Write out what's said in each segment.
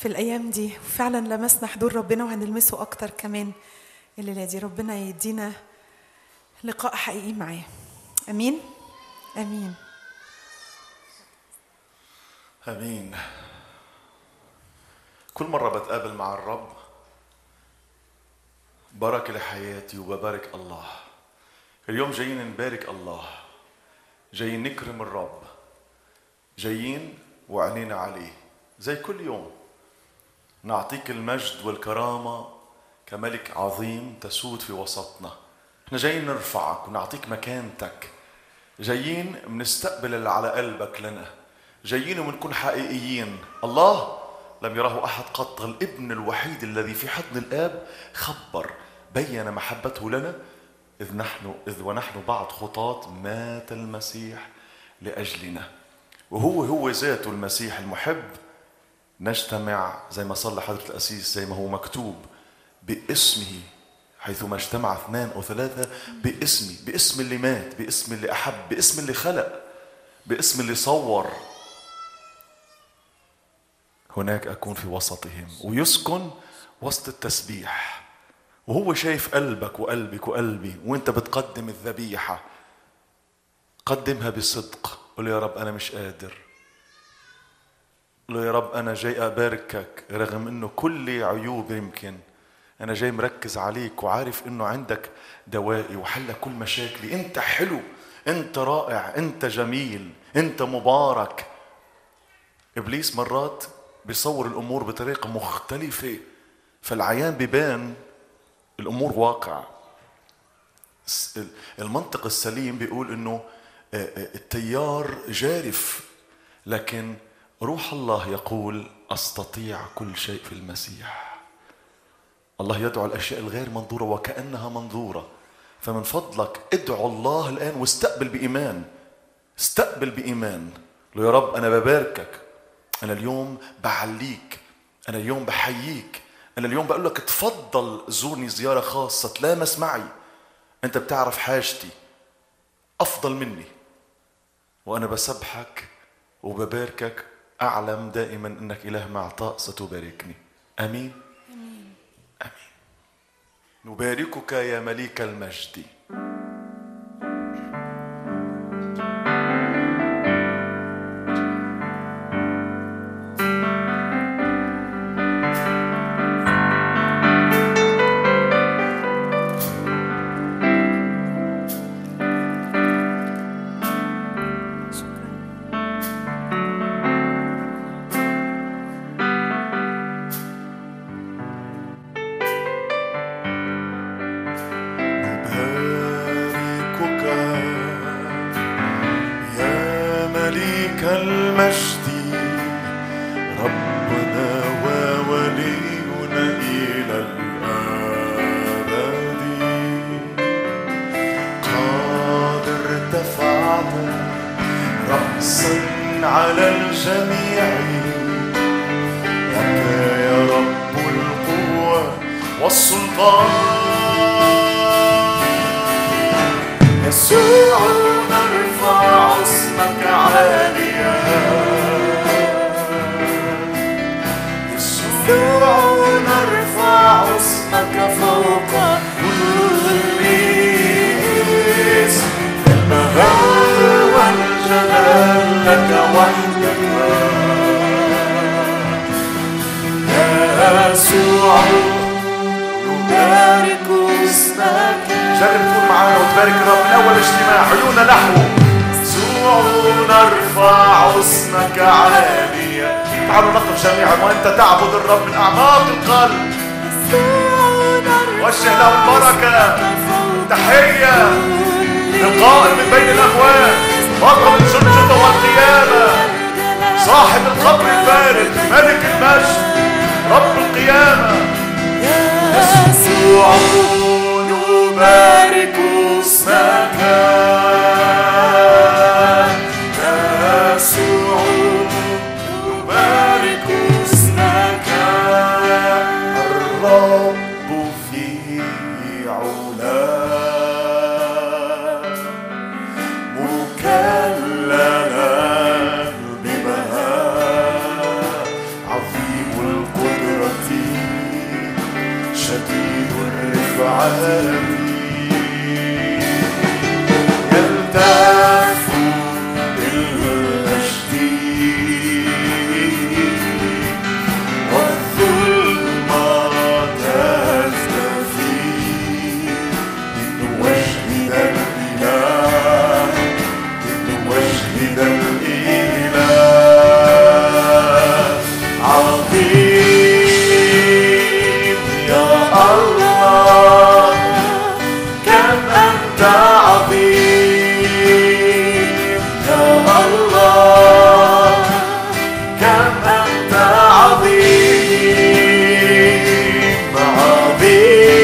الأيام دي وفعلا لمسنا حضور ربنا وهنلمسه أكتر كمان الليلة دي ربنا يدينا لقاء حقيقي معاه أمين أمين امين كل مره بتقابل مع الرب بركه لحياتي وببارك الله اليوم جايين نبارك الله جايين نكرم الرب جايين وعينينا عليه زي كل يوم نعطيك المجد والكرامه كملك عظيم تسود في وسطنا احنا جايين نرفعك ونعطيك مكانتك جايين بنستقبل اللي على قلبك لنا جايين وبنكون حقيقيين الله لم يره احد قط الابن الوحيد الذي في حضن الاب خبر بين محبته لنا اذ نحن اذ ونحن بعد خطاة مات المسيح لاجلنا وهو هو ذاته المسيح المحب نجتمع زي ما صلى حضرة الأسيس زي ما هو مكتوب باسمه حيثما اجتمع اثنان أو ثلاثة باسمي باسم اللي مات باسم اللي أحب باسم اللي خلق باسم اللي صور هناك أكون في وسطهم ويسكن وسط التسبيح وهو شايف قلبك وقلبك وقلبي وانت بتقدم الذبيحة قدمها بصدق قل يا رب أنا مش قادر قل له يا رب أنا جاي أباركك رغم إنه كل عيوب يمكن أنا جاي مركز عليك وعارف إنه عندك دوائي وحل كل مشاكلي أنت حلو أنت رائع أنت جميل أنت مبارك إبليس مرات بيصور الأمور بطريقة مختلفة فالعيان بيبان الأمور واقع المنطق السليم بيقول إنه التيار جارف لكن روح الله يقول استطيع كل شيء في المسيح الله يدعو الاشياء الغير منظوره وكانها منظوره فمن فضلك ادعو الله الان واستقبل بايمان استقبل بايمان له يا رب انا بباركك انا اليوم بعليك انا اليوم بحييك انا اليوم بقول لك تفضل زورني زياره خاصه تلامس معي انت بتعرف حاجتي افضل مني وانا بسبحك وبباركك اعلم دائما انك اله معطاء ستباركني امين امين امين نباركك يا مليك المجد نباركك يا مليك المجد ربنا وولينا إلى الأبد قد ارتفعت رأسا على الجميع لك يا رب القوة والسلطان يسوع نرفع اسمك عاليا يسوع نرفع اسمك فوق كل اسم المجال والجلال لك وحدك يسوع نبارك اسمك جرب تكون معانا وتبارك الرب من اول اجتماع عيوننا نحوه يسوع نرفع اسمك عاليا تعالوا نقف جميعا وانت تعبد الرب من اعماق القلب وجه له البركه تحيه لقائم من بين الاموات وقف الجلجله والقيامه صاحب القبر الفارغ ملك المجد رب القيامه يسوع نبارك اسمك يسوع نبارك اسمك الرب في علا مكللا ببهاء عظيم القدس عادي يلتف بالمجد والظلمة تختفي من وجه الإله من وجه الإله عظيم يا الله كم أنت عظيم يا الله كم أنت عظيم عظيم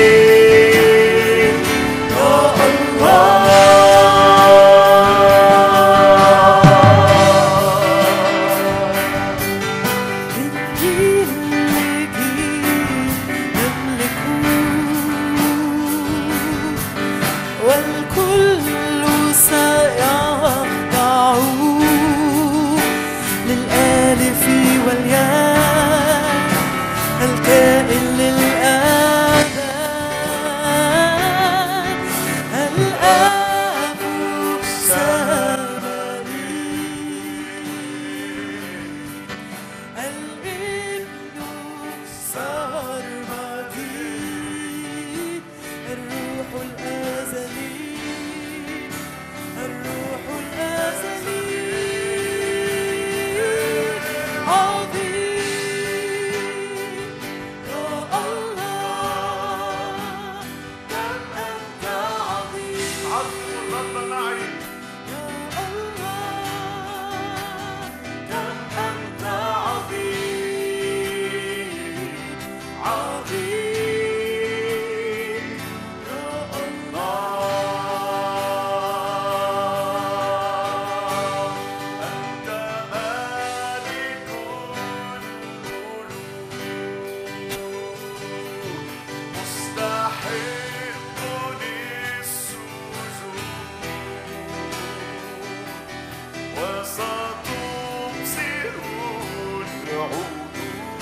يا الله من جيل لجيل يملكون والكل سيخضع للآلف والياء الكائن للآباد الآب السماوي الابن سرمدي الروح الأزلي الروح الأزلي عظيم يا الله كم أنت عظيم عظموا الرب معي يا الله كم أنت عظيم عظيم يا الله أنت مالك الملوك مستحق للسجود وستبصر العود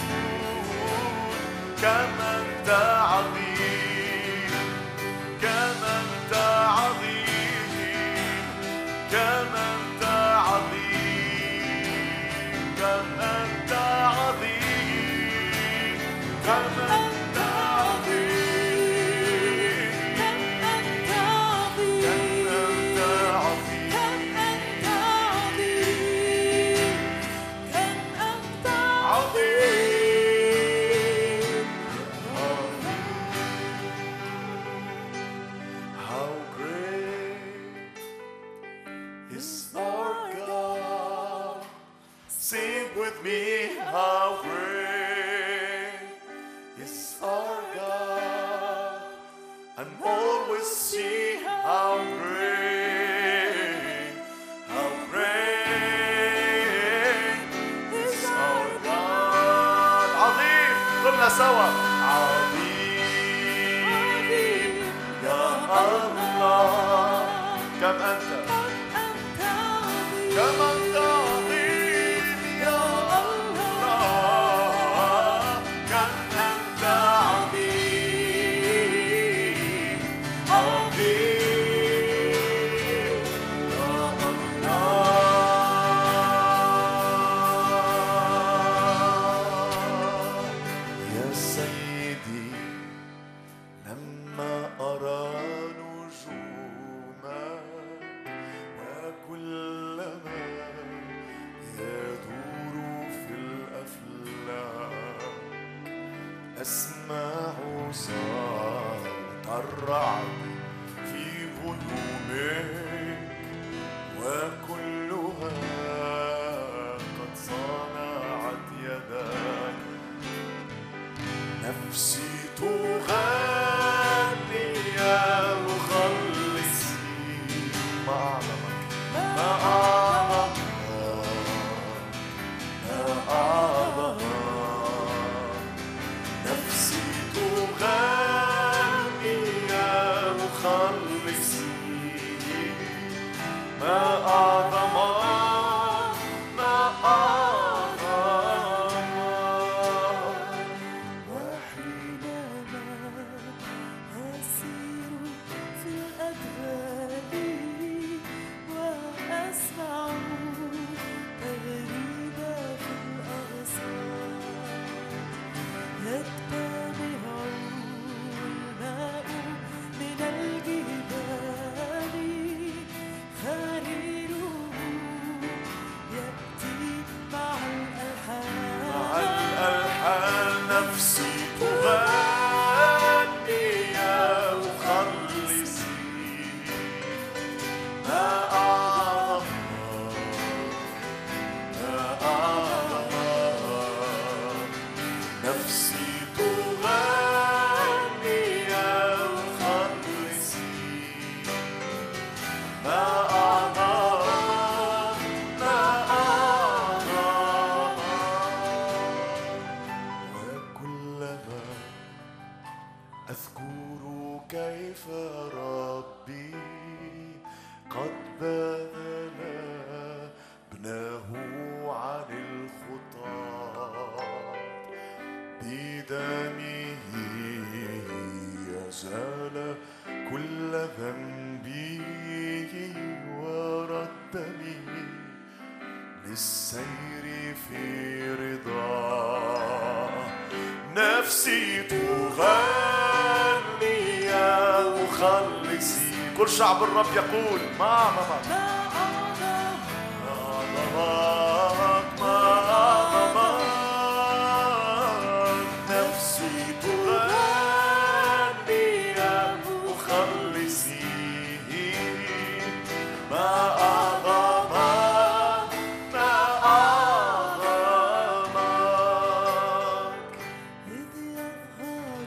كما أنت عظيم كما أنت عظيم كما أنت عظيم كما أنت عظيم كما أنت عظيم كم أنت عظيم كما أنت عظيم كم أنت عظيم كم أنت عظيم How great is our God? Sing with me, how great is our God? And always see how great, how great is our God. عظيم قلنا سوا عظيم عظيم يا الله كم أنت كم أنت عظيم يا الله كم أنت عظيم عظيم يا الله يا سيدي لما أرى نجومك وكلما يدور في الأفلاك أسمع صوت الرعد في غيومك وكلها قد صنعت يداك نفسي تغني يا مخلصي ما أعظمك ما أعظمك ما أعظمك نفسي تغني يا مخلصي ما أعظمك ما أعظمك وحينما نفسي تغني يا مخلصي ما أعظم ما أعظم نفسي تغني يا مخلصي ما أعظم ما أعظم وكلما أذكر كيف ربي قد بذل ابنه عن الخطاة بدمه يزال كل ذنبي وردني للسير في رضاه نفسي تغني يا مخلصي كل شعب الرب يقول ما ما ما أعظمك ما أعظمك نفسي تغني يا مخلصي ما أعظمك ما أعظمك إذ يظهر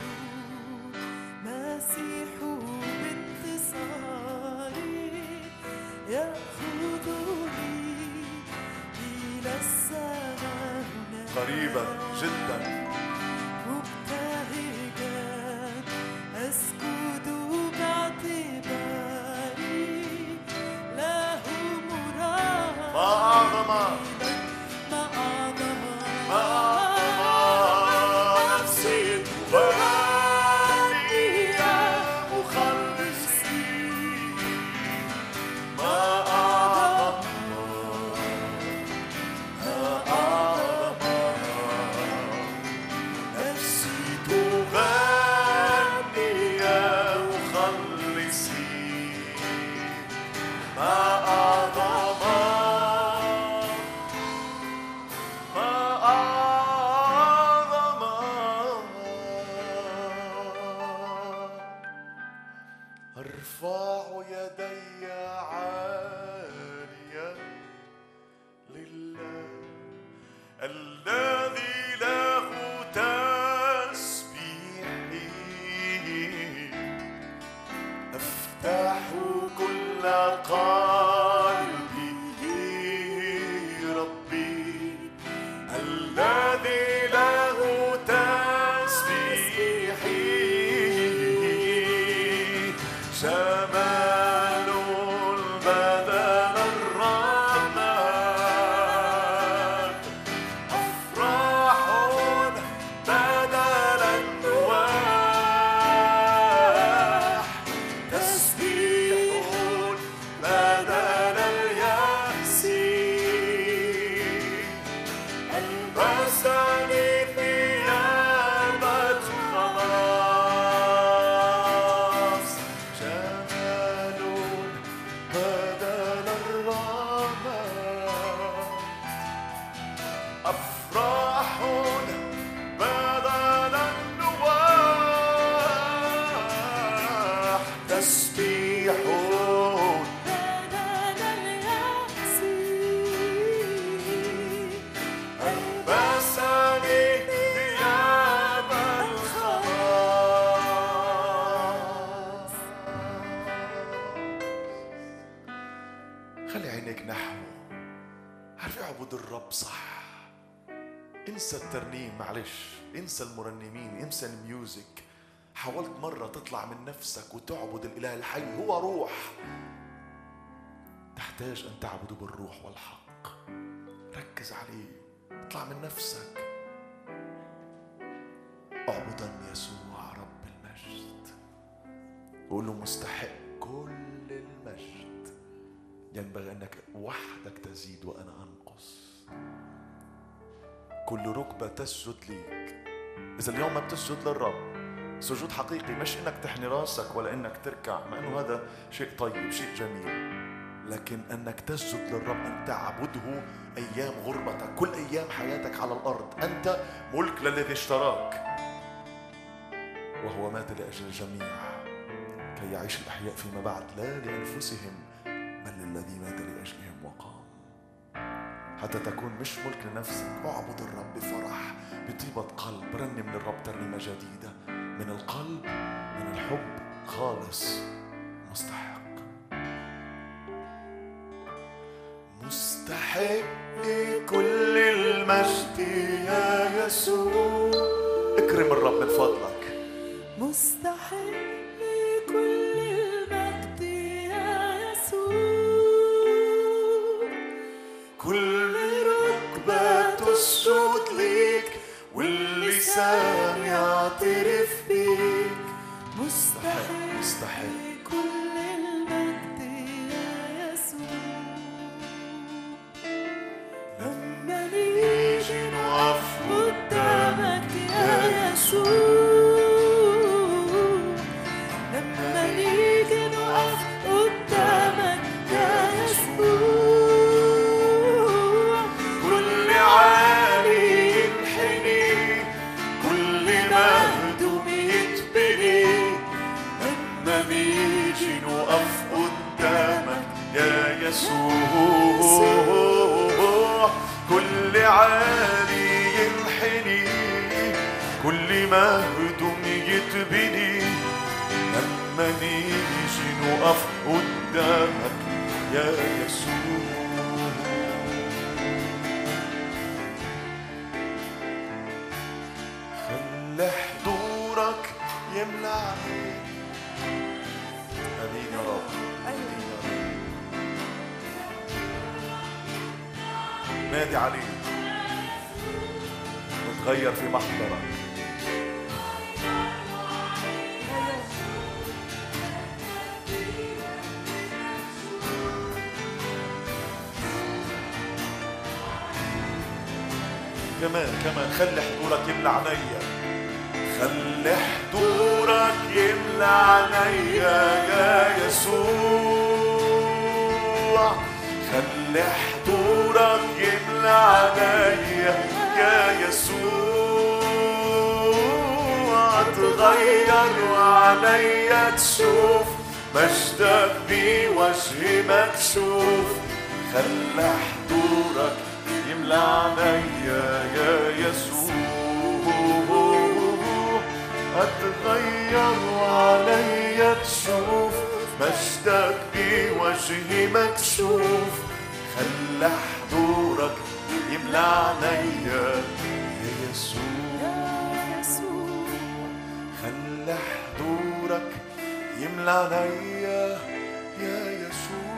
مسيح بانتصاري يأخذني إلى السماء هناك قريبا جدا مبتهجا أسجد باعتباري له مراد ما أعظمك ما أعظم ما أعظم نفسي تغني يا مخلصي ما أعظم ما أعظم نفسي تغني يا مخلصي ما أعظم ما أعظم أرفع يدي عاليا لله الذي له تسبيحي أفتح كل قلبي لربي الذي له تسبيحي شمال بدل الرماد أفراح بدل النواح تسبيح بدل اليأس ألبسني ثياب الخلاص جمال بدل الرماد أفراح بدل النواح تسبيح بدل اليأس ألبسني ثياب الخلاص خلي عينيك نحوه عارف اعبد الرب صح انسى الترنيم معلش انسى المرنمين انسى الميوزك حاولت مرة تطلع من نفسك وتعبد الإله الحي هو روح تحتاج أن تعبده بالروح والحق ركز عليه اطلع من نفسك اعبدا يسوع رب المجد وقول له مستحق كل المجد ينبغي انك وحدك تزيد وانا انقص كل ركبه تسجد ليك اذا اليوم ما بتسجد للرب سجود حقيقي مش انك تحني راسك ولا انك تركع مع انه هذا شيء طيب شيء جميل لكن انك تسجد للرب ان تعبده ايام غربتك كل ايام حياتك على الارض انت ملك للذي اشتراك وهو مات لأجل الجميع كي يعيش الأحياء فيما بعد لا لأنفسهم بل للذي مات لأجلهم وقام حتى تكون مش ملك لنفسك اعبد الرب بفرح بطيبة قلب رنم للرب ترنيمة جديدة من القلب من الحب خالص مستحق مستحق كل المجد يا يسوع اكرم الرب من فضلك مستحق كل المجد يا يسوع كل ركبة تسجد ليك واللسان يعترف بيك مستحق مستحق كل المجد يا يسوع لما نيجي نقف قدامك يا يسوع لما نيجي نقف قدامك يا يسوع كل عالي ينحني كل مهدوم يتبني لما نيجي نقف قدامك يا يسوع كل عالي ينحني كل مهدوم يتبني لما نيجي نقف قدامك يا يسوع خلي حضورك يملأني امين يا رب امين يا رب نادي عليه نتغير في محضرك كمان كمان خلي حضورك يملى عينيا خلي حضورك يملى عينيا يا يسوع خلي حضورك يملى عينيا يا يسوع اتغير وعليا تشوف مجدك بوجهي مكشوف خلي حضورك يملى عينيا يا يسوع اتغير وعليا تشوف مجدك بوجهي مكشوف خلى حضورك يملى عينيا يا يسوع يا يسوع خلى حضورك يملى عينيا يا يسوع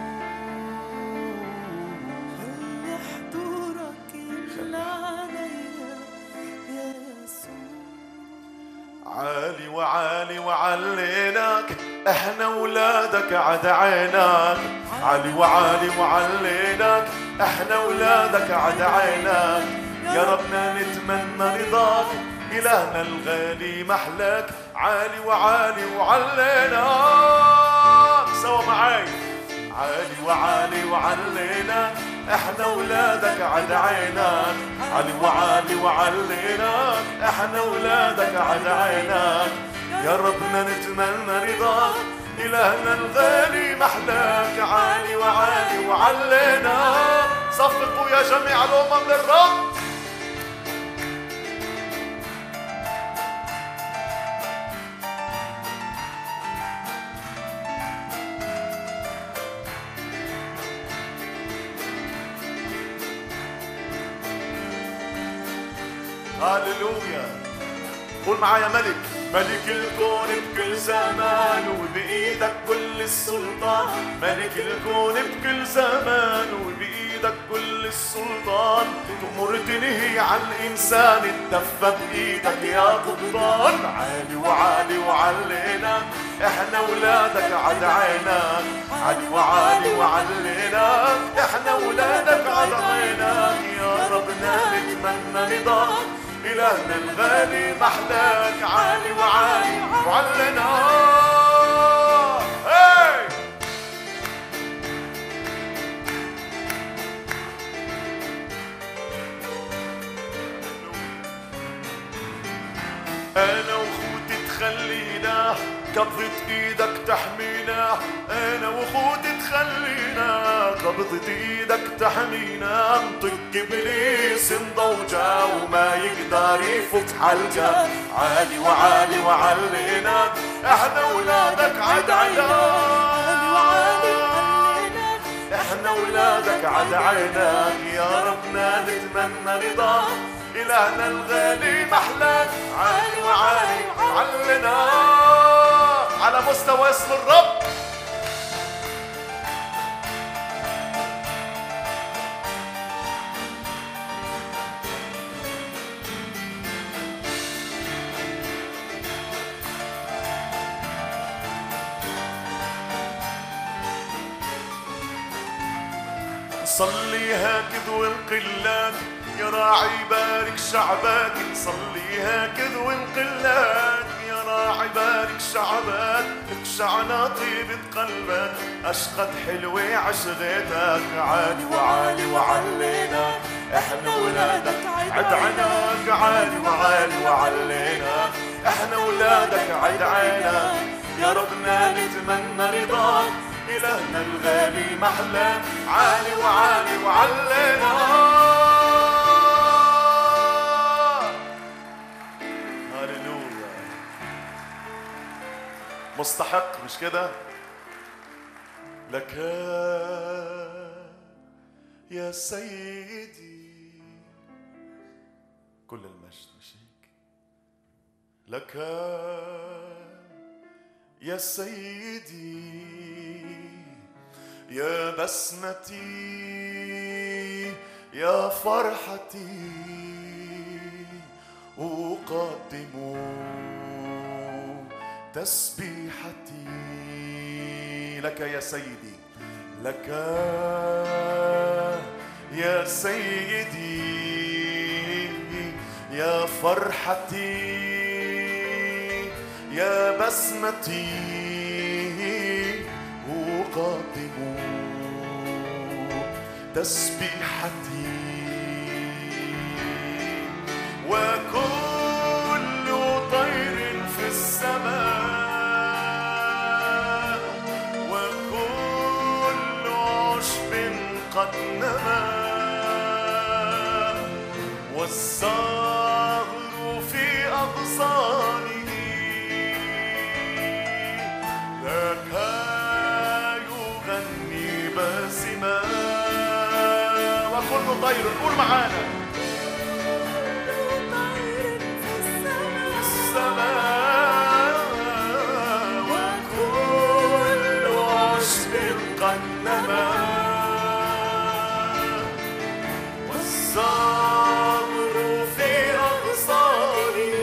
خلي حضورك يملى عليا يا يسوع عالي وعالي وعليناك احنا ولادك عد عيناك عالي وعالي وعليناك احنا ولادك عد عيناك يا ربنا نتمنى رضاك إلهنا الغالي محلاك عالي وعالي وعليناك سوا معاي عالي وعالي وعليناك احنا ولادك عد عيناك عالي وعالي وعليناك احنا ولادك عد عيناك يا ربنا نتمنى رضاك إلهنا الغالي محلاك عالي وعالي وعليناك صفقوا يا جميع الأمم للرب هاللويا قول معايا ملك ملك الكون بكل زمان وبإيدك كل السلطان ملك الكون بكل زمان وبإيدك كل السلطان تأمر تنهي عن الإنسان الدفة بإيدك يا قبطان عالي وعالي وعلينا احنا ولادك عد عيناك عالي وعالي وعليناك احنا ولادك عد عيناك يا ربنا نتمنى رضاك إلهنا الغالي محلاك عالي وعالي وعلنا هاي أنا وخوتي تخلي علينا قبضة ايدك تحمينا انا واخوتي تخلينا قبضة ايدك تحمينا انطق ابليس انضوجة وما يقدر يفك حلقة عالي وعالي وعلينا احنا ولادك عد عيناك احنا ولادك عد عيناك يا ربنا نتمنى رضاك إلهنا الغالي محلاك عالي وعالي علنا على مستوى اسم الرب صلي هكذ والقلات يا راعي بارك شعبك صلي هكذ والقلات يا راعي بارك شعبك اكشعنا طيبة قلبك اشقد حلوة عشغتك عالي وعالي وعلينا احنا ولادك عد عناك عالي وعالي وعلينا احنا ولادك عد عناك يا ربنا نتمنى رضاك إلهنا الغالي محلى عالي وعالي وعلينا هاليلويا مستحق مش كده لك يا سيدي كل المجد مش هيك لك يا سيدي يا بسمتي يا فرحتي أقدم تسبيحتي لك يا سيدي لك يا سيدي يا فرحتي يا بسمتي أقدم تسبيحتي وكل طير في السماء وكل عشب قد نما والزهر في أغصانه لك يغني باسما وكل طير قول معانا السماء وكل عشب قد نما والزهر في أغصانه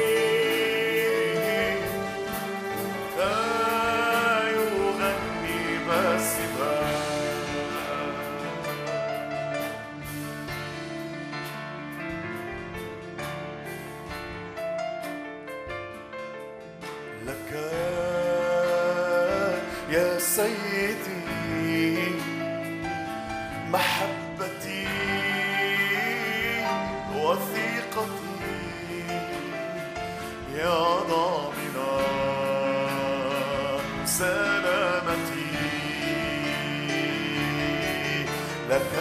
لا يغني باسما لك يا سيدي محبتي وثيقتي يا ضامنا سلامتي لك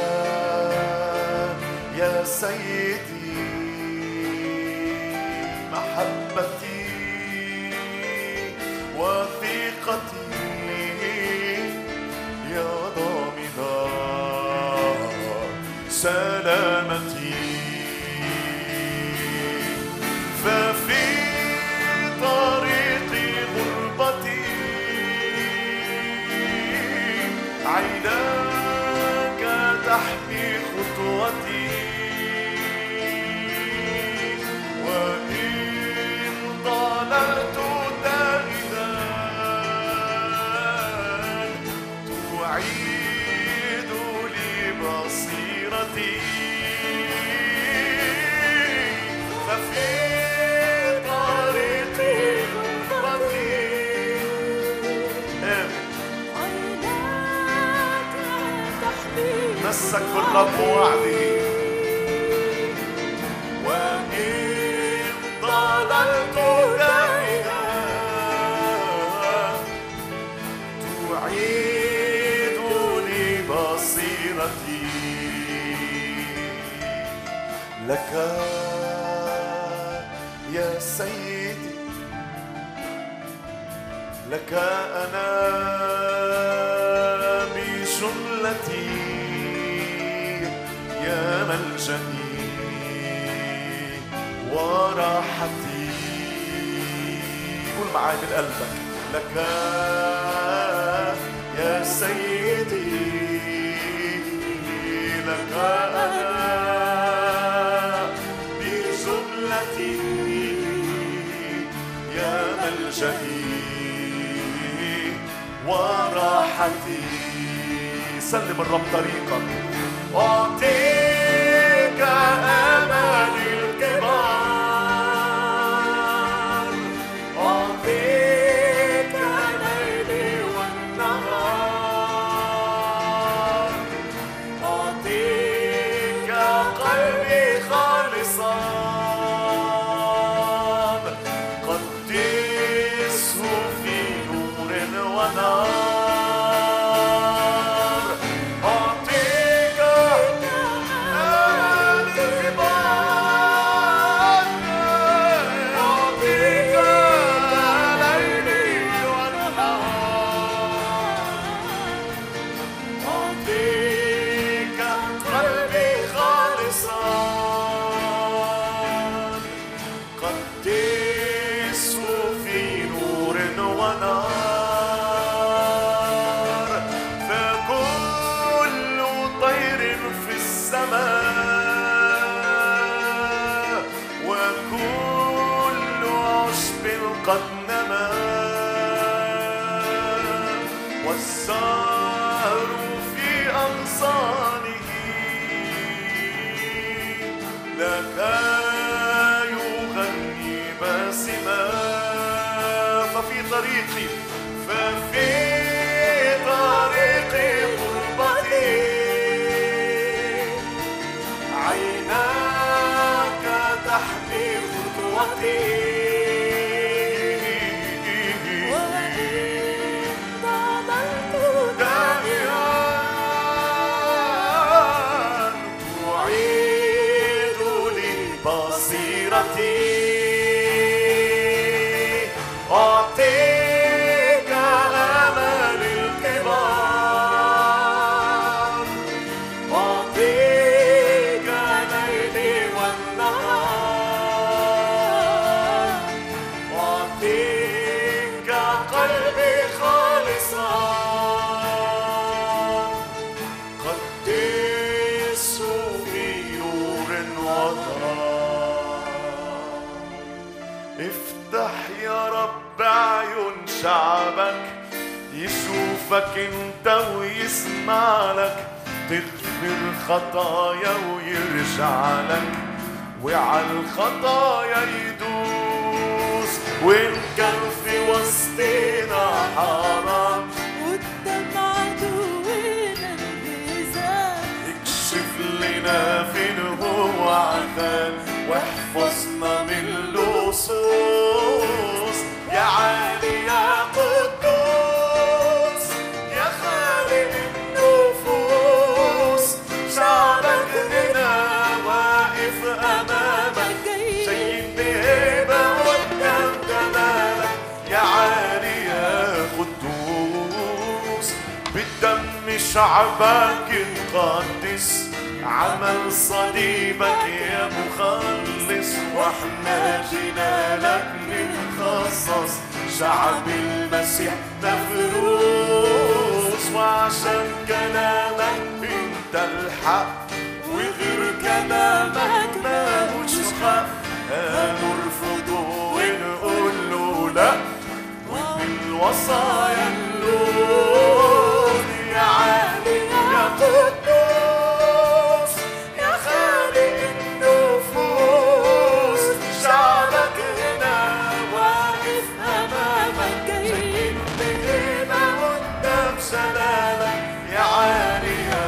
يا سيدي محبتي وثيقتي يا ضامنا سلامتي ففي طريق غربتي عيناك تحمي خطوتي وإن ضللت دائما تعيد لي بصيرتي ففي طريقي غربتي مسك بالرب وعده وإن ضللت دائما لك يا سيدي لك أنا بجملتي يا ملجئي وراحتي قول معاي من قلبك لك يا سيدي لك أنا بجملتي يا ملجئي وراحتي سلم الرب طريقك أعطيك أماني الكبار أعطيك ليلي والنهار أعطيك قلبي خالصا قدسه في نور ونار أعطيك الكبار أعطيك ليلي والنهار أعطيك قلبي خالصا قدسه في نور ونار فكل طير في السماء وكل عشب قد نما والزهر في أغصانه لك يغني باسما ففي طريقي ففي طريقي قربتي عيناك تحمي خطوتي دائما تعيد لي بصيرتي أعطيك أمل الكبار أعطيك ليلي والنهار أعطيك قلبي خالصا قدسه في نور وضرار افتح يا رب عيون شعبك يشوفك انت ويسمع لك تغفر خطايا ويرجع لك وعلى الخطايا يدوس وان كان في وسطنا حرام قدام عدونا الهزام اكشف لنا فين هو عدان واحفظنا من اللصوص يا عالي يا قدوس يا خالق النفوس شعبك هنا واقف امامك جايين بهيبه قدام جلالك يا عالي يا قدوس بدم شعبك القدس عمل صليبك يا مخلص واحنا جينا لك نخصص شعب المسيح مفروس وعشان كلامك انت الحق وغير كلامك مالوش حق هنرفضه ونقول له لا بالوصايا اللون يا عالي يا قدوس يا خالق النفوس شعبك هنا واقف امامك جايين بهيبه قدام سلامك يا عالي يا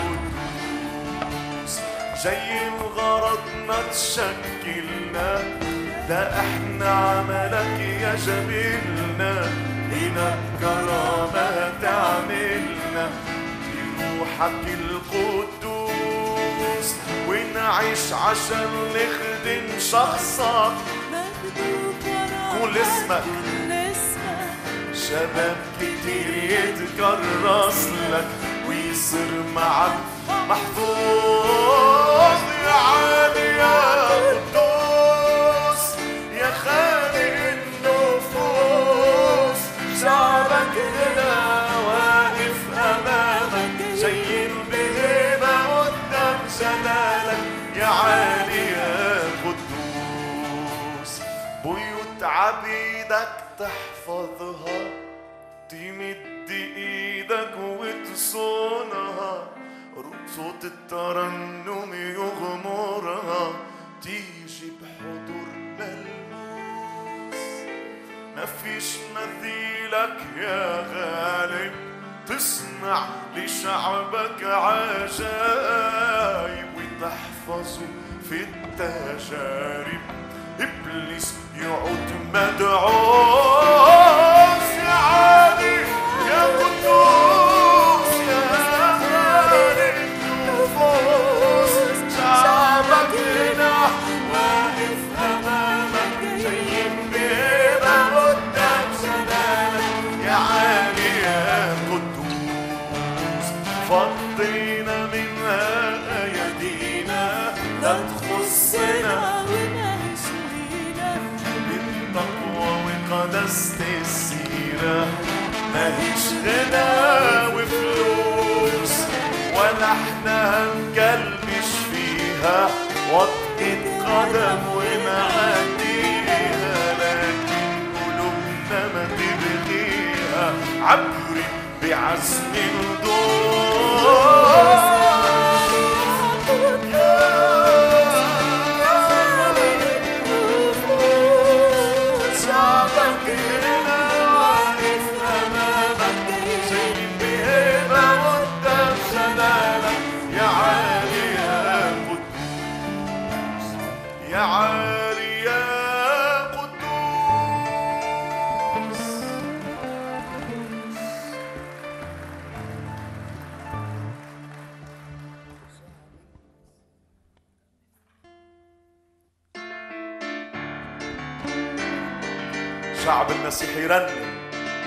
قدوس جاي بغرضنا تشكلنا ده احنا عملك يا جميلنا لنا كرامة تعملنا بروحك القدوس القدوس ونعيش عشان نخدم شخصك مكتوب ورا قول اسمك. كل اسمك شباب كتير يتكرس لك ويصير معك محفوظ يا عالي يا قدوس يا خالق النفوس شعبك هنا واقف امامك جايين بهنا قدام جلالك يا عالي يا قدوس بيوت عبيدك تحفظها تمد ايدك وتصونها صوت الترنم يغمرها تيجي بحضور ملموس مفيش مثيلك يا غالب تصنع لشعبك عجائب وتحفظه في التجارب ابليس يعود مدعوس يا عالي يا قدوس يا خالق النفوس شعبك هنا واقف امامك جايين بينا قدام جلالك يا عالي يا قدوس فضينا منها ايدينا لا تخصنا ونعيش لينا بالتقوى وقدست السيرة ماهيش غنى وفلوس ولا احنا هنكلبش فيها وطئة قدم ونعديها لكن قلوبنا ما تبغيها عبري بعزم الدور شعبك هنا واقف امامك جايين بهبه قدام جلالك يا عالي يا قدوس يا عالي يا قدوس شعب المسيح يرنم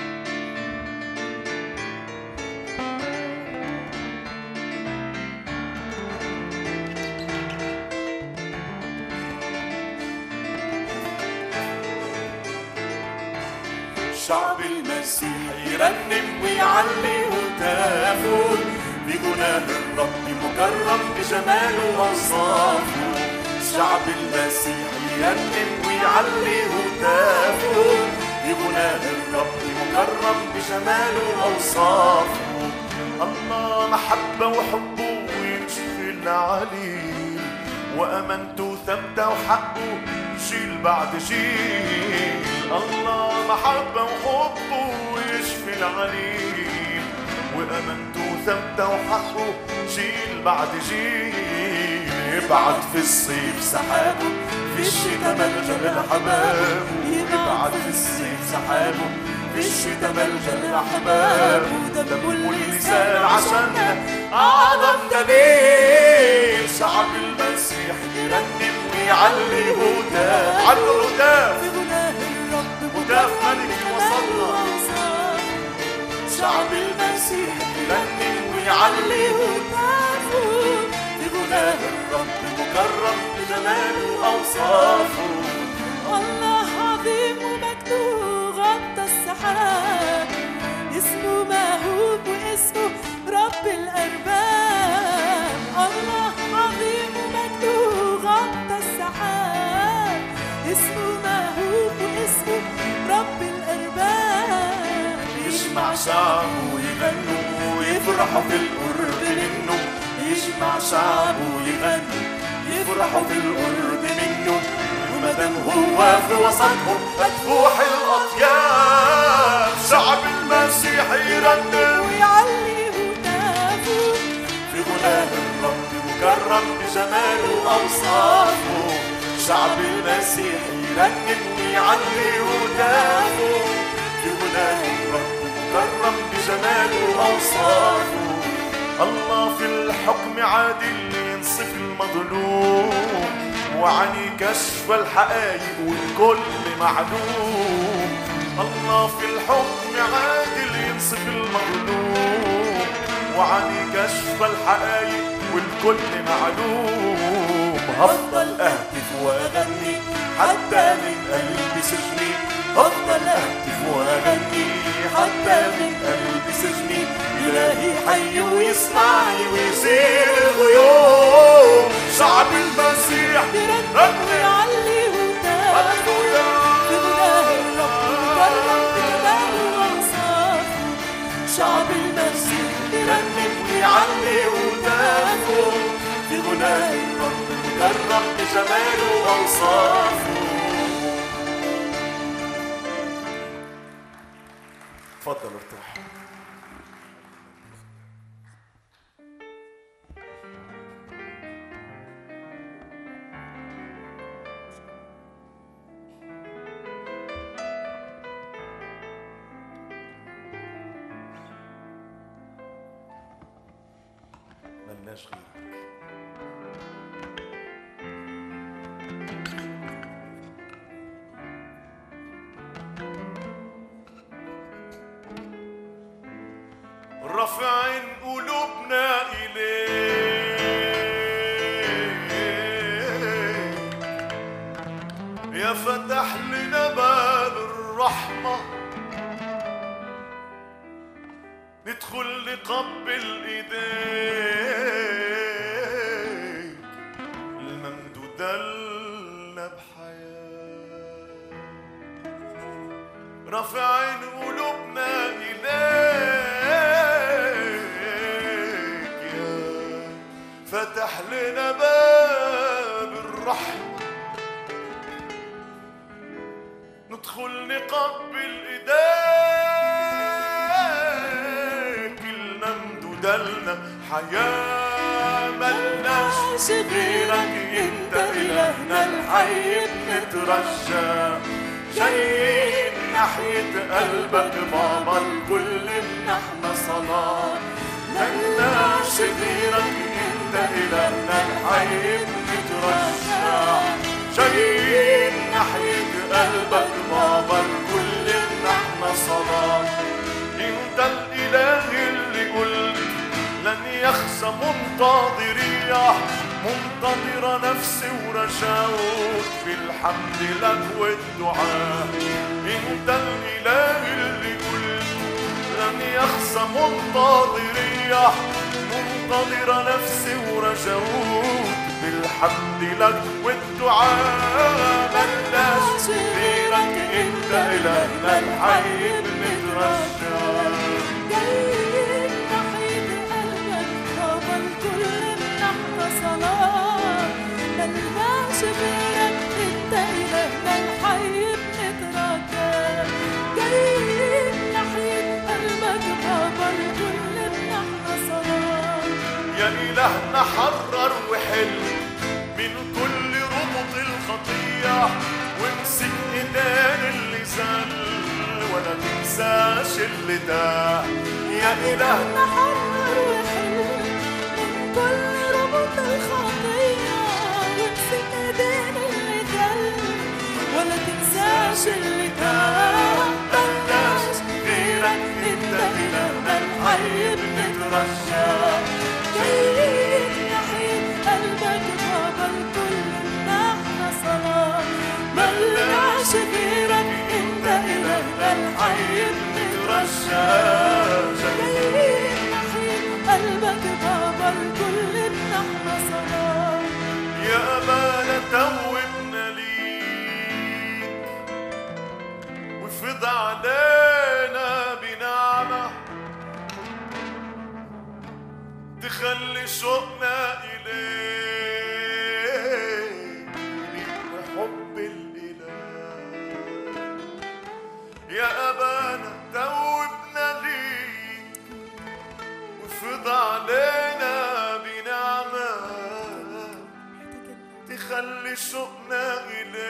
شعب المسيح يرنم ويعلي هتافه بجناه الرب مكرم بجماله وصافه شعب المسيح يرنم ويعلي هتافه بجناه الرب مكرم بجماله وأوصافه الله محبة وحبه ويشفي العليل وأمنته ثابتة وحقه جيل بعد جيل الله محبة وحبه ويشفي العليل وأمنته ثابتة وحقه جيل بعد جيل يبعت في الصيف سحابه في الشتاء ملجأ لأحبابه يبعت في الصيف سحابه في الشتاء ملجأ لأحبابه دمه اللي سال عشاننا أعظم دليل شعب المسيح يرنم ويعلي هتاف علوا هتاف في غناه الرب هتاف ملك وصلنا وصلنا شعب المسيح يرنم ويعلي هتافه بغناه الرب مكرم بجماله أوصافه الله عظيم ومجدوب غطى السحاب اسمه موهوب واسمه رب الأرباب الله عظيم ومجدوب غطى السحاب اسمه موهوب واسمه رب الأرباب يجمع شعبه ويغنوا ويفرحوا في القرب منه يجمع شعبه ويغنوا يفرحوا في القرب منه ومدام هو في وسطهم مذبوح الأطياب شعب المسيح يرنم ويعلي هتافه في غناه الرب مكرم بجماله أوصافه شعب المسيح يرنم ويعلي هتافه في غناه الرب مكرم بجماله أوصافه الله في الحكم عادل ينصف المظلوم وعني كشف الحقائق والكل معلوم الله في الحكم عادل ينصف المظلوم وعني كشف الحقائق والكل معلوم هفضل اهتف واغني حتى من قلب سجني هفضل اهتف واغني حتى من قلب سجني الهي حي ويسمعني ويزيل الغيوم شعب المسيح برنم رنم ويعلي وتاب هللويا بغناه الرب مكرم بجماله وانصافه شعب المسيح يرنم ويعلي وتافه في غناه الرب مكرم بجماله واوصافه تفضل ارتاح ملناش غيرك رافعين قلوبنا إليك يا فتح لنا باب الرحمة ندخل نقبل ايديك الممدودة لنا بحياة رافعين قلوبنا إليك يا فتح لنا باب الرحمة ندخل نقبل ايديك الممدودة لنا حياة ملناش غيرك انت الهنا الحي بنترجى جايين ناحية قلبك بابا الكل نحن صلاة ملناش غيرك انت الهنا الحي بنترجى جايين ناحية قلبك بابا الكل نحن صلاة انت الاله اللي قلت لن يخزى منتظرية منتظرة نفسي ورجاؤك بالحمد لك والدعاء انت الاله اللي قلت لن يخزى منتظرية منتظرة نفسي ورجاؤك بالحمد لك والدعاء ملناش غيرك انت الهنا الحي بنترجاك جايين ناحية قلبك بابا الكل نحن صلاة ملناش غيرك انت إلهنا الحي بنترجاك جايين ناحية قلبك بابا الكل نحن صلاة يا إلهنا حرر وحل من كل ربط الخطية وامسك ايدين اللي زل ولا تنساش اللي تاه يا إلهنا نحرر وحل من كل ربط الخطية وامسك ايدين اللي جل ولا تنساش اللي كان ملناش غيرك انت إلهنا الحي بنترجاك جايين ناحية قلبك بابا الكل نحن صلاة ملناش غيرك انت إلهنا الحي بنترجاك جايين ناحية قلبك بابا الكل نحن صلاة يا أبانا توبنا ليك وفض علينا بنعمة تخلي شوقنا إليك حب الإله يا أبانا توبنا ليك وفض علينا بنعمة تخلي شوقنا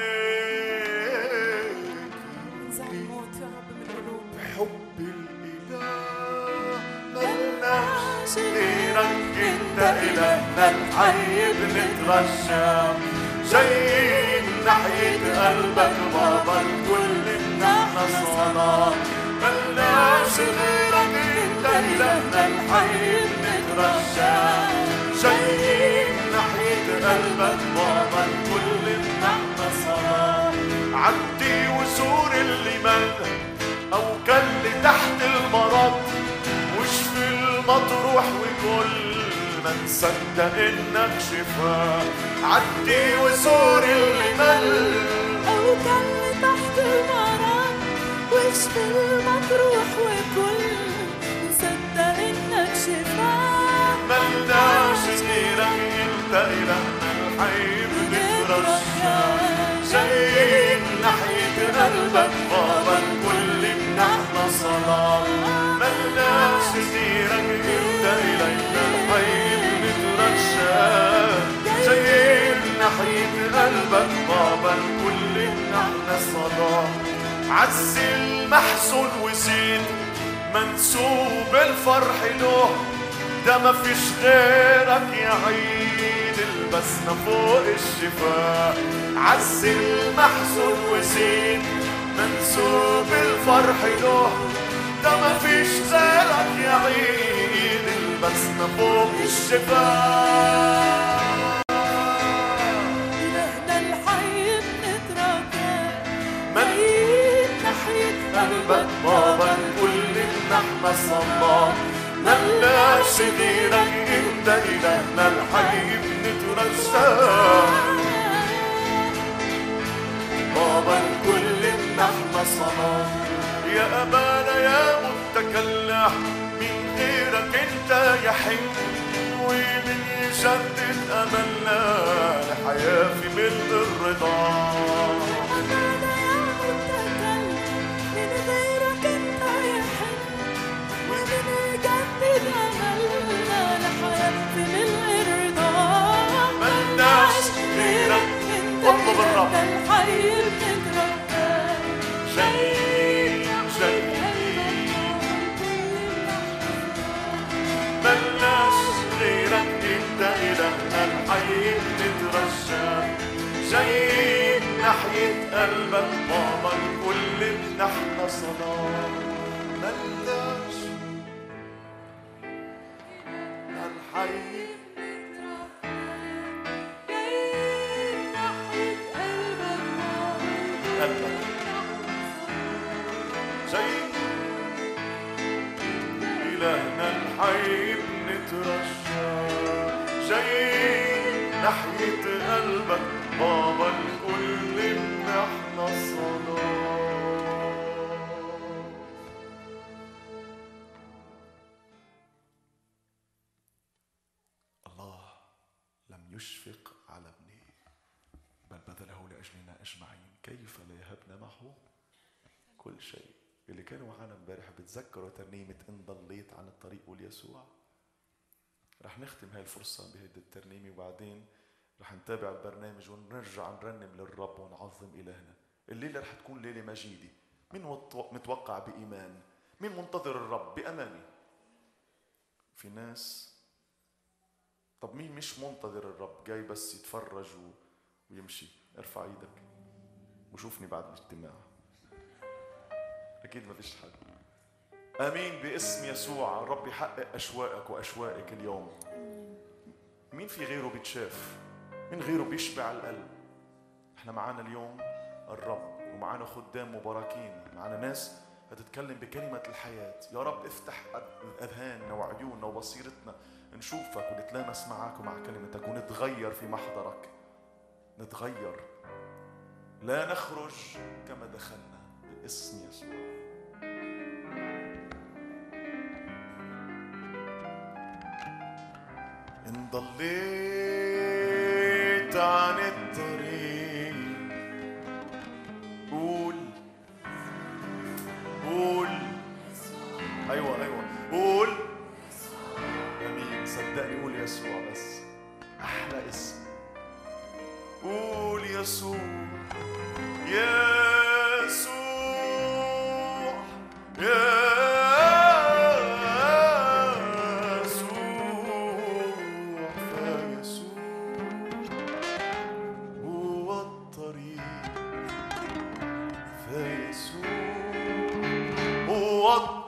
إليك انزع الموت يا رب من القلوب حب الإله ملناش غيرك انت إلهنا الحي بنترشى جايين ناحية قلبك بابا الكل نحن صلاة ملناش غيرك انت إلهنا الحي بنترشى جايين ناحية قلبك بابا الكل نحن صلاة عدي وزور اللي مل أو كل تحت المرض واشفي المطروح وكل ما نصدق انك شفاء عدي وزور اللي مل أو كل تحت المرض واشفي المطروح وكل نصدق إنك شفاء ملناش غيرك انت الهنا الحي بنترشى جايين ناحية قلبك بابا الكل بنحن صلاة ملناش غيرك انت الهنا الحي بنترشى جايين ناحية قلبك بابا الكل بنحن صلاة عزي المحزون وزيد منسوب الفرح له ده ما فيش غيرك يا عيد البسنا فوق الشفاء عزي المحزون وزيد منسوب الفرح له ده ما فيش غيرك يا عيد البسنا فوق الشفاء إلهنا الحي بنتركه من جايين ناحية قلبك بابا الكل نحن صلاة ملناش غيرك انت الهنا الحي بنترشى بابا الكل نحن صلاة يا أبانا يا متكلح من غيرك انت يحن ومن يجدد أملنا لحياة في ملء الرضا أمانة يا متكلم من غيرك أنت يحن ومن يجدد أملنا لحياة في ملء الرضا ملناش غيرك. أنت اطلب الرب. إلهنا الحي بنتركه جايين جايين ملناش غيرك انت الهنا الحي بنترشى جايين ناحية قلبك بابا الكل نحن صلاة ملناش الحي جايين ناحية قلبك قلبك جايين إلهنا الحي بنترشى جايين ناحية قلبك بابا الكل نحن صلاة الله لم يشفق على ابنه بل بذله لأجلنا أجمعين كيف لا يهبنا معه كل شيء اللي كانوا معانا امبارح بتذكروا ترنيمة إن ضليت عن الطريق واليسوع رح نختم هاي الفرصة بهيدي الترنيمة وبعدين رح نتابع البرنامج ونرجع نرنم للرب ونعظم إلهنا الليلة رح تكون ليلة مجيدة مين متو- متوقع بإيمان مين منتظر الرب بأماني في ناس طب مين مش منتظر الرب جاي بس يتفرج و... ويمشي ارفع ايدك وشوفني بعد الاجتماع اكيد ما فيش حد امين باسم يسوع الرب يحقق اشواقك واشواقك اليوم مين في غيره بيتشاف مين غيره بيشبع القلب احنا معانا اليوم الرب ومعانا خدام مباركين معانا ناس هتتكلم بكلمة الحياة يا رب افتح أذ- أذهاننا وعيوننا وبصيرتنا نشوفك ونتلامس معك ومع كلمتك ونتغير في محضرك نتغير لا نخرج كما دخلنا باسم يسوع إن ضليت عن الطريق قول قول أيوة أيوة قول جميل صدقني قول يسوع بس أحلى اسم قول يسوع يسوع يسوع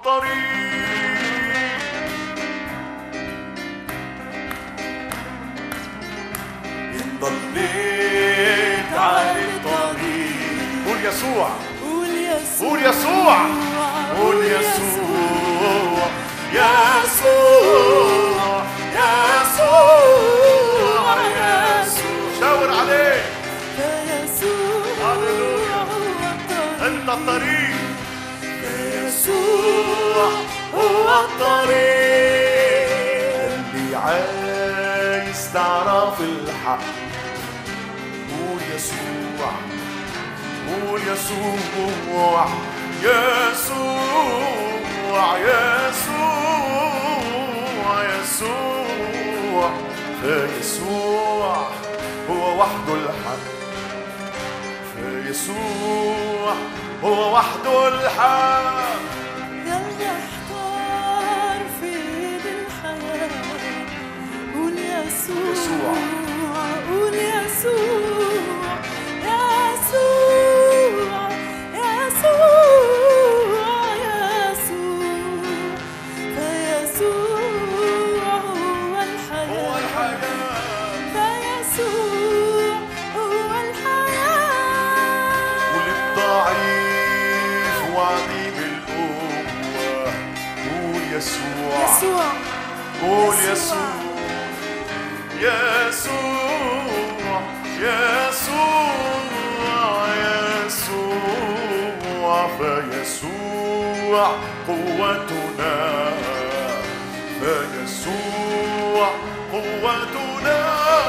الطريق إن ضليت عن الطريق قول يسوع قول يسوع قول يسوع قول يسوع يسوع يسوع يسوع شاور عليه فيسوع هللويا. هو الطريق انت الطريق يسوع هو الطريق اللي عايز تعرف الحق قول يسوع قول يسوع يسوع يسوع يسوع فيسوع هو وحده الحق فيسوع هو وحده الحق يلا احتار فين الحياة قول يسوع يسوع. قول يسوع يسوع يسوع يسوع فيسوع هو هو الحياة الحياة فيسوع هو الحياة وللضعيف وعديم القوة قول يسوع يسوع قول يسوع. يسوع يسوع يسوع يسوع فيسوع قوتنا فيسوع قوتنا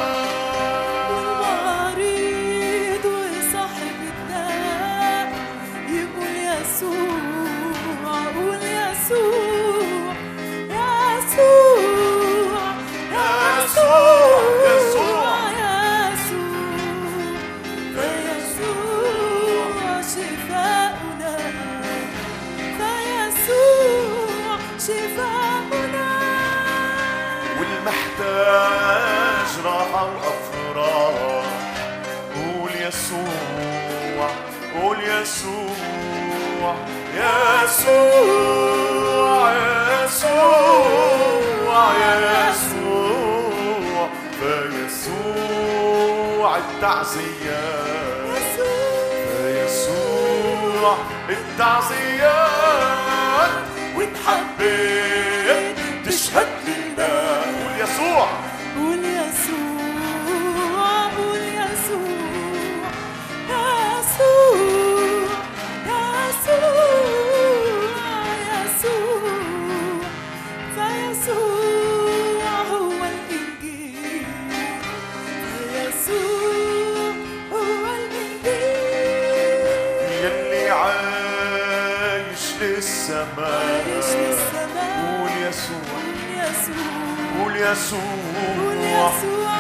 مريض وصاحب الداء يقول يسوع قول يسوع يسوع يسوع، يسوع. يسوع فيسوع شفاؤنا فيسوع شفاؤنا والمحتاج راحة وأفراح قول يسوع قول يسوع يسوع يسوع يسوع فيسوع التعزيات فيسوع التعزيات وتحبيت تشهد لنا قول يسوع قول يسوع قول يسوع يسوع يسوع يسوع فيسوع هو الإنجيل فيسوع هو الإنجيل يلي عايش للسماء عايش للسماء قول يسوع قول يسوع قول يسوع قول يسوع.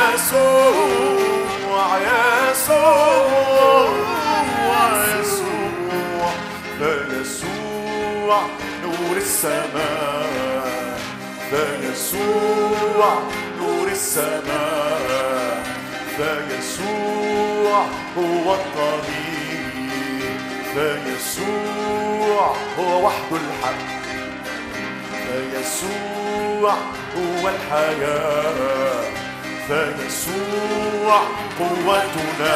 يسوع يسوع يسوع فيسوع نور السماء فيسوع نور السماء فيسوع هو الطريق فيسوع هو وحده الحق فيسوع هو الحياة فيسوع قوتنا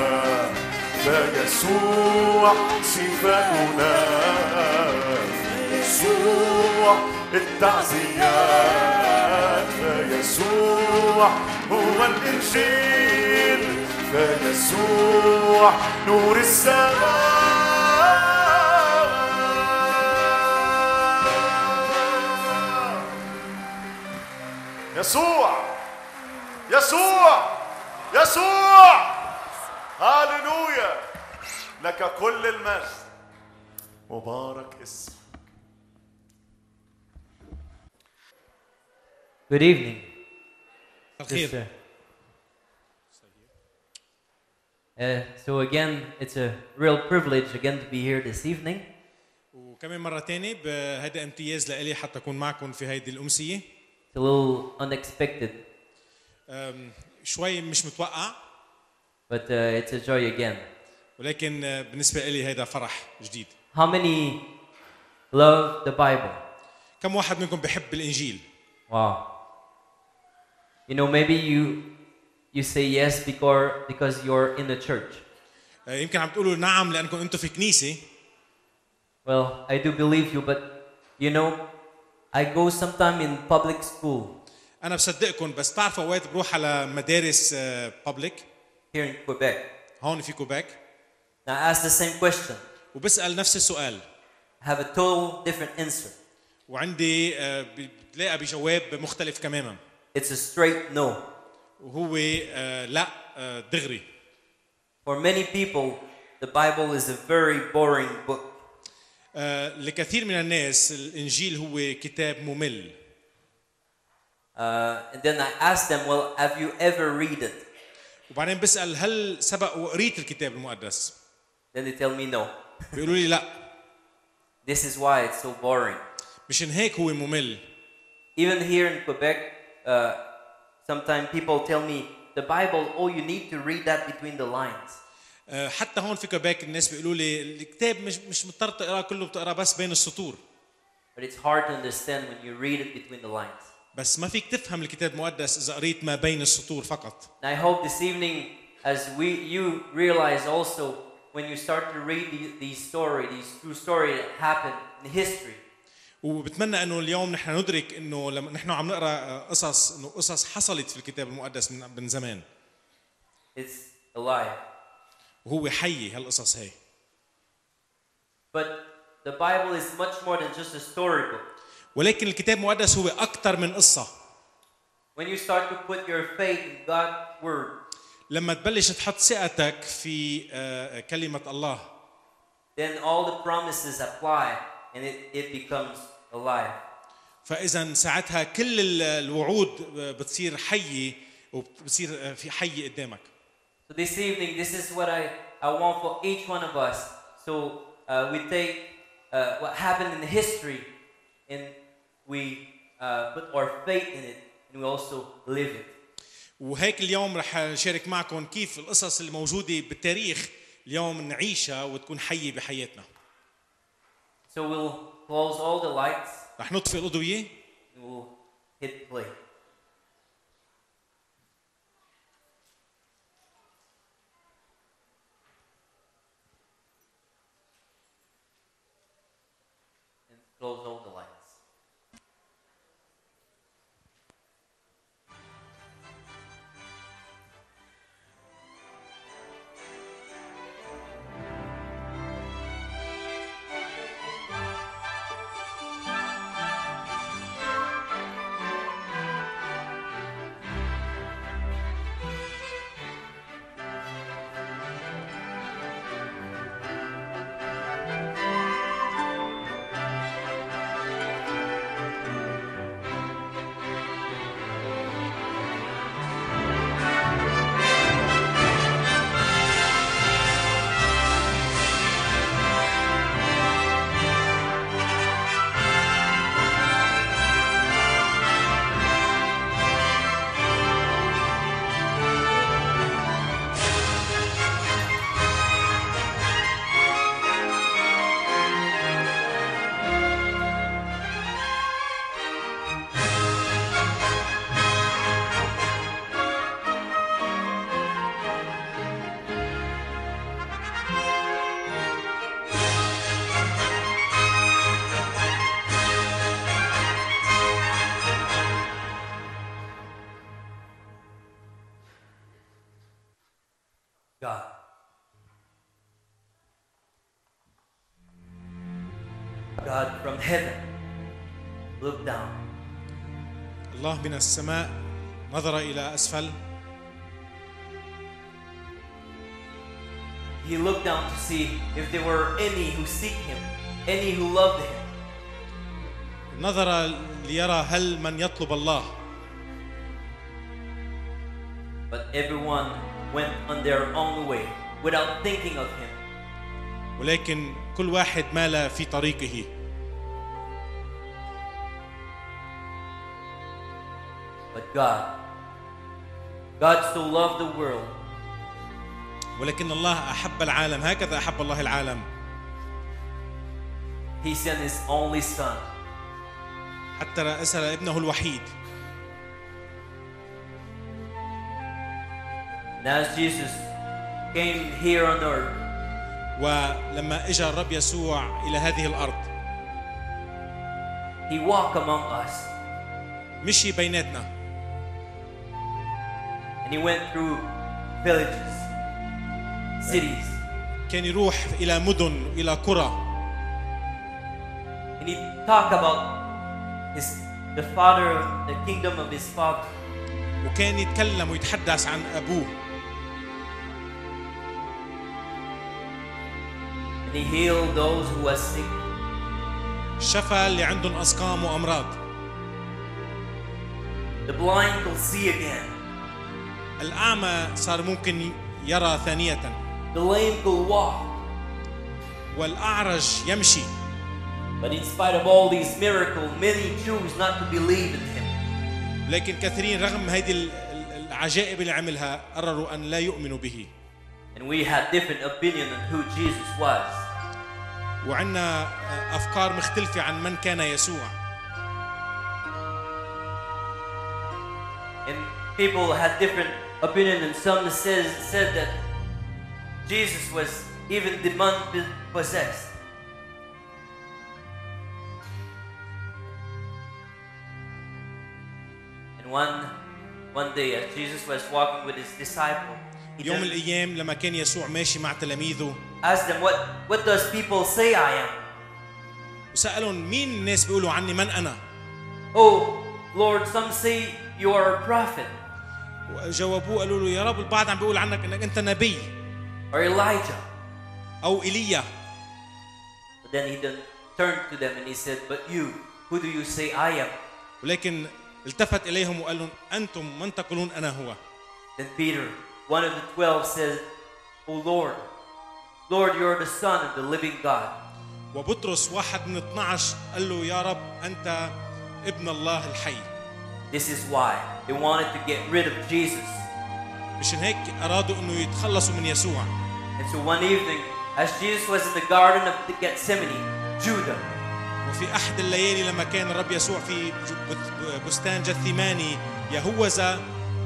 فيسوع شفاؤنا فيسوع التعزيات فيسوع هو الإنجيل فيسوع نور السماء يسوع يسوع يسوع هاللويا لك كل المجد مبارك اسمك Good evening. الخير sister. Uh, so again, it's a real privilege again to be here this evening. وكمان مرة تانية هذا امتياز لإلي حتى أكون معكم في هيدي الأمسية It's a little unexpected, أم، شوي مش متوقع but uh, it's a joy again. ولكن آه، بالنسبة إلي هذا فرح جديد How many love the Bible? كم واحد منكم بحب الانجيل Wow. You know, maybe you you say yes because because you're in the church. آه، يمكن عم تقولوا نعم لانكم انتم في كنيسه Well, I do believe you, but you know, I go sometime in public school انا بصدقكم بس تعرفوا اوقات بروح على مدارس بابليك here in Quebec. هون في كوباك And I ask the same question. وبسال نفس السؤال I have a total different answer. وعندي آه، ب- بتلاقى بجواب مختلف تماما It's a straight no. وهو آه، لا آه، دغري For many people, the Bible is a very boring book. آه، لكثير من الناس الانجيل هو كتاب ممل Uh, and then I ask them, well, have you ever read it? وبعدين بسال هل سبق وقريت الكتاب المقدس Then they tell me no. بيقولوا لي لا This is why it's so boring. مشان هيك هو ممل Even here in Quebec, uh, sometimes people tell me, the Bible, oh, you need to read that between the lines. آه، حتى هون في كوباك الناس بيقولوا لي الكتاب مش مش مضطر تقراه كله بتقراه بس بين السطور But it's hard to understand when you read it between the lines. بس ما فيك تفهم الكتاب المقدس اذا قريت ما بين السطور فقط And I hope this evening, as we you realize also when you start to read the, these story, these true story that happened in history, وبتمنى انه اليوم نحن ندرك انه لما نحن عم نقرا آه، قصص انه قصص حصلت في الكتاب المقدس من من زمان it's alive. وهو حي هالقصص هي But the Bible is much more than just a storybook. ولكن الكتاب المقدس هو اكثر من قصه When you start to put your faith in God's word, لما تبلش تحط ثقتك في آه، كلمه الله then all the promises apply and it, it becomes alive. فاذا ساعتها كل ال- الوعود بتصير حيه وبتصير آه، في حي قدامك So this evening, this is what I, I want for each one of us. So uh, we take uh, what happened in history and we uh, put our faith in it and we also live it. وهيك اليوم رح نشارك معكم كيف القصص الموجوده بالتاريخ اليوم نعيشها وتكون حيه بحياتنا So we'll close all the lights رح نطفئ الاضويه and we'll hit play. And close all the lights. God. God from heaven looked down الله من السماء نظر الى اسفل He looked down to see if there were any who seek him, any who loved him. نظر ليرى هل من يطلب الله But everyone went on their own way without thinking of him. ولكن كل واحد مال في طريقه But God, God so loved the world ولكن الله احب العالم هكذا احب الله العالم He sent His only Son. حتى أرسل ابنه الوحيد And as Jesus came here on earth, ولما اجى الرب يسوع الى هذه الارض He walked among us مشي بيناتنا and He went through villages, cities, كان يروح الى مدن الى قرى and He talked about His the Father, the kingdom of His Father. وكان يتكلم ويتحدث عن ابوه And He healed those who were sick. شفى اللي عندهم اسقام وامراض The blind could see again. الاعمى صار ممكن يرى ثانيه The lame could walk. والاعرج يمشي But in spite of all these miracles, many choose not to believe in Him. لكن كثيرين رغم هذه ال- ال- العجائب اللي عملها قرروا ان لا يؤمنوا به And we had different opinion on who Jesus was. وعندنا افكار مختلفه عن من كان يسوع And people had different opinion and some says, said that Jesus was even demon possessed. And one, one day as Jesus was walking with his disciple, he يوم من just الايام لما كان يسوع ماشي مع تلاميذه asked them, what, what does people say I am? وسالهم مين الناس بيقولوا عني من انا Oh, Lord, some say you are a prophet وجاوبوه قالوا له يا رب البعض عم بيقول عنك انك انت نبي or Elijah. او ايليا But then he then turned to them and he said, But you, who do you say I am? ولكن التفت اليهم وقال لهم انتم من تقولون انا هو Then Peter, one of the twelve, says, Oh Lord, Lord, you're the Son of the living God. وبطرس واحد من 12 قال له يا رب انت ابن الله الحي This is why they wanted to get rid of Jesus. مشان هيك ارادوا انه يتخلصوا من يسوع And so one evening, as Jesus was in the Garden of Gethsemane, Judah, وفي احد الليالي لما كان الرب يسوع في ج- بستان جثيماني يهوذا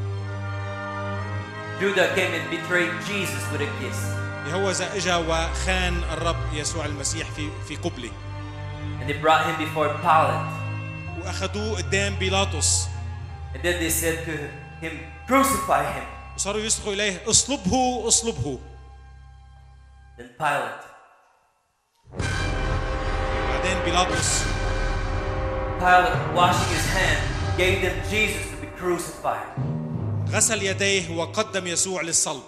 Judah came and betrayed Jesus with a kiss. يهوذا اجا وخان الرب يسوع المسيح في في قبله And they brought him before Pilate. واخذوه قدام بيلاطس And then they said to him, Crucify him. وصاروا يصرخوا اليه اصلبه اصلبه Then Pilate, بعدين بيلاطس Pilate, washing his hand, gave them Jesus to be crucified. غسل يديه وقدم يسوع للصلب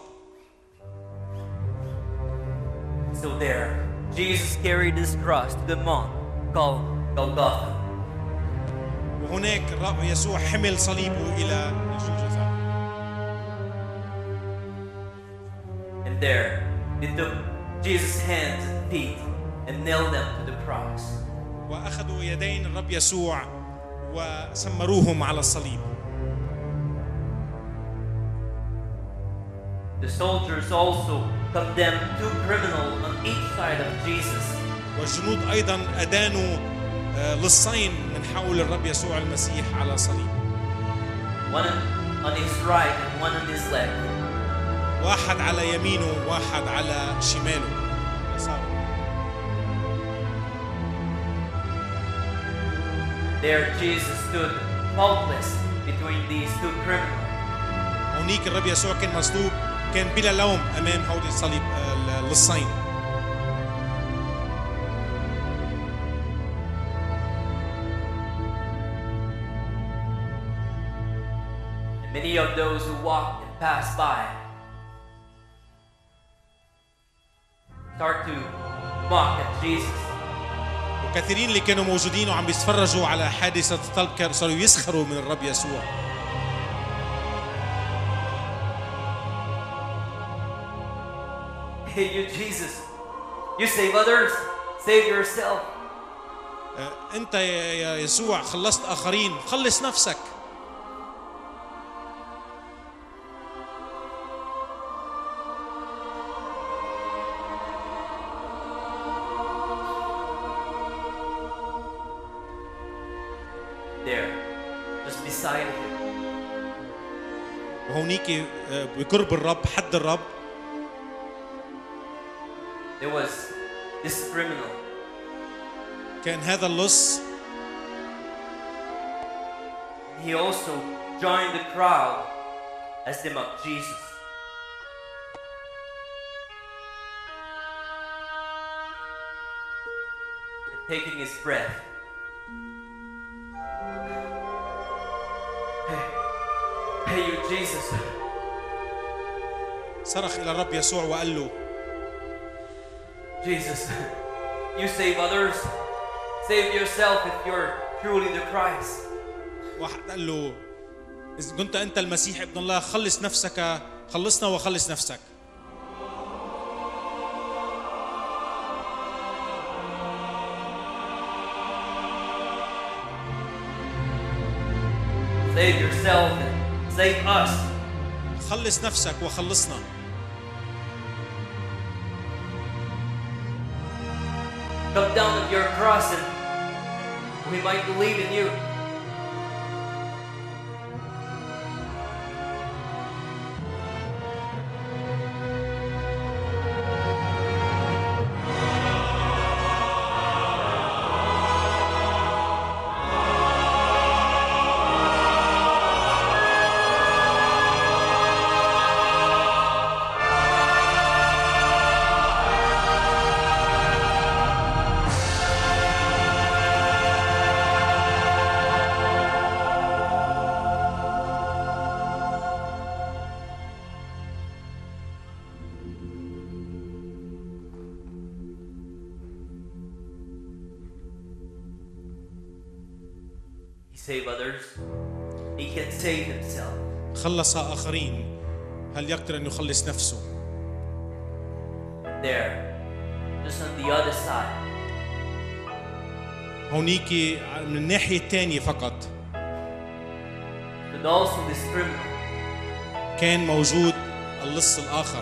So there, Jesus carried his cross to the mount called Golgotha. وهناك الرب يسوع حمل صليبه الى الجلجثة And there, they took Jesus' hands and feet and nailed them to the cross. واخذوا يدين الرب يسوع وسمروهم على الصليب The soldiers also condemned two criminals on each side of Jesus. والجنود ايضا ادانوا آه، للصين من حول الرب يسوع المسيح على صليب one on his right and one on his left. واحد على يمينه واحد على شماله يساره. There, Jesus stood faultless between these two criminals. هونيك الرب يسوع كان مصلوب كان بلا لوم امام هول الصليب آه، للصين And many of those who walked and passed by start to mock at Jesus. وكثيرين اللي كانوا موجودين وعم بيتفرجوا على حادثة الطلب كانوا صاروا يسخروا من الرب يسوع Hey, you Jesus, you save others, save yourself. آه، انت يا يا يسوع خلصت اخرين خلص نفسك there, just beside him. وهونيك آه، بقرب الرب حد الرب There was this criminal. كان هذا اللص He also joined the crowd as they mocked Jesus. And taking his breath. Hey, hey, you Jesus. صرخ الى الرب يسوع وقال له Jesus, you save others. Save yourself if you're truly the Christ. واحد قال له اذا كنت انت المسيح ابن الله خلص نفسك خلصنا وخلص نفسك Save yourself and save us. خلص نفسك وخلصنا Come down with your cross and we might believe in you. He saved others. He can save himself. خلص آخرين هل يقدر أن يخلص نفسه There, just on the other side, هونيك من الناحية الثانية فقط but also this criminal. كان موجود اللص الآخر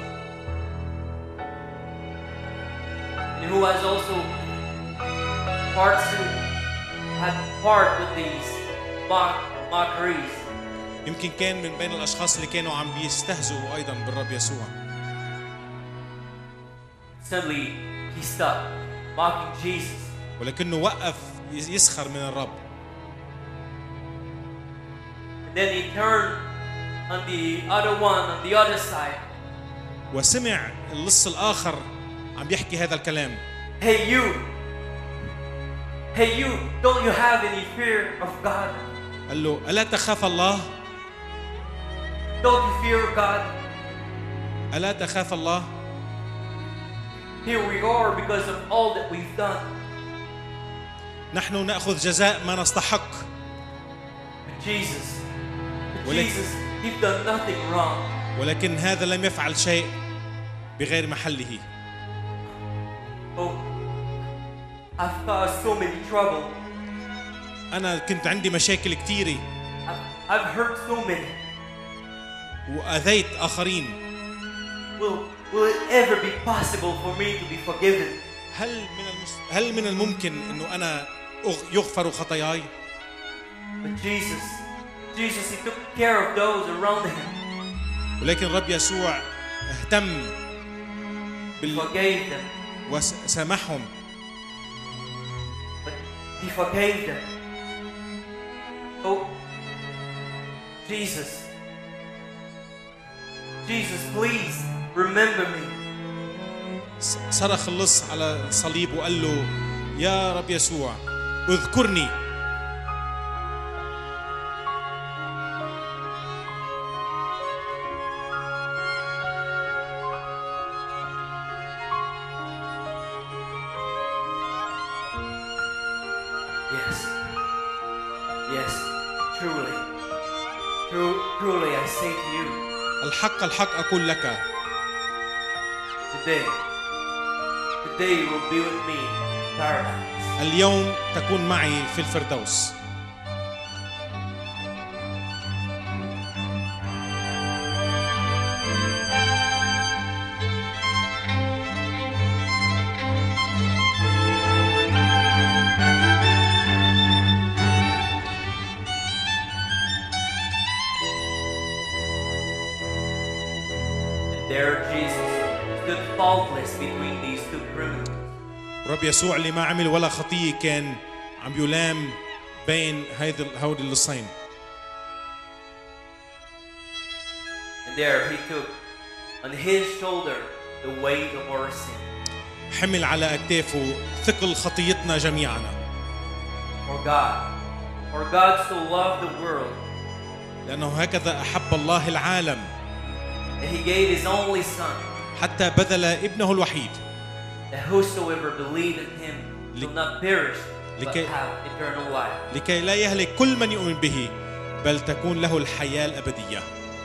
and who has also parts to had part with these mock, mockeries. يمكن كان من بين الأشخاص اللي كانوا عم بيستهزئوا أيضا بالرب يسوع Suddenly, he stopped, mocking Jesus. ولكنه وقف يسخر من الرب And then he turned on the other one, on the other side. وسمع اللص الآخر عم يحكي هذا الكلام Hey, you! Hey, you! Don't you have any fear of God? قال له ألا تخاف الله Don't you fear God? ألا تخاف الله Here we are because of all that we've done. نحن نأخذ جزاء ما نستحق But Jesus, but ولكن- Jesus, you've done nothing wrong. ولكن هذا لم يفعل شيء بغير محله Oh, I've caused so many trouble. أنا كنت عندي مشاكل كثيرة I've, I've hurt so many. وأذيت آخرين Will, will it ever be possible for me to be forgiven? هل من المس... هل من الممكن انه انا أغ- يغفر خطاياي؟ But Jesus, Jesus, He took care of those around Him. ولكن الرب يسوع اهتم He بال... forgave them. وسامحهم But He forgave them. Oh, Jesus. Jesus, please remember me. س- صرخ اللص على الصليب وقال له يا رب يسوع اذكرني Yes. Yes, truly. True, truly, I say to you, الحق الحق اقول لك today, today you will be with me in paradise. اليوم تكون معي في الفردوس between these two criminals. ورب يسوع اللي ما عمل ولا خطيه كان عم يلام بين هيدي هودي اللصين And there he took on his shoulder the weight of our sin. حمل على اكتافه ثقل خطيتنا جميعنا For God, for God so loved the world لانه هكذا احب الله العالم that he gave his only son, حتى بذل ابنه الوحيد that whosoever believe in him shall not perish but لكي- have eternal life. لكي لا يهلك كل من يؤمن به بل تكون له الحياه الابديه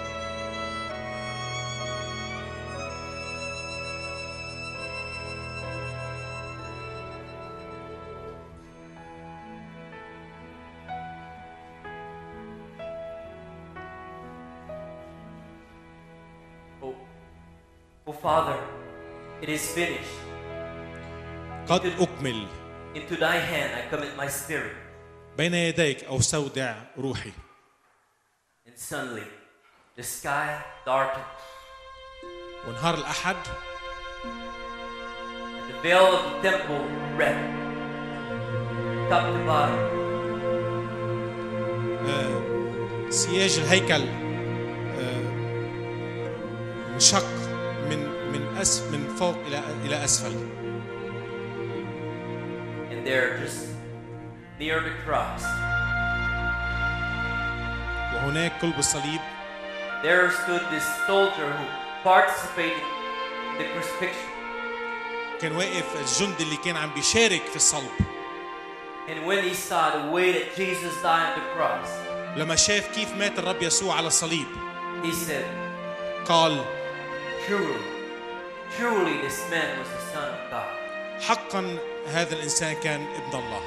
Oh, oh Father, it is finished. قد اكمل Into thy hand I commit my spirit. بين يديك استودع روحي And suddenly the sky darkened, ونهار الاحد and the veil of the temple rent. Top to bottom, سياج الهيكل آه، انشق من من أس من فوق الى الى اسفل and there, just near the cross, وهناك قلب الصليب there stood this soldier who participated in the crucifixion. كان واقف الجندي اللي كان عم بيشارك في الصلب And when he saw the way that Jesus died on the cross, لما شاف كيف مات الرب يسوع على الصليب he said, قال Truly, truly this man was the Son of God. حقا هذا الانسان كان ابن الله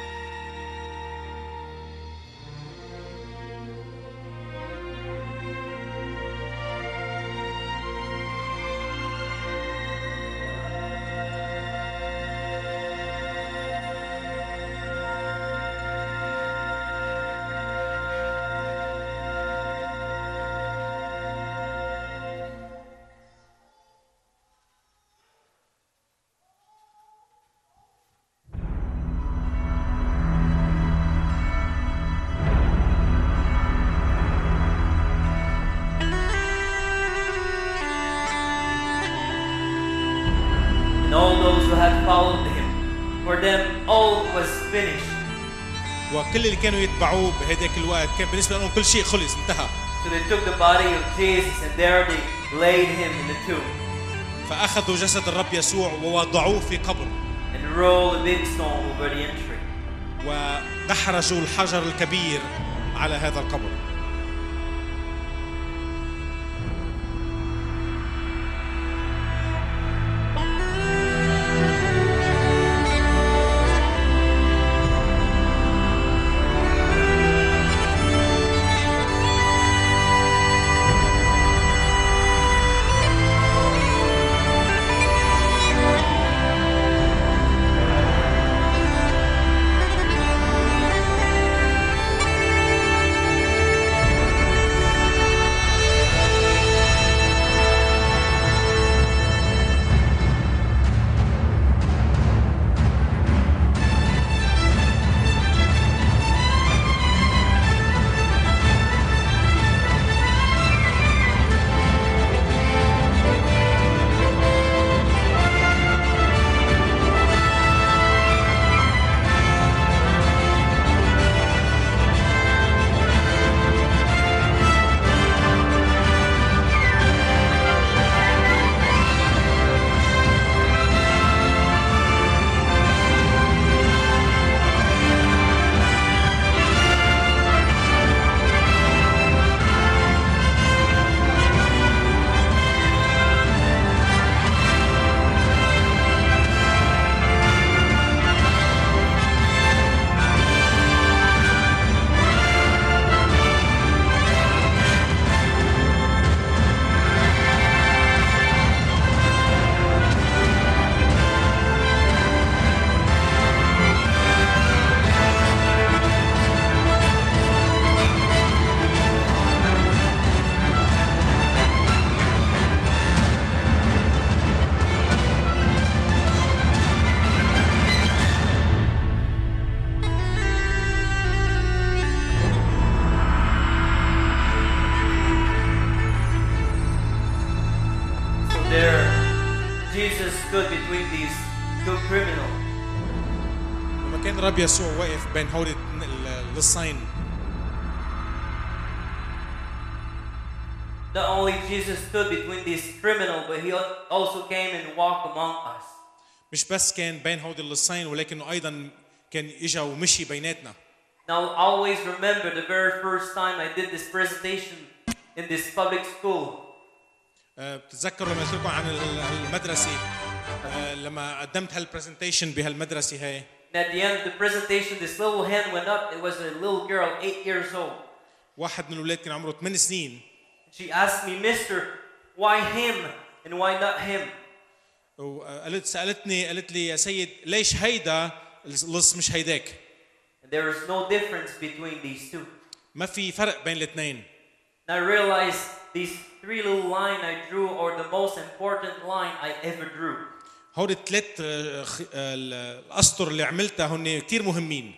And all those who had followed him, for them all was finished. وكل اللي كانوا يتبعوه بهداك الوقت كان بالنسبه لهم كل شيء خلص انتهى So they took the body of Jesus and there they laid him in the tomb فاخذوا جسد الرب يسوع ووضعوه في قبر and rolled a big stone over the entry. ودحرجوا الحجر الكبير على هذا القبر كان الرب يسوع واقف بين هول ال- ال- اللصين Not only Jesus stood between these criminals, but he al- also came and walked among us. مش بس كان بين هول اللصين ولكنه ايضا كان اجا ومشي بيناتنا Now, always remember the very first time I did this presentation in this public school. آه، بتتذكروا لما قلت لكم عن ال- ال- المدرسه آه، لما قدمت هالبرزنتيشن بهالمدرسه هاي And at the end of the presentation, this little hand went up. It was a little girl, eight years old. واحد من الاولاد كان عمره 8 سنين She asked me, Mister, why him and why not him? وقالت سالتني قالت لي يا سيد ليش هيدا اللص مش هيداك And there is no difference between these two. ما في فرق بين الاثنين And I realized these three little lines I drew are the most important line I ever drew. هول الثلاث آه، خ- آه، ال- الاسطر اللي عملتها هن كثير مهمين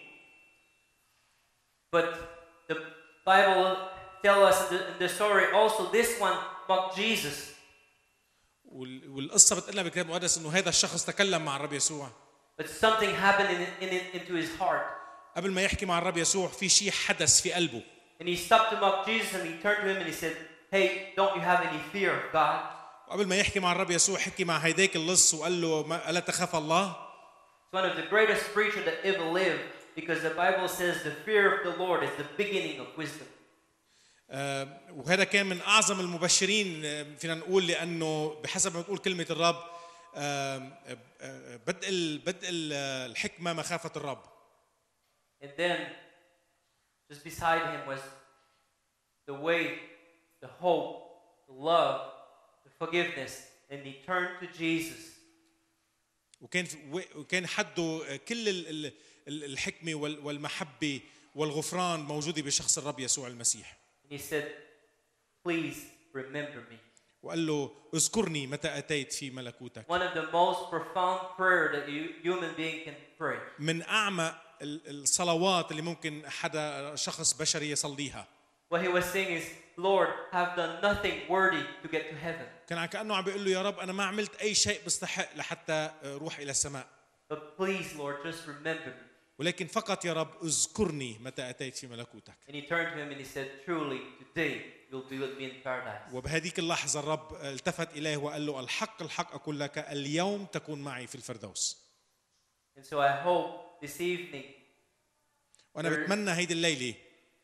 But the Bible tell us in the, in the story also this one mocked Jesus. وال- والقصه بتقول لنا بالكتاب المقدس انه هذا الشخص تكلم مع الرب يسوع But something happened in, in, into his heart. قبل ما يحكي مع الرب يسوع في شيء حدث في قلبه And he stopped to mock Jesus and he turned to him and he said, Hey, don't you have any fear of God? وقبل ما يحكي مع الرب يسوع حكي مع هيداك اللص وقال له ما الا تخاف الله It's one of the greatest preacher that ever lived because the Bible says the fear of the Lord is the beginning of wisdom. آه، وهذا كان من اعظم المبشرين آه، فينا نقول لانه بحسب ما بتقول كلمه الرب آه، آه، بدء ال- بدء ال- الحكمه مخافه الرب And then just beside him was the way, the hope, the love, the forgiveness. And he turned to Jesus. وكان في- و- وكان حده كل ال- ال- ال- الحكمه وال- والمحبه والغفران موجوده بشخص الرب يسوع المسيح And he said, Please remember me. وقال له اذكرني متى اتيت في ملكوتك One of the most profound prayer that you human being can pray. من اعمق ال- الصلوات اللي ممكن حدا شخص بشري يصليها What he was saying is, Lord, have done nothing worthy to get to heaven. كان عن كانه عم بيقول له يا رب انا ما عملت اي شيء بستحق لحتى روح الى السماء But please, Lord, just remember me. ولكن فقط يا رب اذكرني متى اتيت في ملكوتك And he turned to him and he said, Truly, today you'll be with me in paradise. وبهذيك اللحظه الرب التفت اليه وقال له الحق الحق اقول لك اليوم تكون معي في الفردوس And so I hope this evening وانا Sir. بتمنى هيدي الليله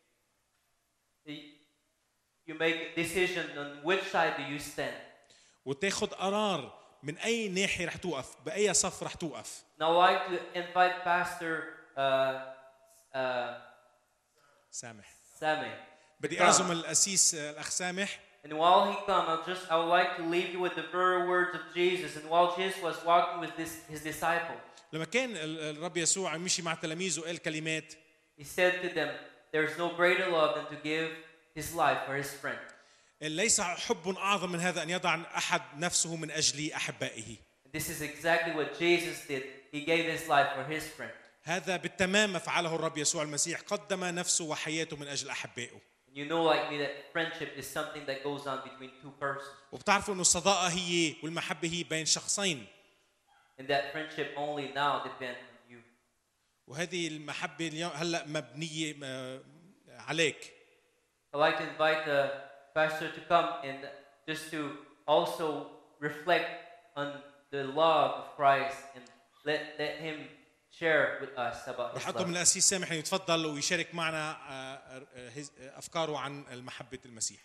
you make a decision on which side do you stand. وتاخذ قرار من اي ناحيه رح توقف باي صف رح توقف Now I'd like to invite Pastor uh, uh, سامح Sammy. بدي come. اعزم الاسيس آه، الاخ سامح And while he come, I'll just I would like to leave you with the very words of Jesus. And while Jesus was walking with this, his disciple, لما كان ال- الرب يسوع مشي مع تلاميذه قال كلمات he said to them, "There is no greater love than to give his life for his friend." قال ليس حب اعظم من هذا ان يضع احد نفسه من اجل احبائه And this is exactly what Jesus did. He gave his life for his friend. هذا بالتمام ما فعله الرب يسوع المسيح قدم نفسه وحياته من اجل احبائه And you know, like me, that friendship is something that goes on between two persons, وبتعرفوا انه الصداقه هي والمحبه هي بين شخصين and that friendship only now depends on you. وهذه المحبه اليوم هلا مبنيه آه، عليك I'd like to invite the pastor to come and just to also reflect on the love of Christ and let, let him share with us about رح his اطلب من love. الاسيس سامح انه يتفضل ويشارك معنا آه، آه، هز- آه، افكاره عن محبه المسيح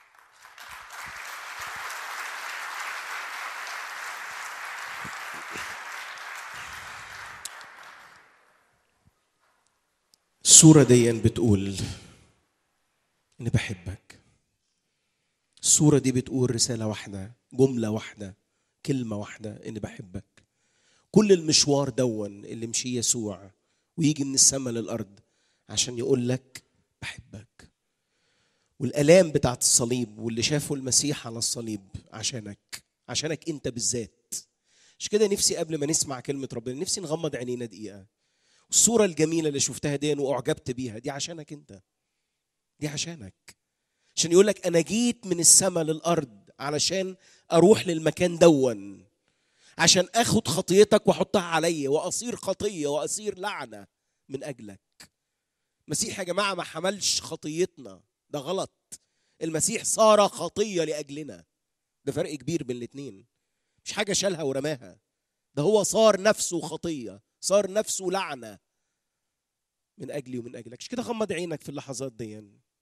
الصورة دي بتقول إني بحبك الصورة دي بتقول رسالة واحدة جملة واحدة كلمة واحدة إني بحبك كل المشوار دون اللي مشي يسوع ويجي من السماء للأرض عشان يقول لك بحبك والآلام بتاعت الصليب واللي شافه المسيح على الصليب عشانك عشانك أنت بالذات مش كده نفسي قبل ما نسمع كلمة ربنا نفسي نغمض عينينا دقيقة الصورة الجميلة اللي شفتها دي وأعجبت بيها دي عشانك أنت دي عشانك عشان يقول لك أنا جيت من السماء للأرض علشان أروح للمكان دون عشان اخد خطيتك واحطها عليا واصير خطيه واصير لعنه من اجلك المسيح يا جماعه ما حملش خطيتنا ده غلط المسيح صار خطيه لاجلنا ده فرق كبير بين الاثنين مش حاجه شالها ورماها ده هو صار نفسه خطيه صار نفسه لعنه من اجلي ومن اجلك مش كده غمض عينك في اللحظات دي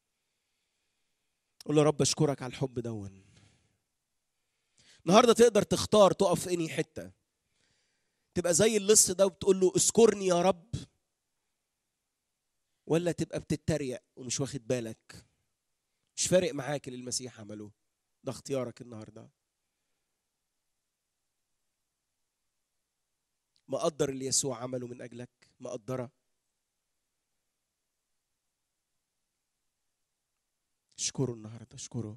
قول له رب اشكرك على الحب دون النهارده تقدر تختار تقف في انهي حته تبقى زي اللص ده وبتقول له اذكرني يا رب ولا تبقى بتتريق ومش واخد بالك مش فارق معاك اللي المسيح عمله ده اختيارك النهارده مقدر اللي يسوع عمله من اجلك مقدره اشكره النهارده اشكره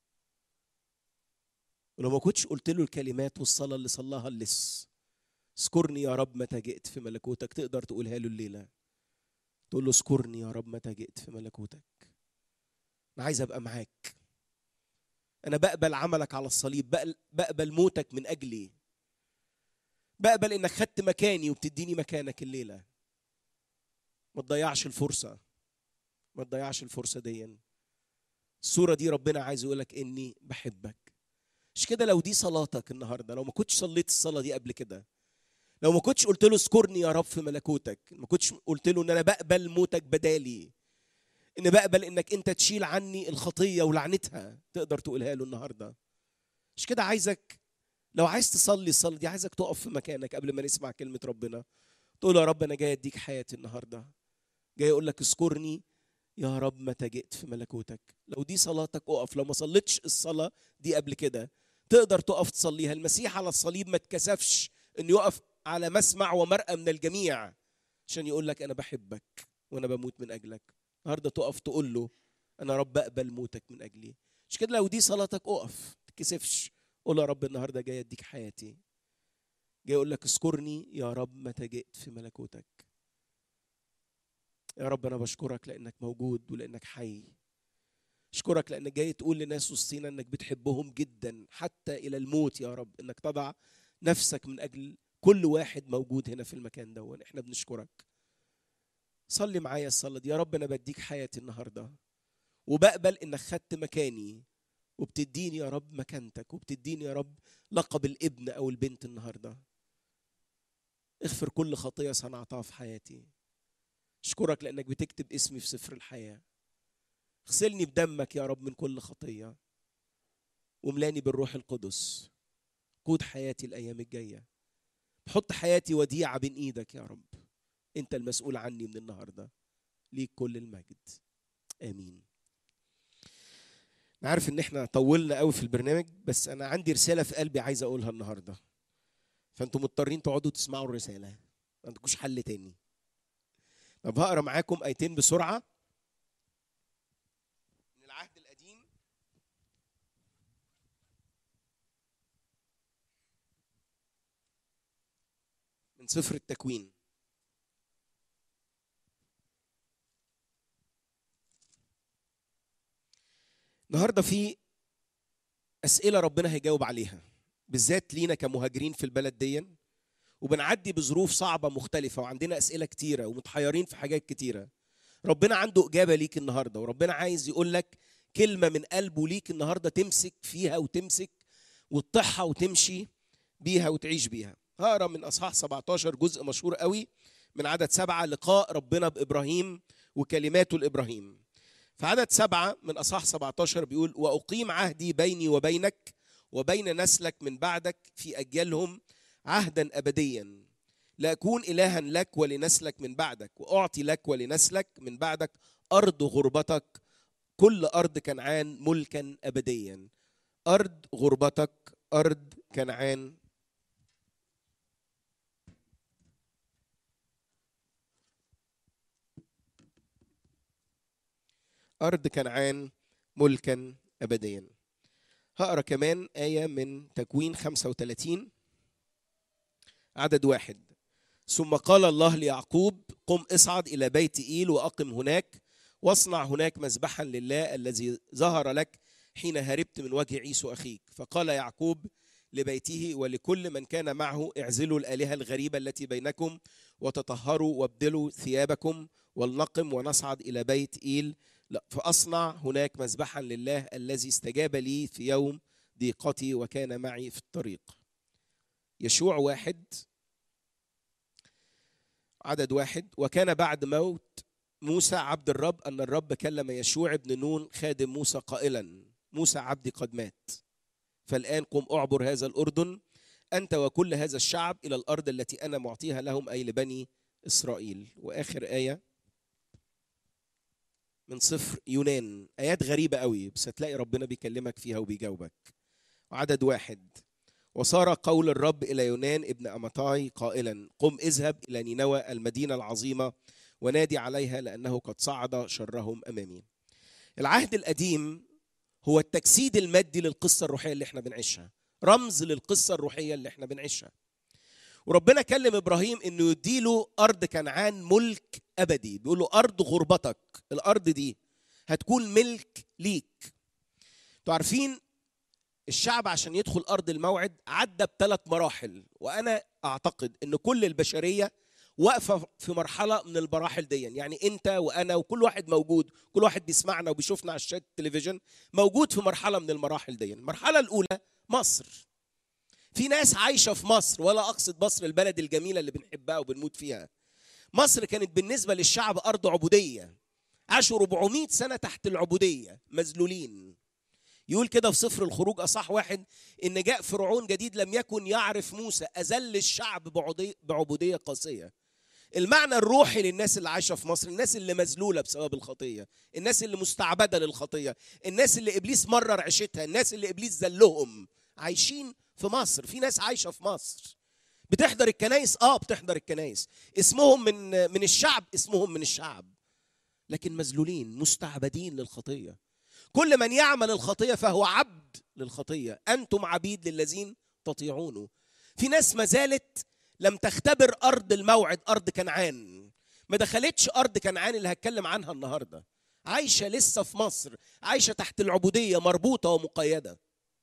ولو ما كنتش قلت له الكلمات والصلاه اللي صلاها اللص اذكرني يا رب متى جئت في ملكوتك تقدر تقولها له الليله تقول له اذكرني يا رب متى جئت في ملكوتك انا عايز ابقى معاك انا بقبل عملك على الصليب بقل- بقبل موتك من اجلي بقبل انك خدت مكاني وبتديني مكانك الليله ما تضيعش الفرصه ما تضيعش الفرصه دي الصوره دي ربنا عايز يقولك اني بحبك مش كده لو دي صلاتك النهارده لو ما كنتش صليت الصلاه دي قبل كده لو ما كنتش قلت له اذكرني يا رب في ملكوتك ما كنتش قلت له ان انا بقبل موتك بدالي ان بقبل انك انت تشيل عني الخطيه ولعنتها تقدر تقولها له النهارده مش كده عايزك لو عايز تصلي الصلاه دي عايزك تقف في مكانك قبل ما نسمع كلمه ربنا تقول يا رب انا جاي اديك حياتي النهارده جاي اقول لك اذكرني يا رب متى جئت في ملكوتك لو دي صلاتك اقف لو ما صليتش الصلاه دي قبل كده تقدر تقف تصليها المسيح على الصليب ما اتكسفش انه يقف على مسمع ومرأى من الجميع عشان يقول لك انا بحبك وانا بموت من اجلك النهارده تقف تقول له انا رب اقبل موتك من اجلي مش كده لو دي صلاتك اقف ما تتكسفش قول يا رب النهارده جاي اديك حياتي جاي اقول لك اذكرني يا رب متى جئت في ملكوتك يا رب انا بشكرك لانك موجود ولانك حي اشكرك لانك جاي تقول لناس وسطينا انك بتحبهم جدا حتى الى الموت يا رب انك تضع نفسك من اجل كل واحد موجود هنا في المكان ده احنا بنشكرك صلي معايا الصلاه دي يا رب انا بديك حياتي النهارده وبقبل انك خدت مكاني وبتديني يا رب مكانتك وبتديني يا رب لقب الابن او البنت النهارده اغفر كل خطيه صنعتها في حياتي اشكرك لانك بتكتب اسمي في سفر الحياه اغسلني بدمك يا رب من كل خطيه وملاني بالروح القدس قود حياتي الايام الجايه بحط حياتي وديعه بين ايدك يا رب انت المسؤول عني من النهارده ليك كل المجد امين انا عارف ان احنا طولنا قوي في البرنامج بس انا عندي رساله في قلبي عايز اقولها النهارده فانتم مضطرين تقعدوا تسمعوا الرساله ما عندكوش حل تاني طب هقرا معاكم ايتين بسرعه من العهد القديم من سفر التكوين النهارده في اسئله ربنا هيجاوب عليها بالذات لينا كمهاجرين في البلد دي وبنعدي بظروف صعبه مختلفه وعندنا اسئله كتيره ومتحيرين في حاجات كتيره ربنا عنده اجابه ليك النهارده وربنا عايز يقول لك كلمه من قلبه ليك النهارده تمسك فيها وتمسك وتطيحها وتمشي بيها وتعيش بيها هقرا من اصحاح 17 جزء مشهور قوي من عدد سبعة لقاء ربنا بإبراهيم وكلماته لإبراهيم في عدد سبعة من أصحاح 17 بيقول وأقيم عهدي بيني وبينك وبين نسلك من بعدك في أجيالهم عهدا أبديا لأكون إلها لك ولنسلك من بعدك وأعطي لك ولنسلك من بعدك أرض غربتك كل أرض كنعان ملكا أبديا أرض غربتك أرض كنعان أرض كنعان ملكا أبديا هقرا كمان آية من تكوين 35 عدد واحد ثم قال الله ليعقوب قم اصعد إلى بيت إيل وأقم هناك واصنع هناك مذبحا لله الذي ظهر لك حين هربت من وجه عيسو أخيك فقال يعقوب لبيته ولكل من كان معه اعزلوا الآلهة الغريبة التي بينكم وتطهروا وابدلوا ثيابكم ولنقم ونصعد إلى بيت إيل لا، فأصنع هناك مذبحا لله الذي استجاب لي في يوم ضيقتي وكان معي في الطريق يشوع واحد عدد واحد وكان بعد موت موسى عبد الرب أن الرب كلم يشوع بن نون خادم موسى قائلا موسى عبدي قد مات فالآن قم أعبر هذا الأردن أنت وكل هذا الشعب إلى الأرض التي أنا معطيها لهم أي لبني إسرائيل وآخر آية من سفر يونان آيات غريبة قوي بس هتلاقي ربنا بيكلمك فيها وبيجاوبك عدد واحد وصار قول الرب إلى يونان ابن أمطاي قائلا قم اذهب إلى نينوى المدينة العظيمة ونادي عليها لأنه قد صعد شرهم أمامي العهد القديم هو التجسيد المادي للقصة الروحية اللي احنا بنعيشها رمز للقصة الروحية اللي احنا بنعيشها وربنا كلم ابراهيم انه يديله ارض كنعان ملك ابدي بيقول له ارض غربتك الارض دي هتكون ملك ليك انتوا عارفين الشعب عشان يدخل ارض الموعد عدى بثلاث مراحل وانا اعتقد ان كل البشريه واقفه في مرحله من المراحل دي يعني انت وانا وكل واحد موجود كل واحد بيسمعنا وبيشوفنا على شاشه التلفزيون موجود في مرحله من المراحل دي المرحله الاولى مصر في ناس عايشه في مصر ولا اقصد مصر البلد الجميله اللي بنحبها وبنموت فيها مصر كانت بالنسبه للشعب ارض عبوديه عاشوا 400 سنه تحت العبوديه مذلولين يقول كده في سفر الخروج اصح واحد ان جاء فرعون جديد لم يكن يعرف موسى اذل الشعب بعودي- بعبوديه قاسيه المعنى الروحي للناس اللي عايشه في مصر الناس اللي مذلوله بسبب الخطيه الناس اللي مستعبده للخطيه الناس اللي ابليس مرر عيشتها الناس اللي ابليس ذلهم عايشين في مصر في ناس عايشه في مصر بتحضر الكنايس اه بتحضر الكنايس اسمهم من من الشعب اسمهم من الشعب لكن مذلولين مستعبدين للخطيه كل من يعمل الخطيه فهو عبد للخطيه انتم عبيد للذين تطيعونه في ناس ما زالت لم تختبر ارض الموعد ارض كنعان ما دخلتش ارض كنعان اللي هتكلم عنها النهارده عايشه لسه في مصر عايشه تحت العبوديه مربوطه ومقيده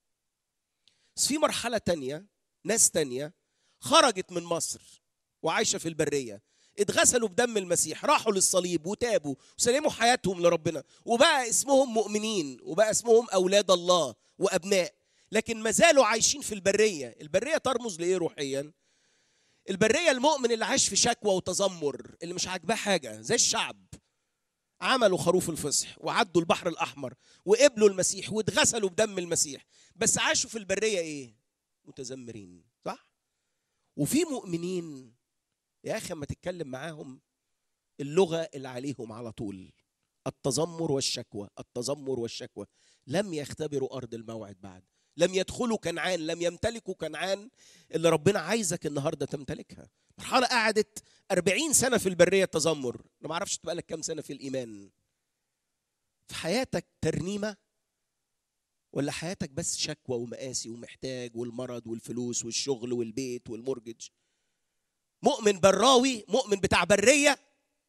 بس في مرحله تانية ناس تانية خرجت من مصر وعايشه في البريه اتغسلوا بدم المسيح راحوا للصليب وتابوا وسلموا حياتهم لربنا وبقى اسمهم مؤمنين وبقى اسمهم اولاد الله وابناء لكن ما زالوا عايشين في البريه البريه ترمز لايه روحيا البريه المؤمن اللي عايش في شكوى وتذمر اللي مش عاجباه حاجه زي الشعب عملوا خروف الفصح وعدوا البحر الاحمر وقبلوا المسيح واتغسلوا بدم المسيح بس عاشوا في البريه ايه متذمرين صح وفي مؤمنين يا اخي اما تتكلم معاهم اللغه اللي عليهم على طول التذمر والشكوى التذمر والشكوى لم يختبروا ارض الموعد بعد لم يدخلوا كنعان لم يمتلكوا كنعان اللي ربنا عايزك النهارده تمتلكها مرحله قعدت 40 سنه في البريه تذمر انا ما اعرفش تبقى لك كام سنه في الايمان في حياتك ترنيمه ولا حياتك بس شكوى ومقاسي ومحتاج والمرض والفلوس والشغل والبيت والمورجج مؤمن براوي مؤمن بتاع بريه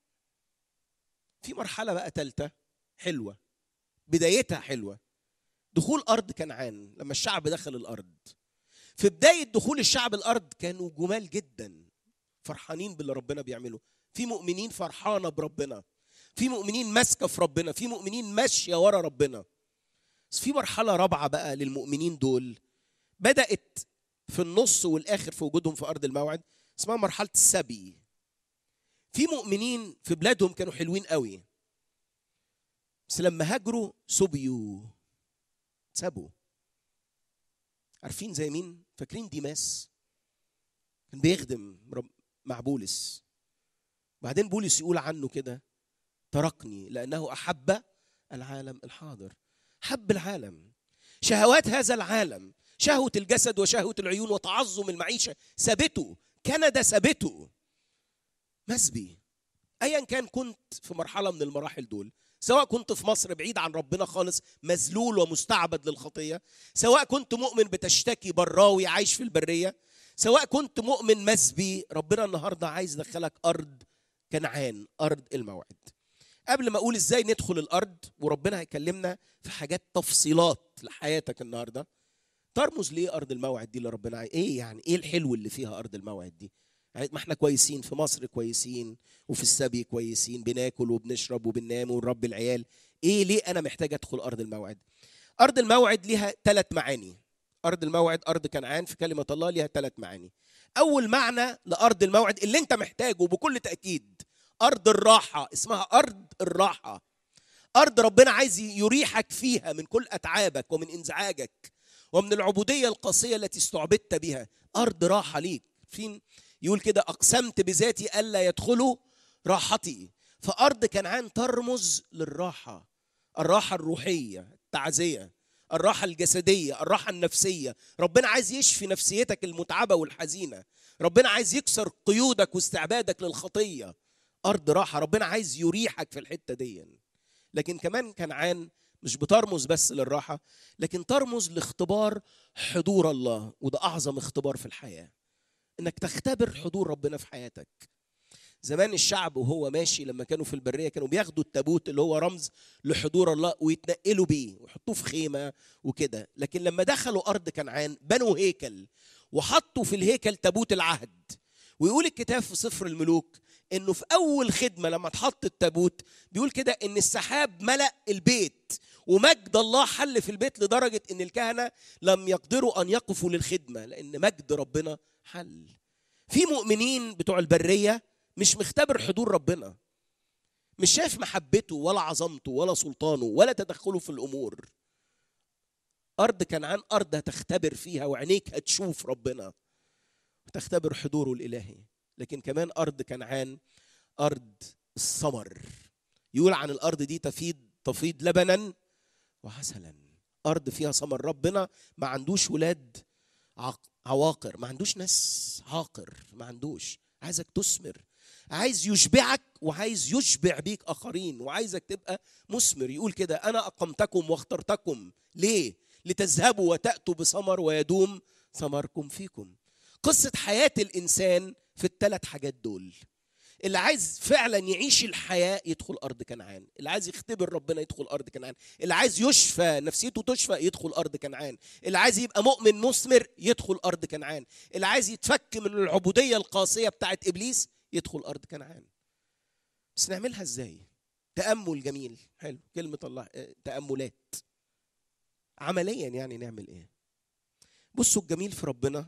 في مرحله بقى ثالثه حلوه بدايتها حلوه دخول ارض كنعان لما الشعب دخل الارض في بدايه دخول الشعب الارض كانوا جمال جدا فرحانين باللي ربنا بيعمله في مؤمنين فرحانه بربنا في مؤمنين ماسكه في ربنا في مؤمنين ماشيه ورا ربنا بس في مرحله رابعه بقى للمؤمنين دول بدات في النص والاخر في وجودهم في ارض الموعد اسمها مرحله السبي في مؤمنين في بلادهم كانوا حلوين قوي بس لما هاجروا سبيوا سابوا عارفين زي مين فاكرين ديماس كان بيخدم رب- مع بولس بعدين بولس يقول عنه كده تركني لانه احب العالم الحاضر حب العالم شهوات هذا العالم شهوة الجسد وشهوة العيون وتعظم المعيشة سابته كندا سابته مسبي ايا كان كنت في مرحلة من المراحل دول سواء كنت في مصر بعيد عن ربنا خالص مذلول ومستعبد للخطية سواء كنت مؤمن بتشتكي براوي عايش في البرية سواء كنت مؤمن مسبي ربنا النهاردة عايز يدخلك أرض كنعان أرض الموعد قبل ما أقول إزاي ندخل الأرض وربنا هيكلمنا في حاجات تفصيلات لحياتك النهاردة ترمز ليه ارض الموعد دي اللي ربنا عايز ايه يعني ايه الحلو اللي فيها ارض الموعد دي يعني ما احنا كويسين في مصر كويسين وفي السبي كويسين بناكل وبنشرب وبننام ونربي العيال ايه ليه انا محتاج ادخل ارض الموعد ارض الموعد ليها ثلاث معاني ارض الموعد ارض كنعان في كلمه الله ليها ثلاث معاني اول معنى لارض الموعد اللي انت محتاجه بكل تاكيد ارض الراحه اسمها ارض الراحه ارض ربنا عايز يريحك فيها من كل اتعابك ومن انزعاجك ومن العبوديه القاسيه التي استعبدت بها ارض راحه ليك فين يقول كده اقسمت بذاتي الا يدخلوا راحتي فارض كنعان ترمز للراحه الراحه الروحيه التعزيه الراحه الجسديه الراحه النفسيه ربنا عايز يشفي نفسيتك المتعبه والحزينه ربنا عايز يكسر قيودك واستعبادك للخطيه ارض راحه ربنا عايز يريحك في الحته دي لكن كمان كنعان مش بترمز بس للراحه لكن ترمز لاختبار حضور الله وده اعظم اختبار في الحياه انك تختبر حضور ربنا في حياتك زمان الشعب وهو ماشي لما كانوا في البريه كانوا بياخدوا التابوت اللي هو رمز لحضور الله ويتنقلوا بيه ويحطوه في خيمه وكده لكن لما دخلوا ارض كنعان بنوا هيكل وحطوا في الهيكل تابوت العهد ويقول الكتاب في سفر الملوك انه في اول خدمه لما اتحط التابوت بيقول كده ان السحاب ملا البيت ومجد الله حل في البيت لدرجه ان الكهنه لم يقدروا ان يقفوا للخدمه لان مجد ربنا حل في مؤمنين بتوع البريه مش مختبر حضور ربنا مش شايف محبته ولا عظمته ولا سلطانه ولا تدخله في الامور ارض كنعان ارض هتختبر فيها وعينيك هتشوف ربنا وتختبر حضوره الالهي لكن كمان ارض كنعان ارض الثمر يقول عن الارض دي تفيض تفيض لبنا وعسلا ارض فيها ثمر ربنا ما عندوش ولاد عق- عواقر ما عندوش ناس عاقر ما عندوش عايزك تثمر عايز يشبعك وعايز يشبع بيك اخرين وعايزك تبقى مثمر يقول كده انا اقمتكم واخترتكم ليه لتذهبوا وتاتوا بثمر ويدوم ثمركم فيكم قصه حياه الانسان في الثلاث حاجات دول اللي عايز فعلا يعيش الحياة يدخل أرض كنعان اللي عايز يختبر ربنا يدخل أرض كنعان اللي عايز يشفى نفسيته تشفى يدخل أرض كنعان اللي عايز يبقى مؤمن مثمر يدخل أرض كنعان اللي عايز يتفك من العبودية القاسية بتاعت إبليس يدخل أرض كنعان بس نعملها إزاي تأمل جميل حلو كلمة الله آه، تأملات عمليا يعني نعمل إيه بصوا الجميل في ربنا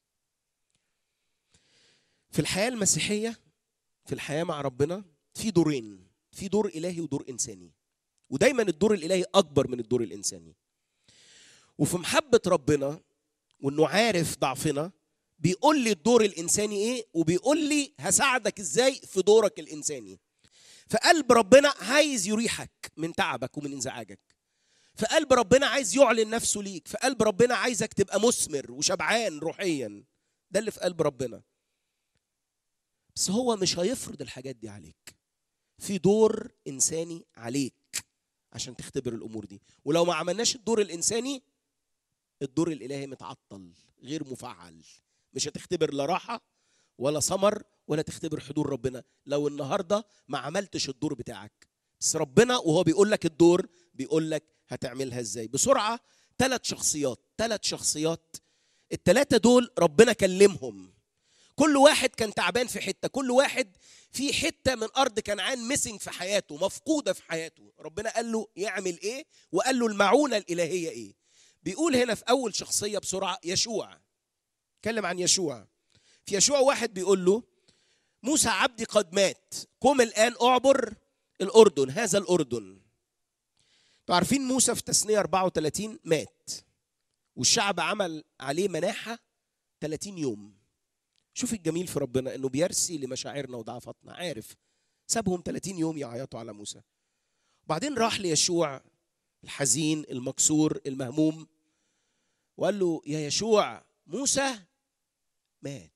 في الحياة المسيحية في الحياة مع ربنا في دورين في دور إلهي ودور إنساني ودايما الدور الإلهي أكبر من الدور الإنساني وفي محبة ربنا وإنه عارف ضعفنا بيقول لي الدور الإنساني إيه وبيقول لي هساعدك إزاي في دورك الإنساني فقلب ربنا عايز يريحك من تعبك ومن انزعاجك فقلب ربنا عايز يعلن نفسه ليك فقلب ربنا عايزك تبقى مثمر وشبعان روحيا ده اللي في قلب ربنا بس هو مش هيفرض الحاجات دي عليك في دور انساني عليك عشان تختبر الامور دي ولو ما عملناش الدور الانساني الدور الالهي متعطل غير مفعل مش هتختبر لا راحه ولا ثمر ولا تختبر حضور ربنا لو النهارده ما عملتش الدور بتاعك بس ربنا وهو بيقول لك الدور بيقول لك هتعملها ازاي بسرعه ثلاث شخصيات ثلاث شخصيات الثلاثه دول ربنا كلمهم كل واحد كان تعبان في حته كل واحد في حته من ارض كنعان ميسنج في حياته مفقوده في حياته ربنا قال له يعمل ايه وقال له المعونه الالهيه ايه بيقول هنا في اول شخصيه بسرعه يشوع اتكلم عن يشوع في يشوع واحد بيقول له موسى عبدي قد مات قم الان اعبر الاردن هذا الاردن انتوا عارفين موسى في تثنيه 34 مات والشعب عمل عليه مناحه 30 يوم شوف الجميل في ربنا انه بيرسي لمشاعرنا وضعفاتنا عارف سابهم 30 يوم يعيطوا على موسى وبعدين راح ليشوع الحزين المكسور المهموم وقال له يا يشوع موسى مات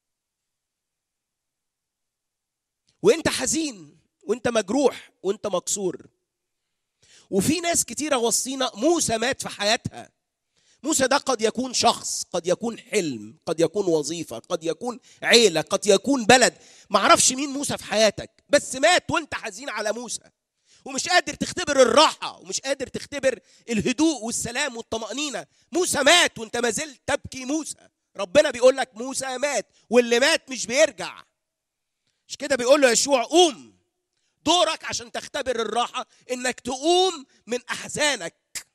وانت حزين وانت مجروح وانت مكسور وفي ناس كتيرة وصينا موسى مات في حياتها موسى ده قد يكون شخص قد يكون حلم قد يكون وظيفة قد يكون عيلة قد يكون بلد معرفش مين موسى في حياتك بس مات وانت حزين على موسى ومش قادر تختبر الراحه ومش قادر تختبر الهدوء والسلام والطمانينه موسى مات وانت ما زلت تبكي موسى ربنا بيقول لك موسى مات واللي مات مش بيرجع مش كده بيقول له يشوع قوم دورك عشان تختبر الراحه انك تقوم من احزانك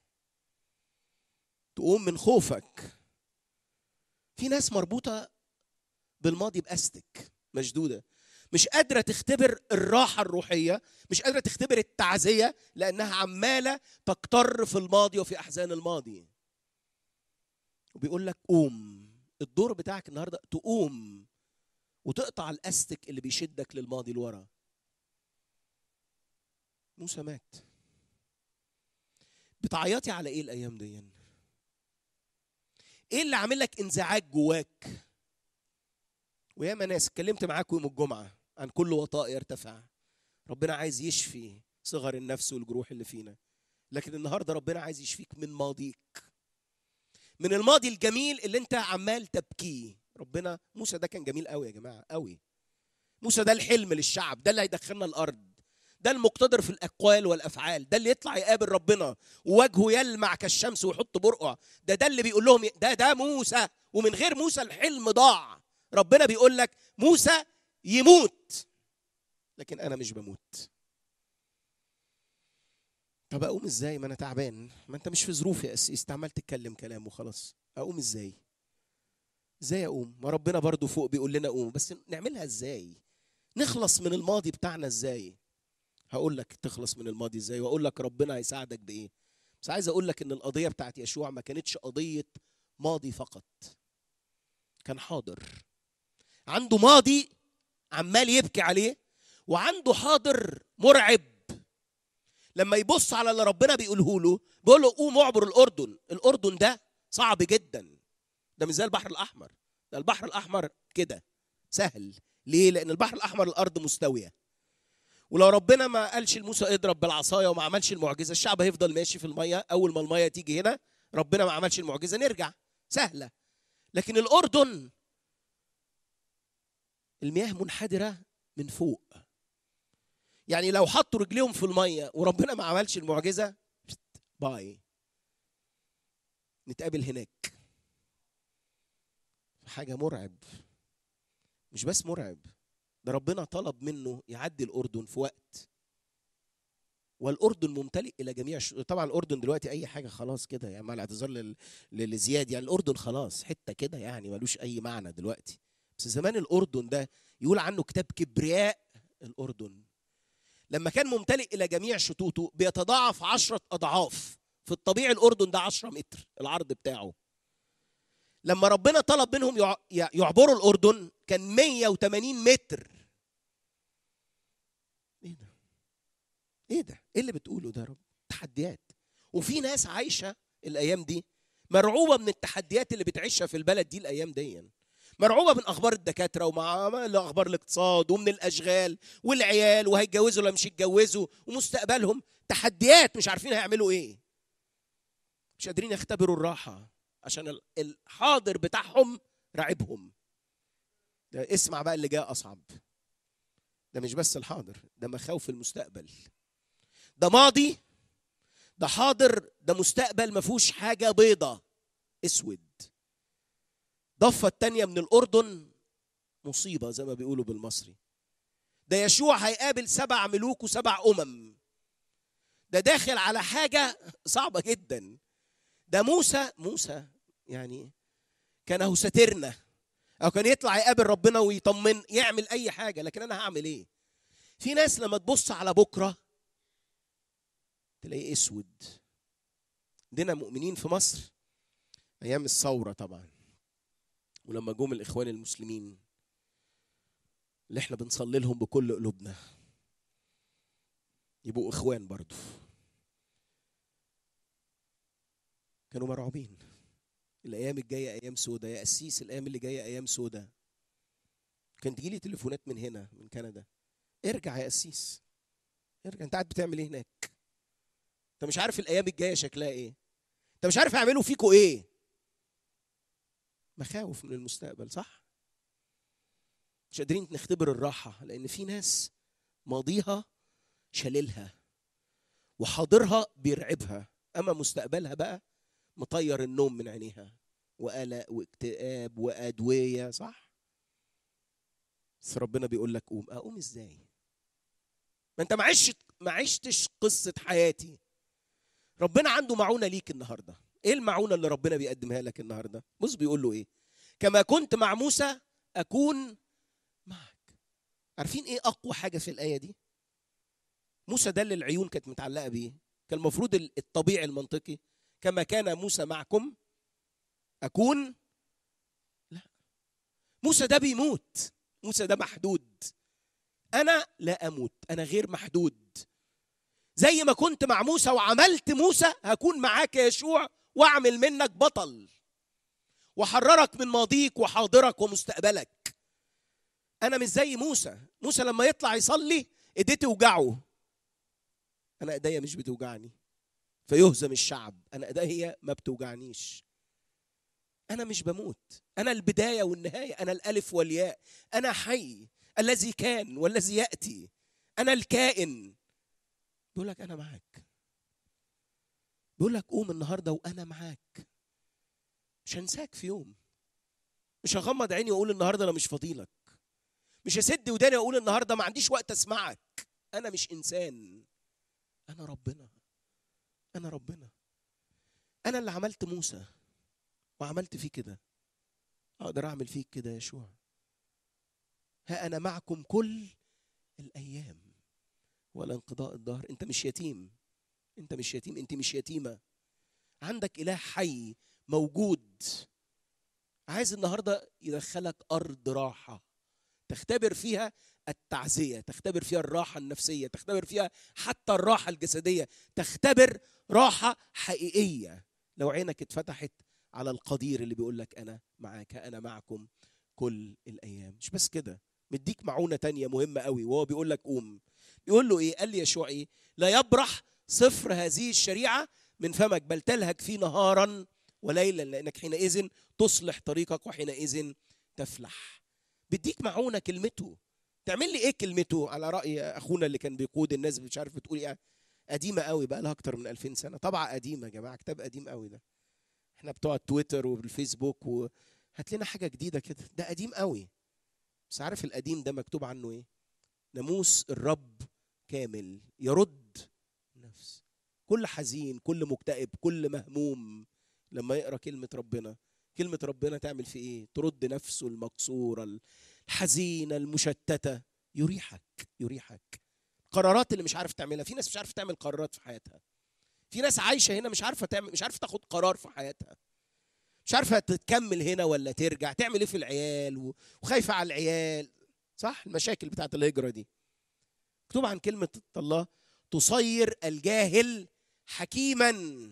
تقوم من خوفك في ناس مربوطه بالماضي باستك مشدوده مش قادره تختبر الراحه الروحيه مش قادره تختبر التعزيه لانها عماله تقتر في الماضي وفي احزان الماضي وبيقول لك قوم الدور بتاعك النهارده تقوم وتقطع الاستك اللي بيشدك للماضي لورا موسى مات بتعيطي على ايه الايام دي ايه اللي عامل لك انزعاج جواك وياما ناس اتكلمت معاكم يوم الجمعه عن كل وطاء يرتفع ربنا عايز يشفي صغر النفس والجروح اللي فينا لكن النهارده ربنا عايز يشفيك من ماضيك من الماضي الجميل اللي انت عمال تبكيه ربنا موسى ده كان جميل قوي يا جماعه قوي موسى ده الحلم للشعب ده اللي هيدخلنا الارض ده المقتدر في الاقوال والافعال ده اللي يطلع يقابل ربنا ووجهه يلمع كالشمس ويحط برقع ده ده اللي بيقول لهم ده ده موسى ومن غير موسى الحلم ضاع ربنا بيقول لك موسى يموت لكن انا مش بموت طب اقوم ازاي ما انا تعبان ما انت مش في ظروف يا اسيس انت عمال تتكلم كلام وخلاص اقوم ازاي ازاي اقوم ما ربنا برضو فوق بيقول لنا قوم بس نعملها ازاي نخلص من الماضي بتاعنا ازاي هقول لك تخلص من الماضي ازاي واقول لك ربنا هيساعدك بايه بس عايز اقول لك ان القضيه بتاعت يشوع ما كانتش قضيه ماضي فقط كان حاضر عنده ماضي عمال يبكي عليه وعنده حاضر مرعب لما يبص على اللي ربنا بيقوله له بيقول له قوم اعبر الاردن الاردن ده صعب جدا ده مش زي البحر الاحمر ده البحر الاحمر كده سهل ليه لان البحر الاحمر الارض مستويه ولو ربنا ما قالش لموسى اضرب بالعصايه وما عملش المعجزه الشعب هيفضل ماشي في الميه اول ما الميه تيجي هنا ربنا ما عملش المعجزه نرجع سهله لكن الاردن المياه منحدره من فوق يعني لو حطوا رجليهم في الميه وربنا ما عملش المعجزه باي نتقابل هناك حاجه مرعب مش بس مرعب ده ربنا طلب منه يعدي الاردن في وقت والاردن ممتلئ الى جميع ش... طبعا الاردن دلوقتي اي حاجه خلاص كده يعني مع الاعتذار لل... لزياد يعني الاردن خلاص حته كده يعني ملوش اي معنى دلوقتي بس زمان الاردن ده يقول عنه كتاب كبرياء الاردن لما كان ممتلئ الى جميع شطوطه بيتضاعف عشرة اضعاف في الطبيعي الاردن ده 10 متر العرض بتاعه لما ربنا طلب منهم يع- يع- يعبروا الاردن كان 180 متر ايه ده ايه ده ايه اللي بتقوله ده يا رب تحديات وفي ناس عايشه الايام دي مرعوبه من التحديات اللي بتعيشها في البلد دي الايام دي مرعوبه من اخبار الدكاتره ومع اخبار الاقتصاد ومن الاشغال والعيال وهيتجوزوا ولا مش يتجوزوا ومستقبلهم تحديات مش عارفين هيعملوا ايه مش قادرين يختبروا الراحه عشان ال- الحاضر بتاعهم راعبهم ده اسمع بقى اللي جاي اصعب ده مش بس الحاضر ده مخاوف المستقبل ده ماضي ده حاضر ده مستقبل ما فيهوش حاجه بيضه اسود ضفه التانية من الاردن مصيبه زي ما بيقولوا بالمصري ده يشوع هيقابل سبع ملوك وسبع امم ده داخل على حاجه صعبه جدا ده موسى موسى يعني كان هو ساترنا او كان يطلع يقابل ربنا ويطمن يعمل اي حاجه لكن انا هعمل ايه في ناس لما تبص على بكره تلاقيه اسود عندنا مؤمنين في مصر ايام الثوره طبعا ولما جم الاخوان المسلمين اللي احنا بنصلي لهم بكل قلوبنا يبقوا اخوان برضو كانوا مرعوبين الايام الجايه ايام سودة يا قسيس الايام اللي جايه ايام سودة كان تجيلي تليفونات من هنا من كندا ارجع يا قسيس ارجع انت قاعد بتعمل ايه هناك انت مش عارف الايام الجايه شكلها ايه انت مش عارف يعملوا فيكوا ايه مخاوف من المستقبل صح مش قادرين نختبر الراحه لان في ناس ماضيها شللها وحاضرها بيرعبها اما مستقبلها بقى مطير النوم من عينيها وقلق واكتئاب وادويه صح بس ربنا بيقول لك قوم اقوم ازاي ما انت ما عشت ما عشتش قصه حياتي ربنا عنده معونه ليك النهارده ايه المعونه اللي ربنا بيقدمها لك النهارده بص بيقول له ايه كما كنت مع موسى اكون معك عارفين ايه اقوى حاجه في الايه دي موسى ده اللي العيون كانت متعلقه بيه كان المفروض ال- الطبيعي المنطقي كما كان موسى معكم اكون لا موسى ده بيموت موسى ده محدود انا لا اموت انا غير محدود زي ما كنت مع موسى وعملت موسى هكون معاك يا يشوع واعمل منك بطل وحررك من ماضيك وحاضرك ومستقبلك انا مش زي موسى موسى لما يطلع يصلي ايديه توجعه انا ايديا مش بتوجعني فيهزم الشعب انا ايديا ما بتوجعنيش انا مش بموت انا البدايه والنهايه انا الالف والياء انا حي الذي كان والذي ياتي انا الكائن بيقول لك انا معاك بيقول لك قوم النهارده وانا معاك مش هنساك في يوم مش هغمض عيني واقول النهارده انا مش فاضيلك مش هسد وداني واقول النهارده ما عنديش وقت اسمعك انا مش انسان انا ربنا انا ربنا انا اللي عملت موسى وعملت فيه كده اقدر اعمل فيك كده يا يشوع ها انا معكم كل الايام ولا انقضاء الدهر انت مش يتيم انت مش يتيم انت مش يتيمه عندك اله حي موجود عايز النهارده يدخلك ارض راحه تختبر فيها التعزيه تختبر فيها الراحه النفسيه تختبر فيها حتى الراحه الجسديه تختبر راحه حقيقيه لو عينك اتفتحت على القدير اللي بيقول لك انا معاك انا معكم كل الايام مش بس كده مديك معونه تانية مهمه قوي وهو بيقول لك قوم بيقول له ايه قال لي يشوع ايه لا يبرح صفر هذه الشريعه من فمك بل تلهج فيه نهارا وليلا لانك حينئذ تصلح طريقك وحينئذ تفلح بيديك معونه كلمته تعمل لي ايه كلمته على راي اخونا اللي كان بيقود الناس مش عارف بتقول ايه قديمه قوي بقى لها اكتر من 2000 سنه طبعا قديمه يا جماعه كتاب قديم قوي ده احنا بتوع التويتر والفيسبوك وهات لنا حاجه جديده كده ده قديم قوي بس عارف القديم ده مكتوب عنه ايه ناموس الرب كامل يرد النفس كل حزين كل مكتئب كل مهموم لما يقرا كلمه ربنا كلمه ربنا تعمل في ايه ترد نفسه المكسوره الحزينه المشتته يريحك يريحك القرارات اللي مش عارف تعملها في ناس مش عارفه تعمل قرارات في حياتها في ناس عايشه هنا مش عارفه تعمل مش عارفه تاخد قرار في حياتها مش عارفه تكمل هنا ولا ترجع تعمل ايه في العيال و- وخايفه على العيال صح المشاكل بتاعت الهجره دي مكتوب عن كلمه الله تصير الجاهل حكيما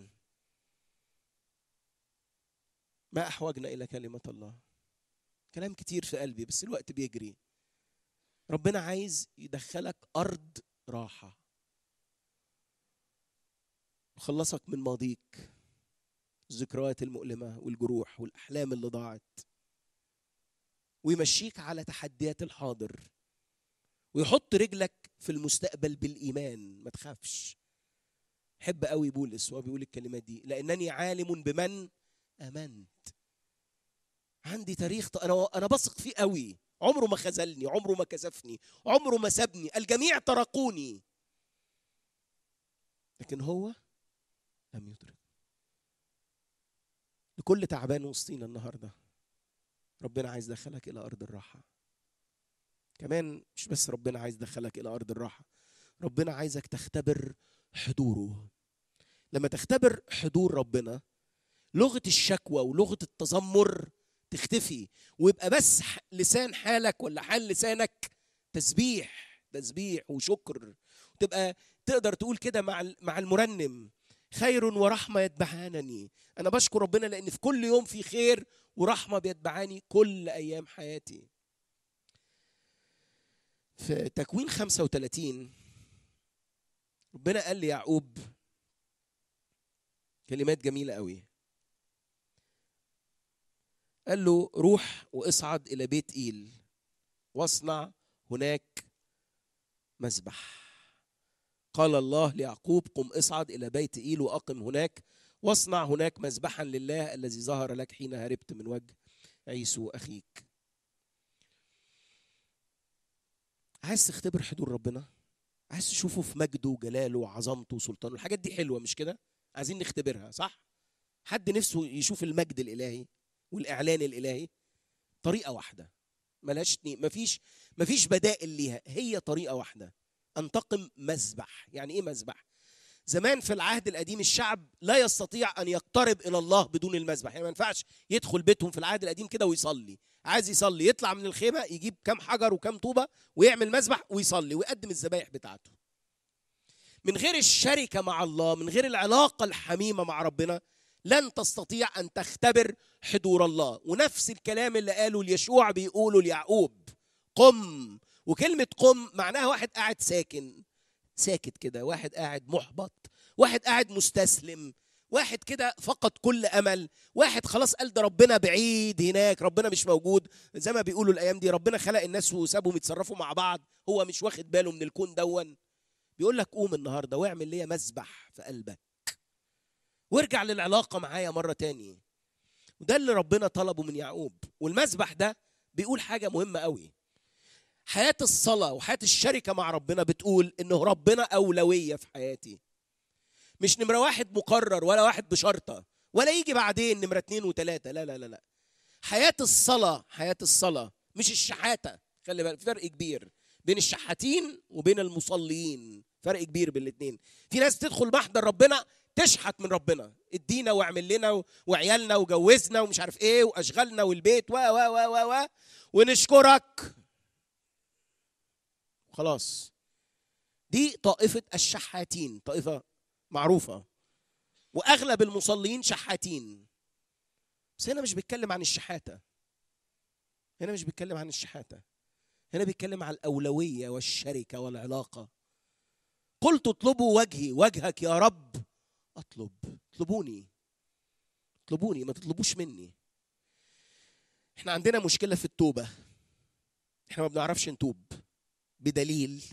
ما احوجنا الى كلمه الله كلام كتير في قلبي بس الوقت بيجري ربنا عايز يدخلك ارض راحه يخلصك من ماضيك الذكريات المؤلمه والجروح والاحلام اللي ضاعت ويمشيك على تحديات الحاضر ويحط رجلك في المستقبل بالايمان ما تخافش حب قوي بولس وهو بيقول الكلمات دي لانني عالم بمن امنت عندي تاريخ ط- انا انا بثق فيه قوي عمره ما خذلني عمره ما كسفني عمره ما سابني الجميع تركوني لكن هو لم يترك لكل تعبان وسطينا النهارده ربنا عايز يدخلك الى ارض الراحه كمان مش بس ربنا عايز يدخلك الى ارض الراحه ربنا عايزك تختبر حضوره لما تختبر حضور ربنا لغه الشكوى ولغه التذمر تختفي ويبقى بس ح- لسان حالك ولا حال لسانك تسبيح تسبيح وشكر وتبقى تقدر تقول كده مع ال- مع المرنم خير ورحمه يتبعانني انا بشكر ربنا لان في كل يوم في خير ورحمه بيتبعاني كل ايام حياتي في تكوين 35 ربنا قال ليعقوب كلمات جميله قوي قال له روح واصعد الى بيت ايل واصنع هناك مذبح قال الله ليعقوب قم اصعد الى بيت ايل واقم هناك واصنع هناك مذبحا لله الذي ظهر لك حين هربت من وجه عيسو اخيك عايز تختبر حضور ربنا عايز تشوفه في مجده وجلاله وعظمته وسلطانه الحاجات دي حلوه مش كده عايزين نختبرها صح حد نفسه يشوف المجد الالهي والاعلان الالهي طريقه واحده ملهاش اتنين مفيش مفيش بدائل ليها هي طريقه واحده انتقم مذبح يعني ايه مذبح زمان في العهد القديم الشعب لا يستطيع ان يقترب الى الله بدون المذبح يعني ما ينفعش يدخل بيتهم في العهد القديم كده ويصلي عايز يصلي يطلع من الخيمه يجيب كام حجر وكام طوبه ويعمل مذبح ويصلي ويقدم الذبايح بتاعته من غير الشركه مع الله من غير العلاقه الحميمه مع ربنا لن تستطيع ان تختبر حضور الله ونفس الكلام اللي قاله ليشوع بيقوله ليعقوب قم وكلمه قم معناها واحد قاعد ساكن ساكت كده واحد قاعد محبط واحد قاعد مستسلم واحد كده فقد كل امل واحد خلاص قال ده ربنا بعيد هناك ربنا مش موجود زي ما بيقولوا الايام دي ربنا خلق الناس وسابهم يتصرفوا مع بعض هو مش واخد باله من الكون دون بيقول لك قوم النهارده واعمل ليا مسبح في قلبك وارجع للعلاقه معايا مره تاني وده اللي ربنا طلبه من يعقوب والمسبح ده بيقول حاجه مهمه قوي حياه الصلاه وحياه الشركه مع ربنا بتقول انه ربنا اولويه في حياتي مش نمره واحد مقرر ولا واحد بشرطه ولا يجي بعدين نمره اتنين وتلاته لا لا لا لا حياه الصلاه حياه الصلاه مش الشحاته خلي بالك في فرق كبير بين الشحاتين وبين المصليين فرق كبير بين الاثنين في ناس تدخل محضر ربنا تشحت من ربنا ادينا واعمل لنا و- وعيالنا وجوزنا ومش عارف ايه واشغالنا والبيت و و و و و ونشكرك خلاص دي طائفة الشحاتين طائفة معروفة وأغلب المصلين شحاتين بس هنا مش بيتكلم عن الشحاتة هنا مش بيتكلم عن الشحاتة هنا بيتكلم عن الأولوية والشركة والعلاقة قلت اطلبوا وجهي وجهك يا رب اطلب اطلبوني اطلبوني ما تطلبوش مني احنا عندنا مشكلة في التوبة احنا ما بنعرفش نتوب بدليل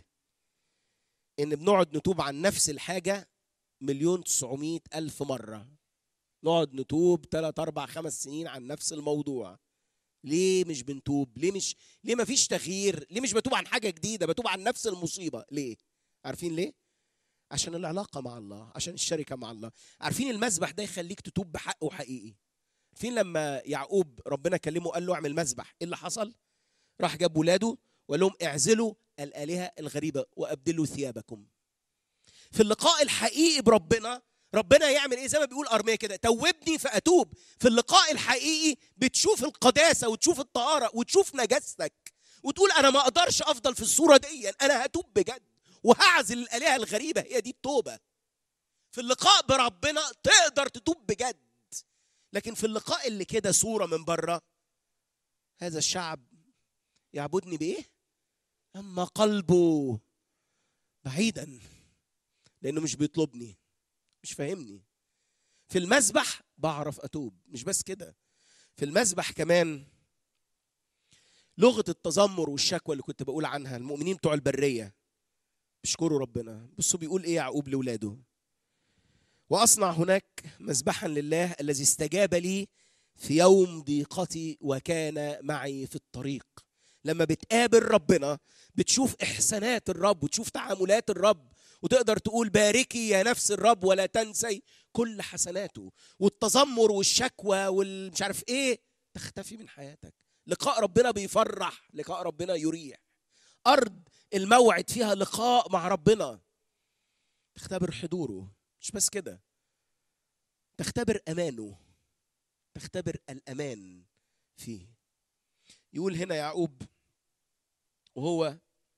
ان بنقعد نتوب عن نفس الحاجة مليون تسعمائة ألف مرة نقعد نتوب ثلاث أربع خمس سنين عن نفس الموضوع ليه مش بنتوب ليه مش ليه ما فيش تغيير ليه مش بتوب عن حاجة جديدة بتوب عن نفس المصيبة ليه عارفين ليه عشان العلاقة مع الله عشان الشركة مع الله عارفين المذبح ده يخليك تتوب بحقه حقيقي عارفين لما يعقوب ربنا كلمه قال له اعمل مذبح ايه اللي حصل راح جاب ولاده وقال لهم اعزلوا الآلهة الغريبة وأبدلوا ثيابكم في اللقاء الحقيقي بربنا ربنا يعمل ايه زي ما بيقول ارميه كده توبني فاتوب في اللقاء الحقيقي بتشوف القداسه وتشوف الطهاره وتشوف نجاستك وتقول انا ما اقدرش افضل في الصوره دي انا هتوب بجد وهعزل الالهه الغريبه هي دي التوبه في اللقاء بربنا تقدر تتوب بجد لكن في اللقاء اللي كده صوره من بره هذا الشعب يعبدني بايه اما قلبه بعيدا لانه مش بيطلبني مش فاهمني في المسبح بعرف اتوب مش بس كده في المسبح كمان لغه التذمر والشكوى اللي كنت بقول عنها المؤمنين بتوع البريه بيشكروا ربنا بصوا بيقول ايه يعقوب لاولاده واصنع هناك مذبحا لله الذي استجاب لي في يوم ضيقتي وكان معي في الطريق لما بتقابل ربنا بتشوف احسانات الرب وتشوف تعاملات الرب وتقدر تقول باركي يا نفس الرب ولا تنسي كل حسناته والتذمر والشكوى والمش عارف ايه تختفي من حياتك لقاء ربنا بيفرح لقاء ربنا يريح ارض الموعد فيها لقاء مع ربنا تختبر حضوره مش بس كده تختبر امانه تختبر الامان فيه يقول هنا يعقوب وهو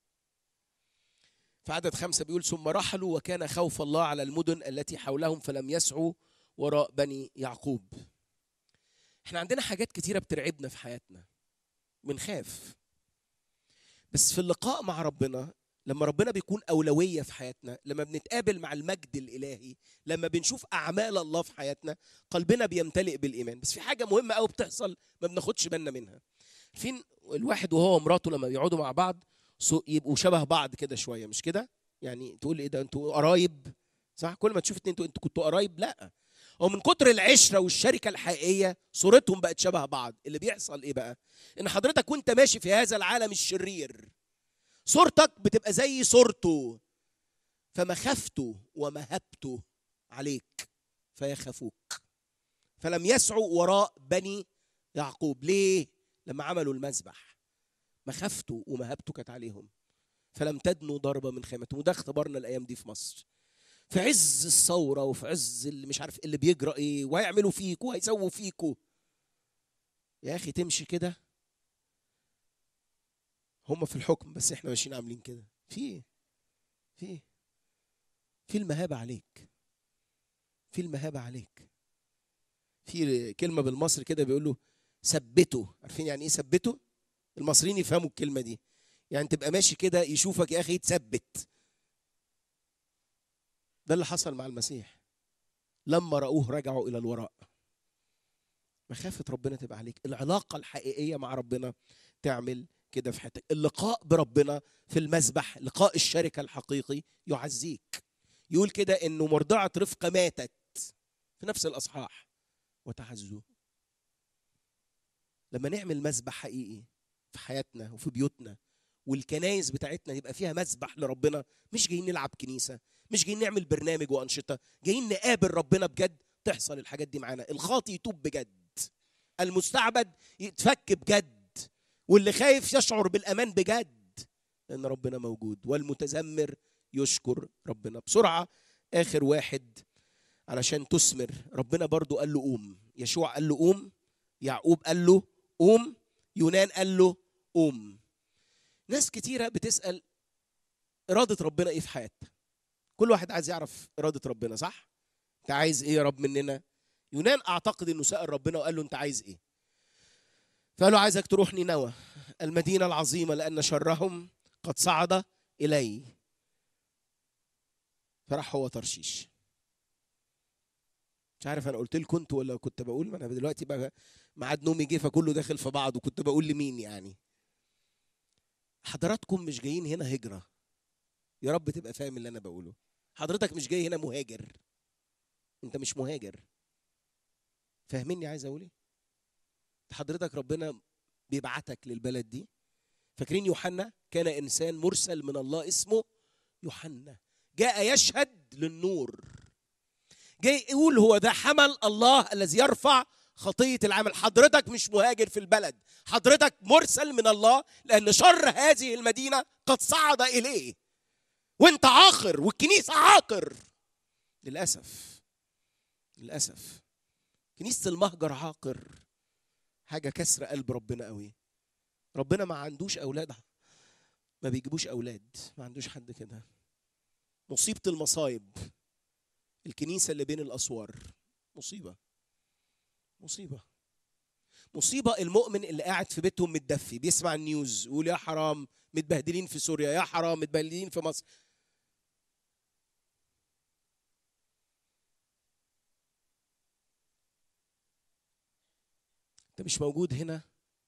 في عدد خمسة بيقول ثم رحلوا وكان خوف الله على المدن التي حولهم فلم يسعوا وراء بني يعقوب احنا عندنا حاجات كتيرة بترعبنا في حياتنا بنخاف بس في اللقاء مع ربنا لما ربنا بيكون أولوية في حياتنا لما بنتقابل مع المجد الإلهي لما بنشوف أعمال الله في حياتنا قلبنا بيمتلئ بالإيمان بس في حاجة مهمة أوي بتحصل ما بناخدش بالنا منها فين الواحد وهو ومراته لما بيقعدوا مع بعض سو- يبقوا شبه بعض كده شوية مش كده يعني تقول ايه ده انتوا قرايب صح كل ما تشوف اتنين انتوا انتوا كنتوا قرايب لا هو من كتر العشره والشركه الحقيقيه صورتهم بقت شبه بعض اللي بيحصل ايه بقى ان حضرتك وانت ماشي في هذا العالم الشرير صورتك بتبقى زي صورته فمخافته ومهبته عليك فيخافوك فلم يسعوا وراء بني يعقوب ليه لما عملوا المذبح مخافته ومهبته كانت عليهم فلم تدنوا ضربة من خيمتهم وده اختبارنا الأيام دي في مصر في عز الثورة وفي عز اللي مش عارف اللي بيجرى ايه وهيعملوا فيكوا وهيسووا فيكوا يا أخي تمشي كده هم في الحكم بس احنا ماشيين عاملين كده في ايه في ايه في المهابة عليك في المهابة عليك في كلمة بالمصري كده بيقولوا ثبته عارفين يعني ايه ثبته المصريين يفهموا الكلمة دي يعني تبقى ماشي كده يشوفك يا اخي تثبت ده اللي حصل مع المسيح لما رأوه رجعوا إلى الوراء مخافة ربنا تبقى عليك العلاقة الحقيقية مع ربنا تعمل كده في حياتك اللقاء بربنا في المسبح لقاء الشركة الحقيقي يعزيك يقول كده انه مرضعة رفقة ماتت في نفس الأصحاح وتعزوا لما نعمل مسبح حقيقي في حياتنا وفي بيوتنا والكنايس بتاعتنا يبقى فيها مسبح لربنا مش جايين نلعب كنيسة مش جايين نعمل برنامج وأنشطة جايين نقابل ربنا بجد تحصل الحاجات دي معانا الخاطي يتوب بجد المستعبد يتفك بجد واللي خايف يشعر بالأمان بجد لأن ربنا موجود والمتذمر يشكر ربنا بسرعة آخر واحد علشان تثمر ربنا برضو قال له قوم يشوع قال له قوم يعقوب قال له قوم يونان قال له قوم ناس كتيرة بتسأل إرادة ربنا إيه في حياتنا كل واحد عايز يعرف إرادة ربنا صح أنت عايز إيه يا رب مننا يونان أعتقد إنه سأل ربنا وقال له أنت عايز إيه فقال له عايزك تروح نينوى المدينة العظيمة لأن شرهم قد صعد إلي فراح هو ترشيش مش عارف انا قلت لكم انتوا ولا كنت بقول ما انا دلوقتي بقى ميعاد نومي جه فكله داخل في بعض وكنت بقول لمين يعني حضراتكم مش جايين هنا هجره يا رب تبقى فاهم اللي انا بقوله حضرتك مش جاي هنا مهاجر انت مش مهاجر فاهميني عايز اقول ايه حضرتك ربنا بيبعتك للبلد دي فاكرين يوحنا كان انسان مرسل من الله اسمه يوحنا جاء يشهد للنور جاي يقول هو ده حمل الله الذي يرفع خطية العمل حضرتك مش مهاجر في البلد حضرتك مرسل من الله لأن شر هذه المدينة قد صعد إليه وانت عاقر والكنيسة عاقر للأسف للأسف كنيسة المهجر عاقر حاجة كسر قلب ربنا قوي ربنا ما عندوش أولاد ما بيجيبوش أولاد ما عندوش حد كده مصيبة المصايب الكنيسة اللي بين الأسوار مصيبة مصيبة مصيبة المؤمن اللي قاعد في بيتهم متدفي بيسمع النيوز يقول يا حرام متبهدلين في سوريا يا حرام متبهدلين في مصر انت مش موجود هنا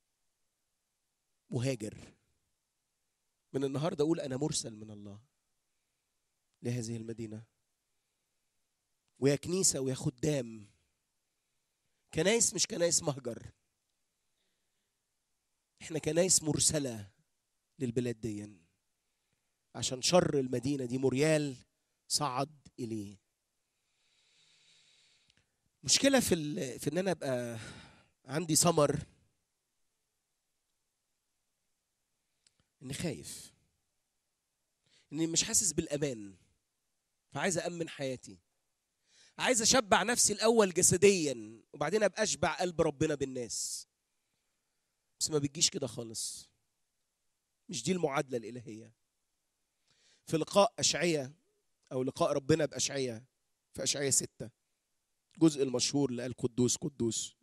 مهاجر من النهارده اقول انا مرسل من الله لهذه المدينه ويا كنيسه ويا خدام كنايس مش كنايس مهجر احنا كنايس مرسله للبلاد دي عشان شر المدينه دي مريال صعد اليه مشكله في ال... في ان انا ابقى عندي سمر اني خايف اني مش حاسس بالامان فعايز امن حياتي عايز اشبع نفسي الاول جسديا وبعدين ابقى اشبع قلب ربنا بالناس بس ما بتجيش كده خالص مش دي المعادله الالهيه في لقاء اشعياء او لقاء ربنا باشعياء في اشعياء ستة الجزء المشهور اللي قال قدوس قدوس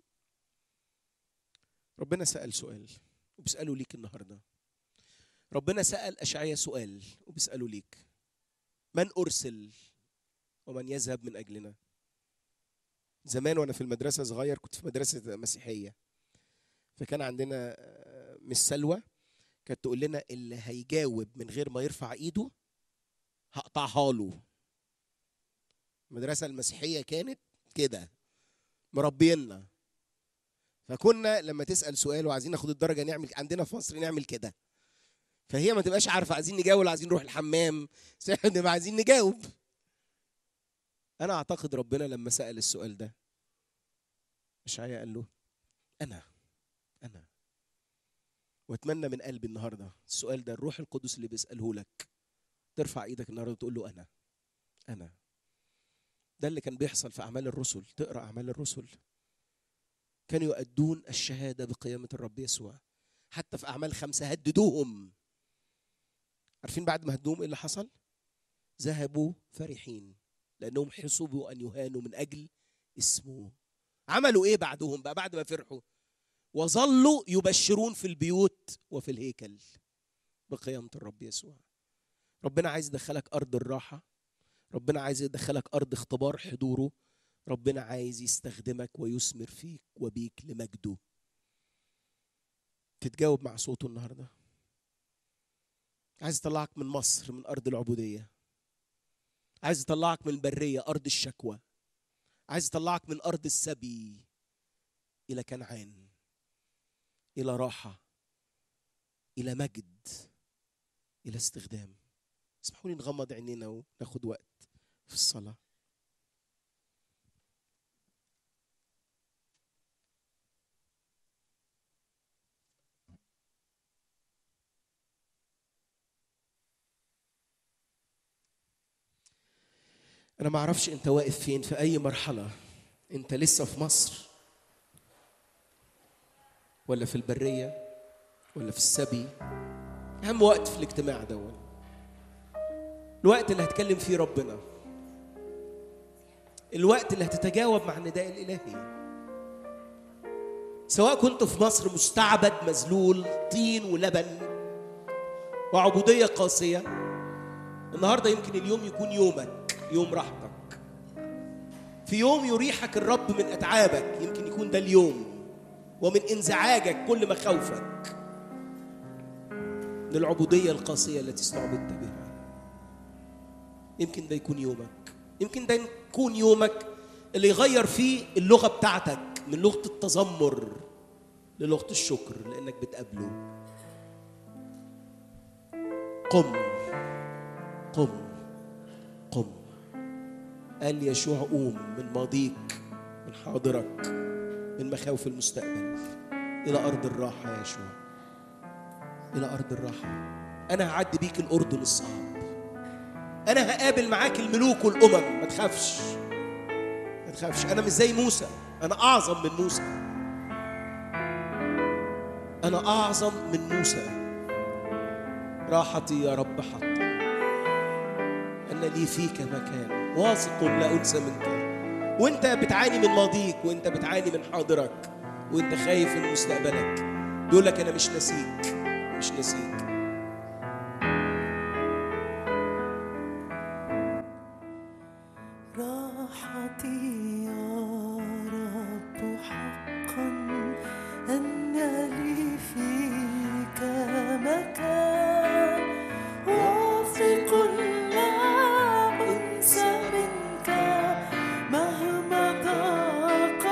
ربنا سأل سؤال وبيسأله ليك النهارده ربنا سأل أشعياء سؤال وبيسأله ليك من أرسل ومن يذهب من أجلنا زمان وأنا في المدرسة صغير كنت في مدرسة مسيحية فكان عندنا مس سلوى كانت تقول لنا اللي هيجاوب من غير ما يرفع ايده هقطعها له المدرسة المسيحية كانت كده مربينا فكنا لما تسأل سؤال وعايزين ناخد الدرجة نعمل عندنا في مصر نعمل كده فهي ما تبقاش عارفة عايزين نجاوب ولا عايزين نروح الحمام بس احنا بنبقى عايزين نجاوب أنا أعتقد ربنا لما سأل السؤال ده إشعياء قال له أنا أنا واتمنى من قلبي النهارده السؤال ده الروح القدس اللي بيساله لك ترفع ايدك النهارده وتقول له انا انا ده اللي كان بيحصل في اعمال الرسل تقرا اعمال الرسل كانوا يؤدون الشهاده بقيامه الرب يسوع حتى في اعمال خمسه هددوهم عارفين بعد ما هدوهم ايه اللي حصل ذهبوا فرحين لانهم حسبوا ان يهانوا من اجل اسمه عملوا ايه بعدهم بقى بعد ما فرحوا وظلوا يبشرون في البيوت وفي الهيكل بقيامة الرب يسوع ربنا عايز يدخلك أرض الراحة ربنا عايز يدخلك أرض اختبار حضوره ربنا عايز يستخدمك ويثمر فيك وبيك لمجده تتجاوب مع صوته النهارده عايز يطلعك من مصر من أرض العبودية عايز يطلعك من البرية أرض الشكوى عايز يطلعك من أرض السبي إلى كنعان الى راحه الى مجد الى استخدام اسمحوا لي نغمض عينينا وناخد وقت في الصلاه انا ما اعرفش انت واقف فين في اي مرحله انت لسه في مصر ولا في البرية ولا في السبي أهم وقت في الاجتماع ده الوقت اللي هتكلم فيه ربنا الوقت اللي هتتجاوب مع النداء الإلهي سواء كنت في مصر مستعبد مذلول طين ولبن وعبودية قاسية النهاردة يمكن اليوم يكون يومك يوم راحتك في يوم يريحك الرب من أتعابك يمكن يكون ده اليوم ومن انزعاجك كل مخاوفك من العبودية القاسية التي استعبدت بها يمكن ده يكون يومك يمكن ده يكون يومك اللي يغير فيه اللغة بتاعتك من لغة التذمر للغة الشكر لأنك بتقابله قم قم قم قال يشوع قوم من ماضيك من حاضرك من مخاوف المستقبل إلى أرض الراحة يا يشوع إلى أرض الراحة أنا هعدي بيك الأردن الصعب أنا هقابل معاك الملوك والأمم ما تخافش ما تخافش أنا مش زي موسى أنا أعظم من موسى أنا أعظم من موسى راحتي يا رب حق أن لي فيك مكان واثق لا أنسى منك وانت بتعاني من ماضيك وانت بتعاني من حاضرك وانت خايف من مستقبلك بيقول لك انا مش ناسيك مش ناسيك راحتي يا رب حقا أن لي فيك مكان واثق لا أنسى منك مهما ضاق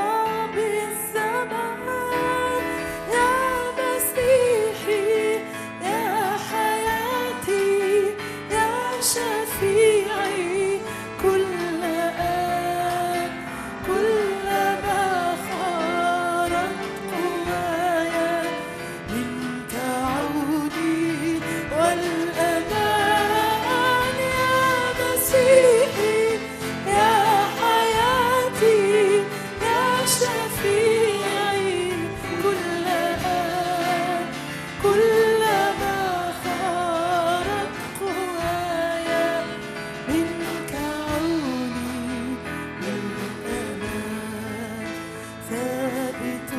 بالزمان يا مسيحي يا حياتي يا شفيعي كل آن كلما خارت قوايا منك عوني والأمان يا مسيحي يا حياتي يا شفيعي كل آن كلما خارت قوايا منك عوني والأمان ثابت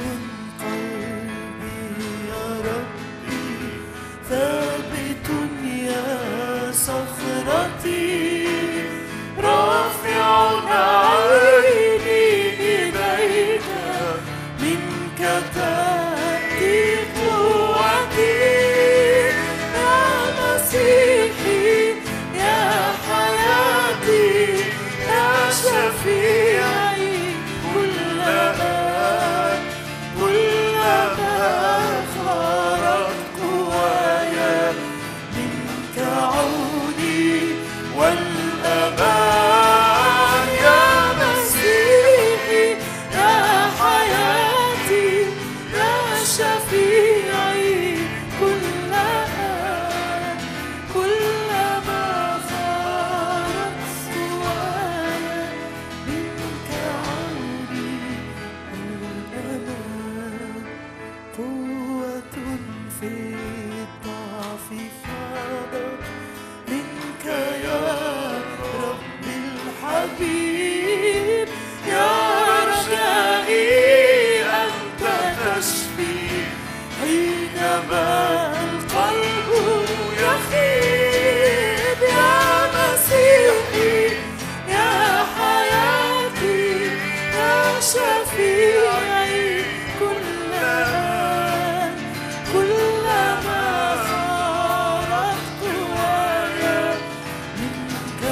قلبي يا ربي ثابت يا صخرتي رافع عيني إليك منك تأتي قوتي يا مسيحي يا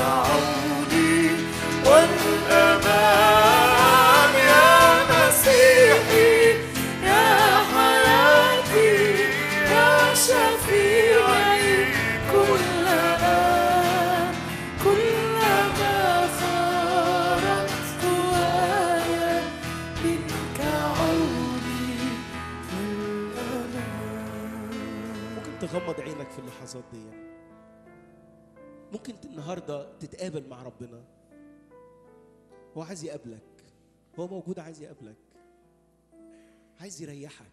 عوني والأمان يا مسيحي يا حياتي يا شفيعي كل آن كلما خرجت ويا منك عوني والأمان ممكن تغمض عينك في اللحظات دي ممكن النهارده تتقابل مع ربنا هو عايز يقابلك هو موجود عايز يقابلك عايز يريحك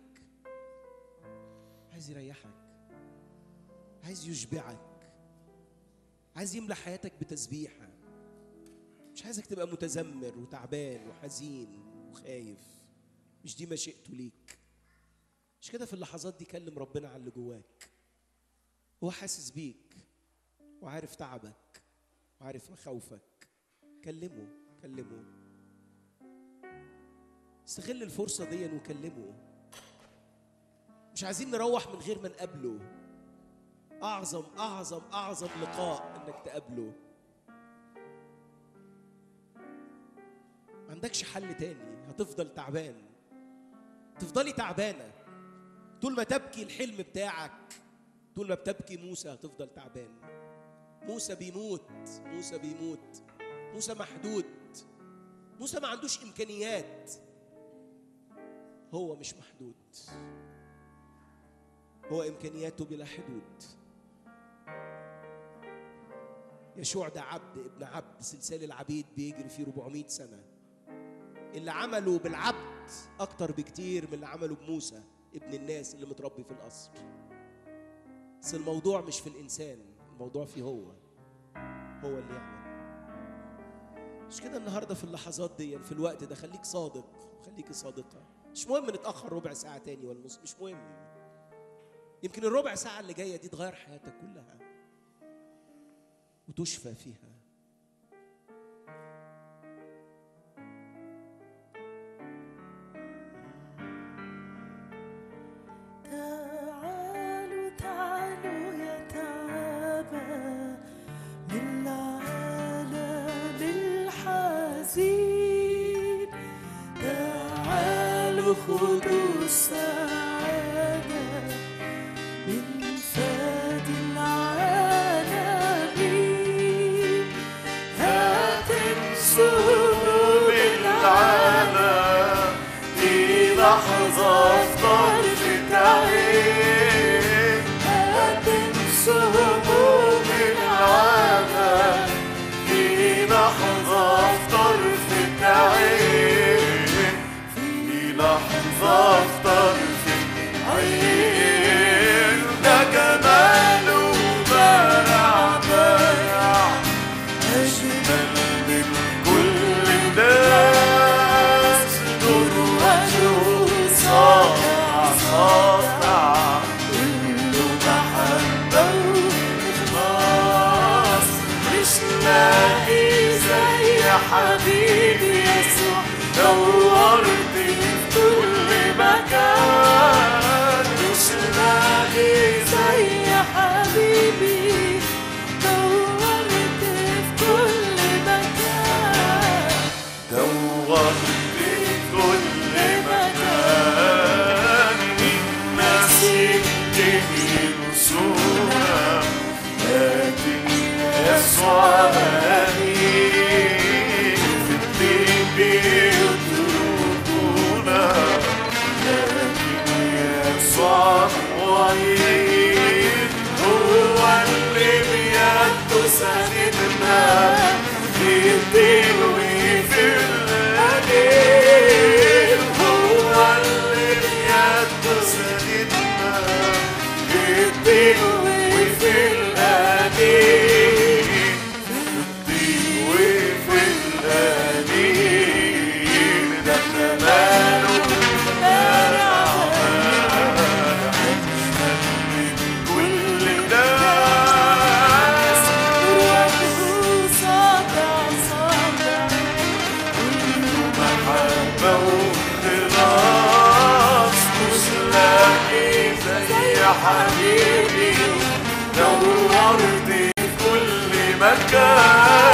عايز يريحك عايز يشبعك عايز يملى حياتك بتسبيحة مش عايزك تبقى متذمر وتعبان وحزين وخايف مش دي مشيئته ليك مش كده في اللحظات دي كلم ربنا على اللي جواك هو حاسس بيك وعارف تعبك وعارف مخاوفك كلمه كلمه استغل الفرصة دي وكلمه مش عايزين نروح من غير ما نقابله أعظم أعظم أعظم لقاء إنك تقابله ما عندكش حل تاني هتفضل تعبان تفضلي تعبانة طول ما تبكي الحلم بتاعك طول ما بتبكي موسى هتفضل تعبان موسى بيموت موسى بيموت موسى محدود موسى ما عندوش امكانيات هو مش محدود هو امكانياته بلا حدود يشوع ده عبد ابن عبد سلسال العبيد بيجري فيه 400 سنه اللي عمله بالعبد اكتر بكتير من اللي عمله بموسى ابن الناس اللي متربي في القصر بس الموضوع مش في الانسان الموضوع فيه هو هو اللي يعمل مش كده النهارده في اللحظات دي في الوقت ده خليك صادق خليكي صادقه مش مهم نتاخر ربع ساعه تاني ولا نص مش مهم يمكن الربع ساعه اللي جايه دي تغير حياتك كلها وتشفى فيها تعالوا تعالوا يا تعابى من العالم الحزين تعالوا خذوا السعادة من فاد العالمين هتنسوا بالعالم في لحظة في طرف عين هتنسوا هموم العالم في لحظة في طرف عين في لحظة في طرف عين ده جماله بارع بارع أجمل من كل الناس نور وجهه ساطع ساطع كله محبة وإخلاص مش لاقي زي حبيبي يسوع دورت في كل مكان مش لاقي زي حبيبي دورت في كل مكان دورت في كل مكان الناس ينتهي نسونا لكن يسوع أمين في الدين بيتركونا لكن يسوع معين هو اللي بيده سندنا في الدين وفي القليل هو اللي بيده سندنا في الدين وفي القليل في الدين وفي القليل ده جماله كل الناس محبة وخلاص مش لاقي زي حبيبي دورت في كل مكان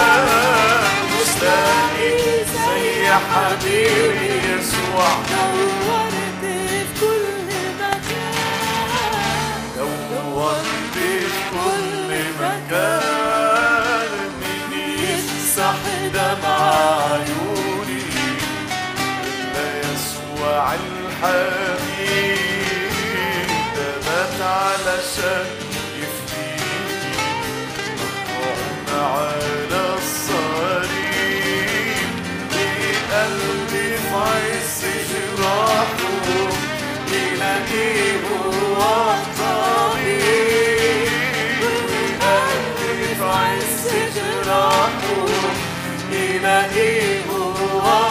لاقي زي حبيبي يسوع دورت في كل مكان دورت في كل مكان مين يمسح دمع عيوني إلا يسوع الحبيب ده مات علشان يفديني مطعون على الصليب بقلبي في عز جراحه يلاقيه هو الطبيب بقلبي في عز جراحه يلاقيه هو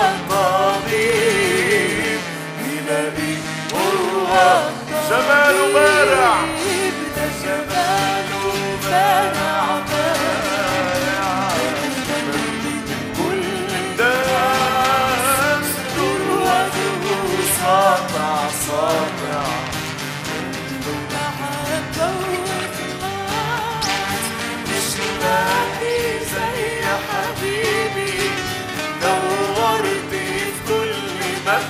الطبيب يلاقيه هو جماله بارع جماله بارع بارع كل الناس دروته ساطع ساطع مش لاقي زي حبيبي دورت في كل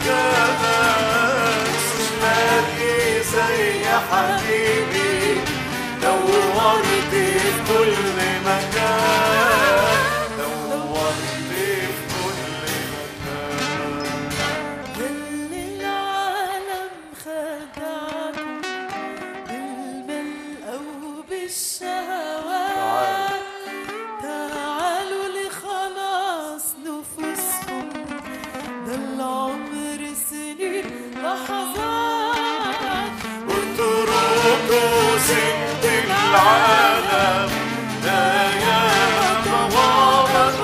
مكان مش لاقي زي حبيبي دورت في كل مكان دورت في كل مكان كل العالم خدعكم بالملء أو بالشهوات تعالوا لخلاص نفوسكم ده العمر سنين لحظات واتركوا سند العالم لا يتواضع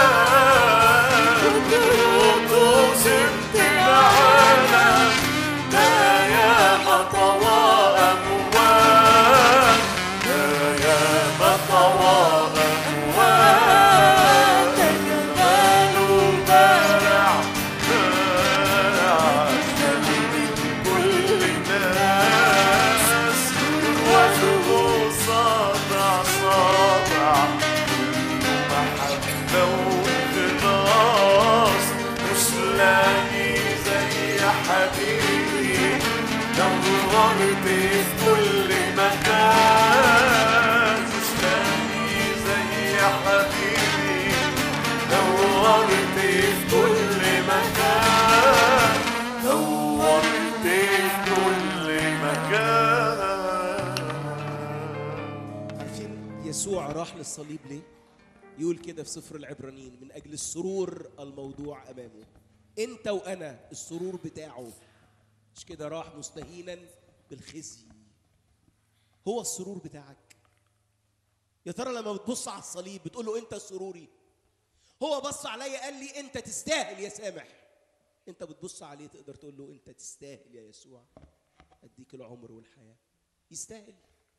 واتركوا سند العالم لا يتواضع لا يتواضع جماله بارع بارع كل الناس وجهه ساطع ساطع محبة وخلاص مش لاقي زي حبيبي دورت في كل مكان مش لاقي زي حبيبي دورت في كل مكان دورت في كل مكان عارفين يسوع راح للصليب ليه؟ يقول كده في سفر العبرانيين من اجل السرور الموضوع امامه انت وانا السرور بتاعه مش كده راح مستهينا بالخزي هو السرور بتاعك يا ترى لما بتبص على الصليب بتقول له انت سروري هو بص عليا قال لي انت تستاهل يا سامح انت بتبص عليه تقدر تقول له انت تستاهل يا يسوع اديك العمر والحياه يستاهل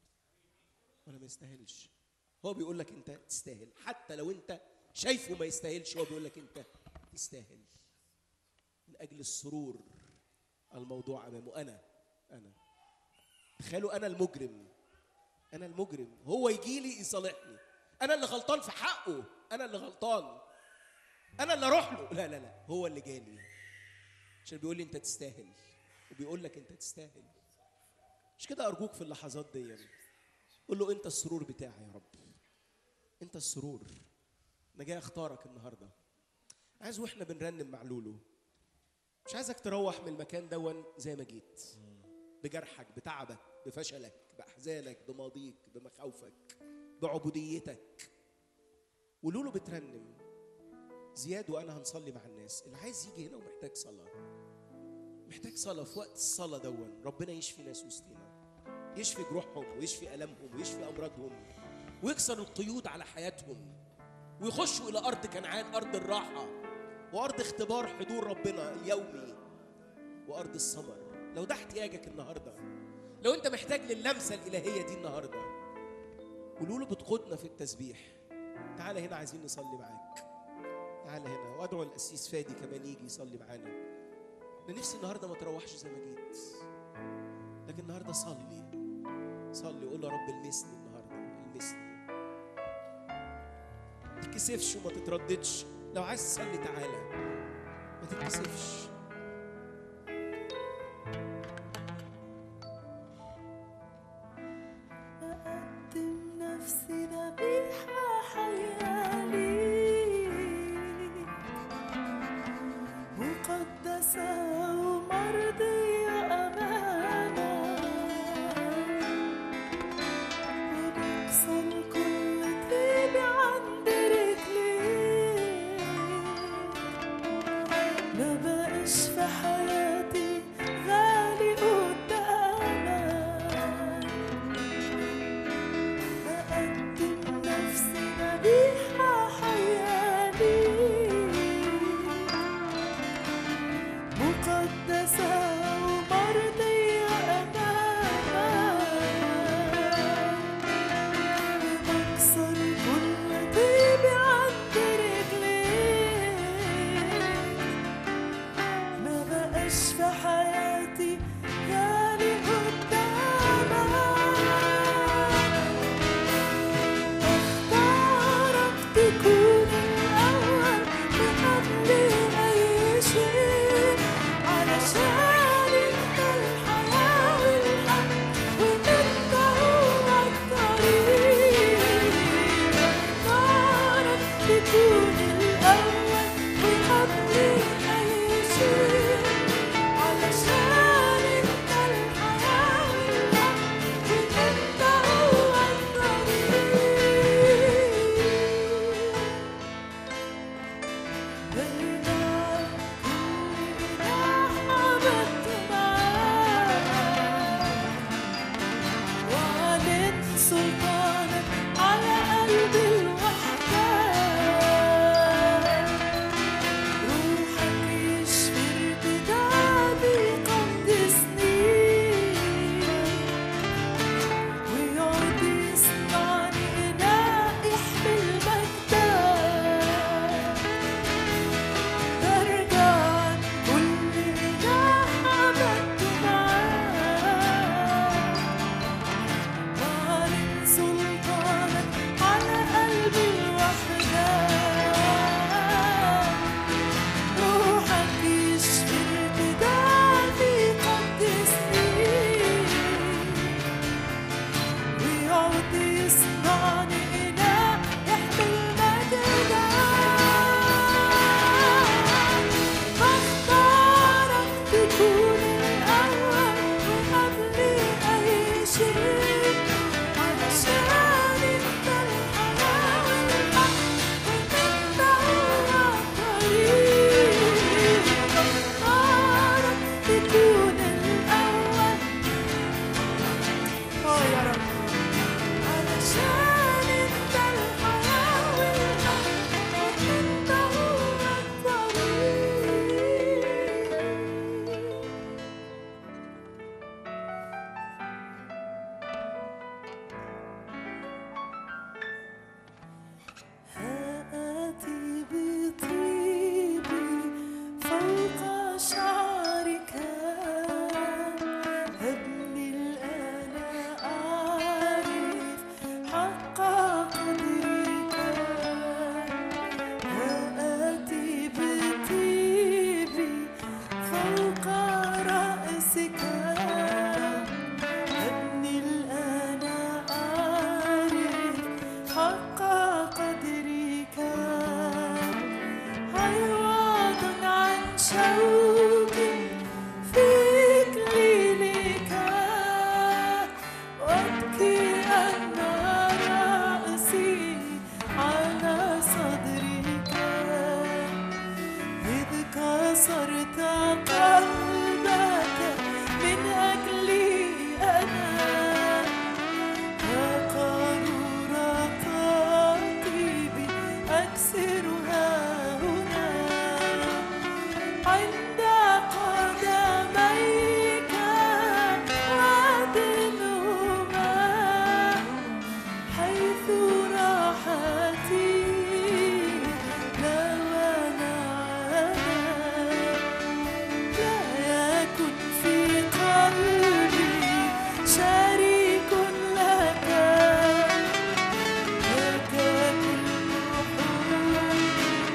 ولا ما يستاهلش هو بيقول لك انت تستاهل حتى لو انت شايفه ما يستاهلش هو بيقول لك انت تستاهل من اجل السرور الموضوع امامه انا انا تخيلوا انا المجرم انا المجرم هو يجي لي يصالحني انا اللي غلطان في حقه انا اللي غلطان انا اللي اروح له لا لا لا هو اللي جالي عشان بيقول لي انت تستاهل وبيقول لك انت تستاهل مش كده ارجوك في اللحظات دي يعني. قول له انت السرور بتاعي يا رب انت السرور انا جاي اختارك النهارده عايز واحنا بنرنم مع لولو مش عايزك تروح من المكان دون زي ما جيت بجرحك بتعبك بفشلك باحزانك بماضيك بمخاوفك بعبوديتك ولولو بترنم زياد وانا هنصلي مع الناس اللي عايز يجي هنا ومحتاج صلاه محتاج صلاه في وقت الصلاه دون ربنا يشفي ناس وسطينا يشفي جروحهم ويشفي ألمهم ويشفي أمراضهم ويكسر القيود على حياتهم ويخشوا إلى أرض كنعان أرض الراحة وأرض اختبار حضور ربنا اليومي وأرض الثمر لو ده احتياجك النهاردة لو أنت محتاج للمسة الإلهية دي النهاردة قولوا له بتقودنا في التسبيح تعالى هنا عايزين نصلي معاك تعالى هنا وادعو القسيس فادي كمان يجي يصلي معانا انا نفسي النهارده ما تروحش زي ما جيت لكن النهارده صلي صلي قول يا رب المسني النهارده المسني ما تتكسفش وما تترددش لو عايز تصلي تعالى ما تتكسفش أقدم نفسي ذبيحة حية ليك مقدسة ومرضية أمامك وبكسر كل طيب عند رجليك ما بقاش في حياتي غالي قدامك بقدم نفسي ذبيحة حية ليك مقدسة ومرضية أمامك بكسر كل طيب عند رجليك ما بقاش في حياتي غالي قدامك اختارك تكون الأول قبل أي شيء علشان انت الحياة والحق وانت هو الطريق اختارك تكون الأول قبل أي شيء علشان انت الحياة والحق وانت هو الطريق برجع كل جناح عبدت معاك وأعلن سلطانك على قلبي الوحدان روحك يشفي ارتدادي قدسني ويقعد يصنعني إناء يحمل مجدك برجع كل إله عبدته معاك وأعلن سلطانك على قلبي الوحدان روحك يشفي ارتدادي قدسني ويقعد يصنعني إناء يحمل مجدك بختارك تكون الأول وقبل أي شيء علشان انت الحياة والحق وانت هو الطريق بختارك تكون الأول اه يا رب علشان انت الحياة والحق وانت هو الطريق هآتي بطيبي فوق شعرك هبني الآن أعرف حق قدرك هآتي بطيبي فوق رأسك هبني الآن أعرف حق قدرك عوض عن شوق في إكليلك وابكي أن رأسي على صدرك إذ كسرت قلبك من أجلي أنا قارورة طيبي أكسرها هنا عند قدميك وأدنهما حيث راحتي لا ونعانا لا يكن في قلبي شريك لك لك كل حب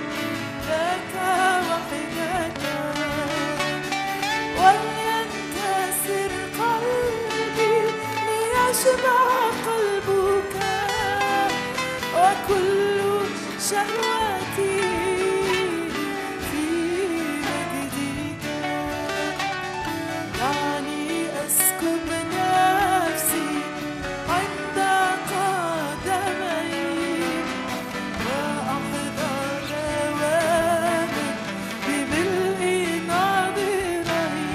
آتي في مجدك دعني أسكب نفسي عند قدميك وأحضر دواما بملء ناظريك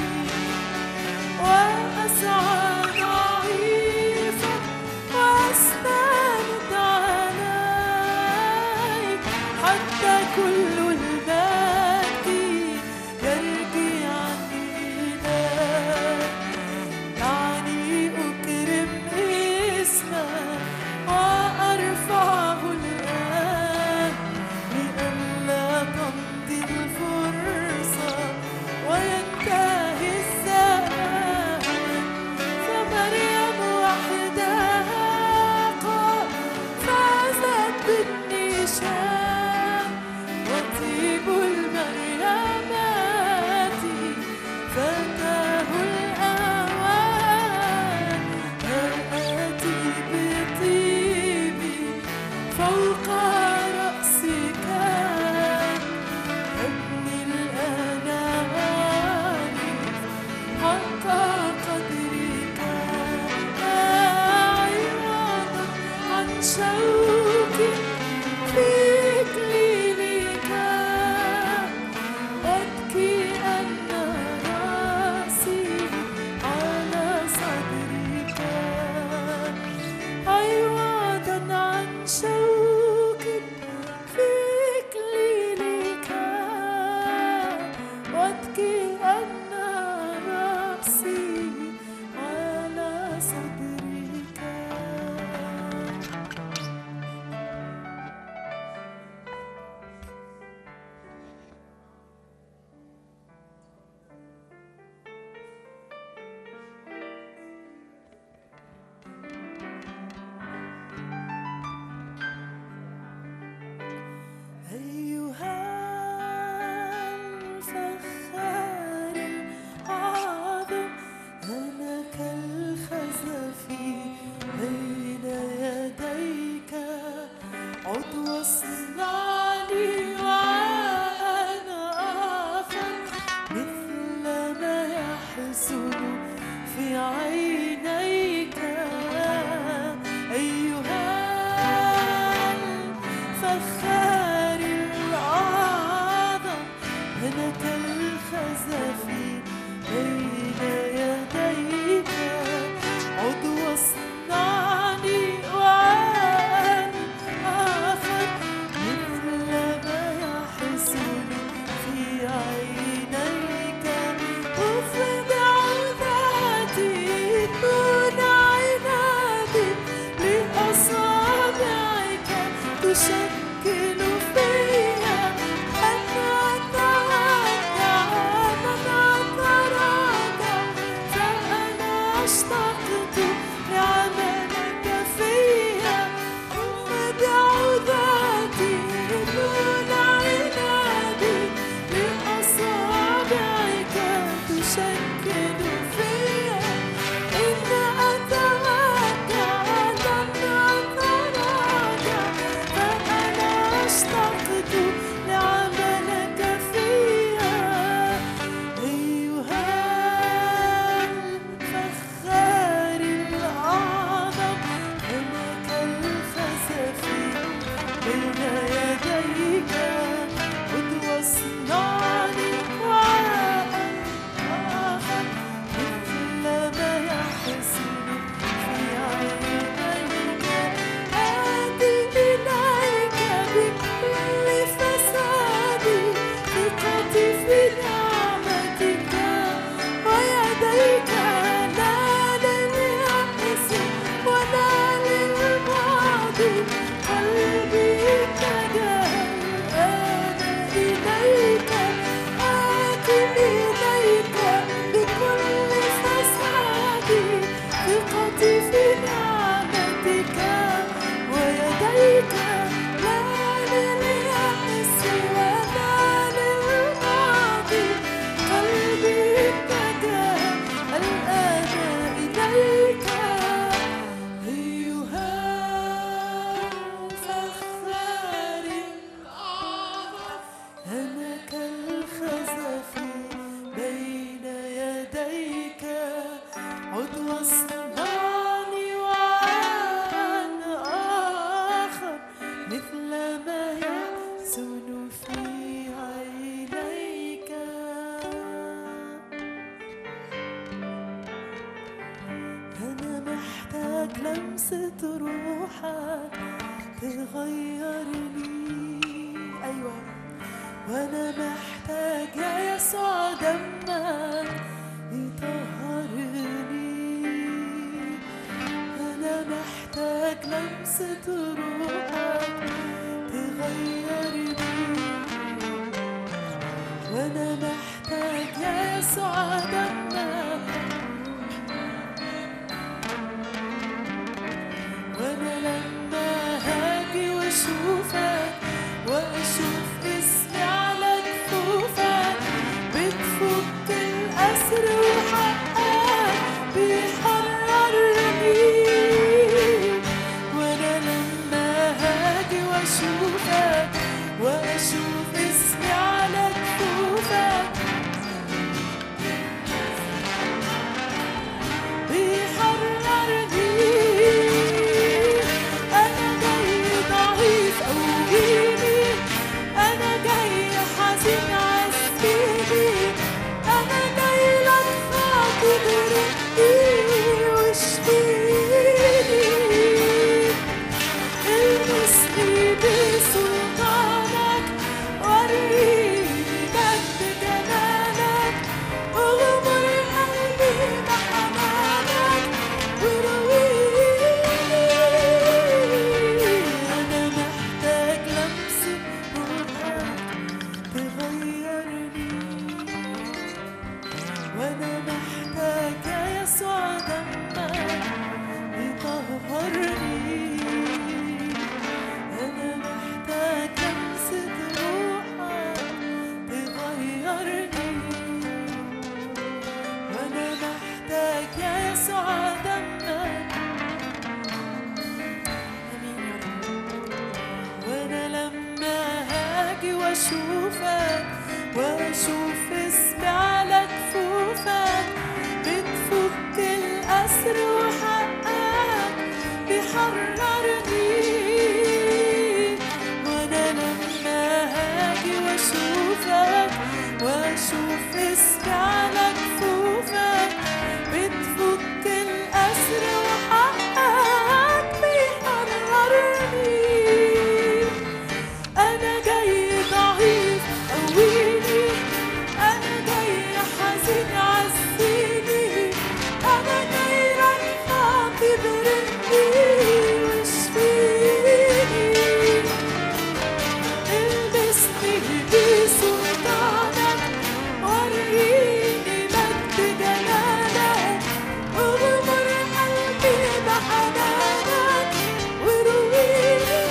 وأسعى ضعيفا وأستند عليك حتى كل المجد يرجع إليك دعني أكرم اسمك وأرفعه الآن لئلا تمضي الفرصة وينتهي الزمان فمريم وحدها قد فازت بالنشان وطيب المريمات فتاه الأوان آتي بطيبي فوق رأسك ابني الأنام حق قدرك عوضا عن شوقي في إكليلك أبكي أن رأسي على صدرك عوضا عن شوق في إكليلك وأبكي أن رأسي على صدرك أيها الفخار الأعظم أنا كالخزف بين يديك عد واصنعني وأنا آخر مثل ما يحسن في عينيك أيها الفخار الأعظم أنا كالخزف بين يديك عد واصنعني وأنا آخر مثل ما يحسن في عينيك أفرد عذاتي دون عنادي لأصابعك تشكل فيا أنا أتوقع أنا أتراجع فأنا اشتقت لعملك فيا أفرد عذاتي دون عنادي لأصابعك تشكل فيا إن أتوقع أن أتراجع فأنا اشتقت لعملك فيا أيها الفخار الأعظم أنا كالخسف بين يديك خذ واصنعني وآخر مثل ما يحسن في عينيك آتي إليك بكل فساد لمسة روحك تغيرني أيوة وأنا محتاج يا يسوع دمك يطهرني أنا محتاج لمسة روحك تغيرني وأنا محتاج يا يسوع دمك وانا لما هاجي واشوفك واشوف اسمي على كفوفك بتفك الاسر وحقك بيحررني وانا لما هاجي واشوفك واشوف اسمي على كفوفك بيحررني أنا جاي ضعيف قويني أنا جاي حزين عزيني أنا جاي لك فاقدرني واشفيني المسني بسلطانك وريني مجد جمالك اغمر قلبي بحنانك ورويني انا محتاج لمسة روحك تغيرني وانا محتاج يا يسوع دمك يطهرني انا محتاج لمسة روحك تغيرني وانا محتاج يا يسوع دمك امين يا رب وانا لما هاجي واشوفك واشوف اسمي على كفوفك بتفك الاسر وحقك بيحررني وانا لما هاجي واشوفك واشوف اسمي على كفوفك بتفك الاسر وحقك بيحررني أنا جاي ضعيف قويني أنا جاي حزين عزيني أنا جاي رنحة تبرني واشفيني المسني بسلطانك وريني مجد جلالك اغمر قلبي بحنانك ورويني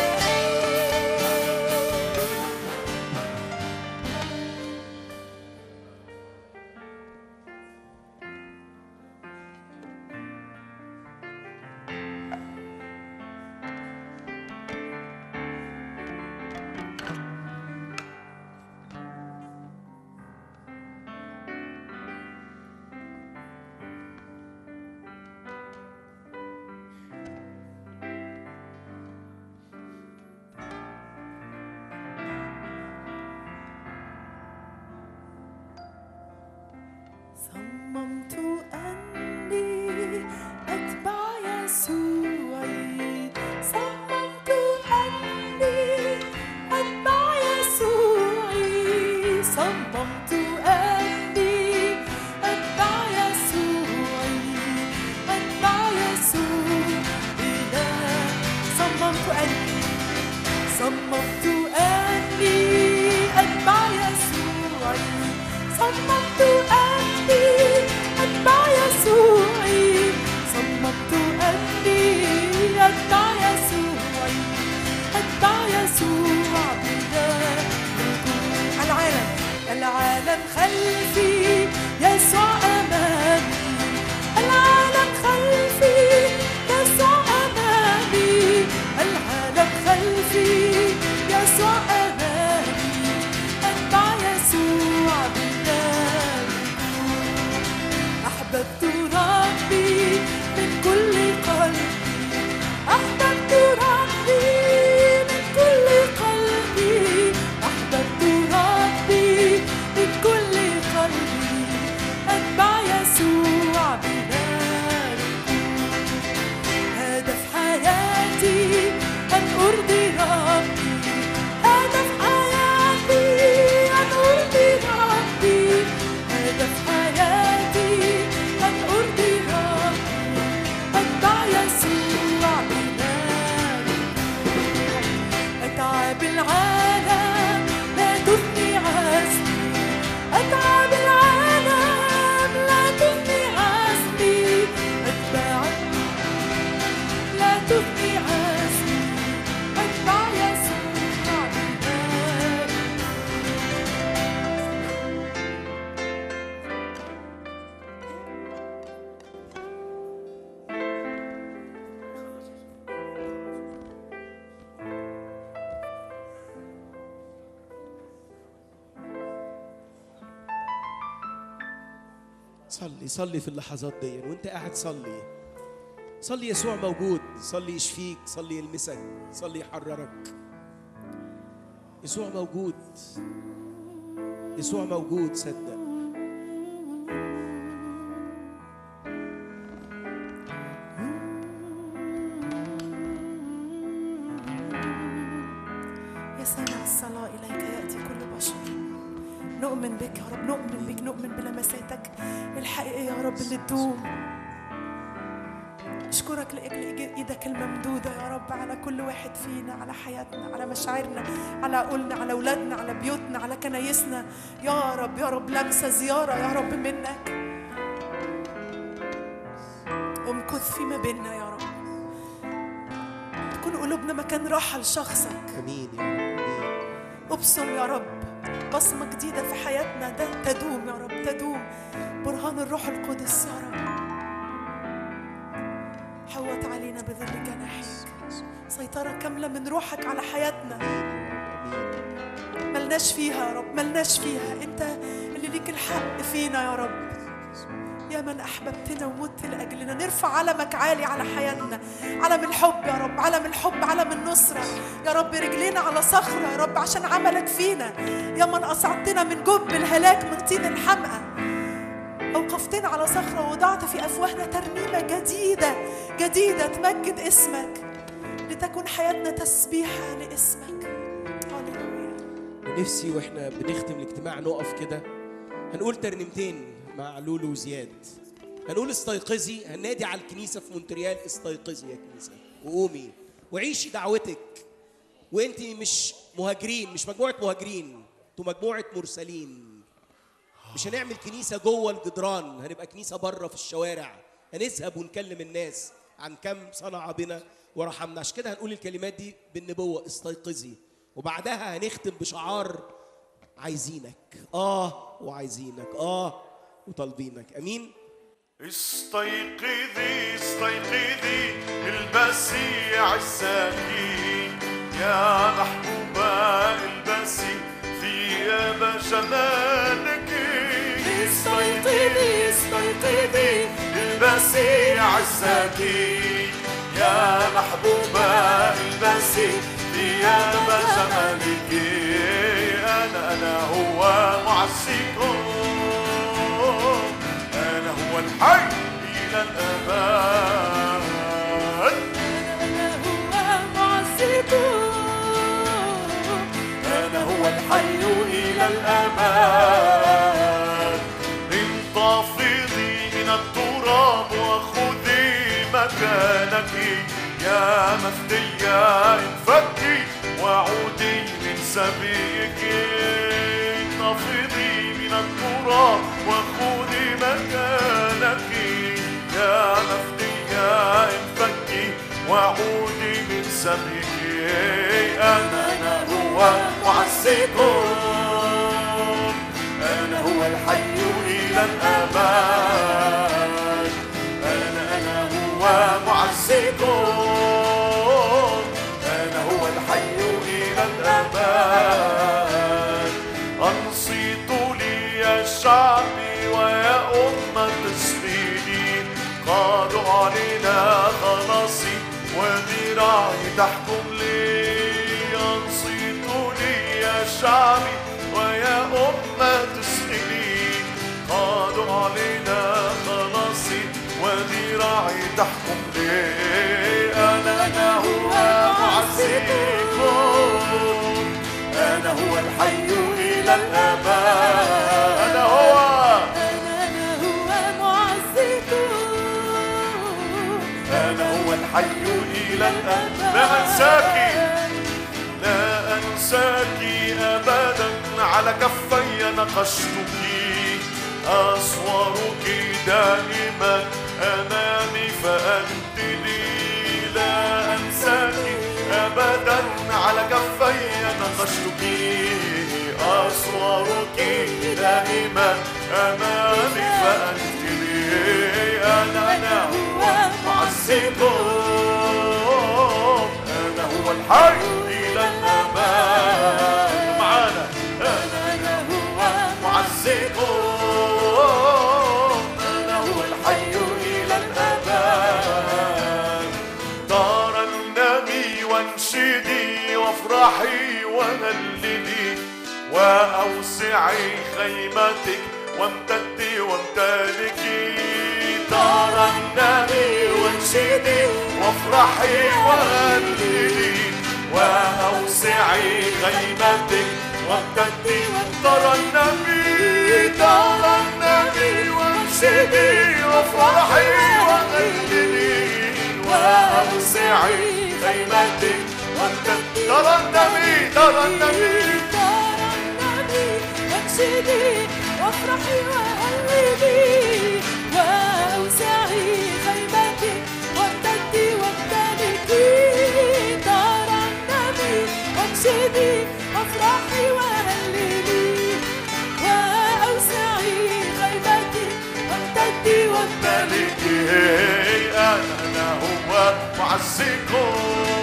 صلي صلي في اللحظات دي وانت قاعد صلي صلي يسوع موجود صلي يشفيك صلي يلمسك صلي يحررك يسوع موجود يسوع موجود صدق يا سامع الصلاة إليك يأتي كل بشر نؤمن بك يا رب نؤمن بك نؤمن بلمساتك الحقيقية يا رب اللي تدوم أشكرك لأجل إيج- إيدك الممدودة يا رب على كل واحد فينا على حياتنا على مشاعرنا على عقولنا على أولادنا على بيوتنا على كنايسنا يا رب يا رب لمسة زيارة يا رب منك امكث فيما بيننا يا رب تكون قلوبنا مكان راحة لشخصك امين يا رب امين ابصم يا رب بصمة جديدة في حياتنا ده تدوم يا رب تدوم برهان الروح القدس يا رب حوط علينا بظل جناحك سيطرة كاملة من روحك على حياتنا ملناش فيها يا رب ملناش فيها انت اللي ليك الحق فينا يا رب يا من احببتنا ومت لاجلنا نرفع علمك عالي على حياتنا علم الحب يا رب علم الحب علم النصره يا رب رجلينا على صخره يا رب عشان عملك فينا يا من اصعدتنا من جب الهلاك من طين الحمقى اوقفتنا على صخره ووضعت في افواهنا ترنيمه جديده جديده تمجد اسمك لتكن حياتنا تسبيحه لاسمك هللويا ونفسي واحنا بنختم الاجتماع نقف كده هنقول ترنيمتين مع لولو وزياد هنقول استيقظي هننادي على الكنيسه في مونتريال استيقظي يا كنيسه وقومي وعيشي دعوتك وانت مش مهاجرين مش مجموعه مهاجرين انتوا مجموعه مرسلين مش هنعمل كنيسه جوه الجدران هنبقى كنيسه بره في الشوارع هنذهب ونكلم الناس عن كم صنع بنا ورحمنا عشان كده هنقول الكلمات دي بالنبوه استيقظي وبعدها هنختم بشعار عايزينك اه وعايزينك اه وطالبينك امين استيقظي استيقظي البسي عالساكين يا محبوبة البسي ثياب جمالك استيقظي استيقظي البسي عالساكين يا محبوبة البسي ثياب جمالك أنا أنا هو معزيكم أنا هو الحي إلى الأبد أنا هو معزكم أنا هو الحي إلى الأبد انتفضي من التراب وخذي مكانك يا مفدية انفكي وعودي من سبيك انتفضي من التراب وخذي مكانك يا مفدية انفكي وعودي من سبيك أنا أنا هو معزكم أنا هو الحي إلى الأبد أنا أنا هو معزكم أنا هو الحي إلى الأبد أنصتوا لي يا شعبي ويا أمة إسرائيل قالوا علينا خلاصي وذراعي تحكم لي أنصتوا لي يا شعبي ويا أمة إسرائيل قالوا علينا خلاصي وذراعي تحكم لي أنا أنا هو معزيكم أنا هو الحي إلى الأبد أنا هو أنا أنا هو معزكم أنا هو الحي إلى الأبد لا أنساك لا أنساك أبدا على كفي نقشتك أصورك دائما أمامي فأنت لي لا أنساك أبدا على كفي نقشتك أصورك دائما أمامي فأنت لي أنا أنا هو معزكم أنا هو الحي إلى الأبد معانا أنا أنا هو معزكم وأوسعي خيمتك وامتدي وامتلكي ترنمي وانشدي وافرحي وهللي وأوسعي خيمتك وامتدي ترنمي ترنمي وانشدي وافرحي وهللي وأوسعي خيمتك وامتدي ترنمي ترنمي ترنمي واكسدي وافرحي وهللي واوسعي خيمتك وامتدي وامتلكي ترنمي واكسدي وافرحي وهللي واوسعي خيمتك وامتدي وامتلكي ملكي أنا هو معزكم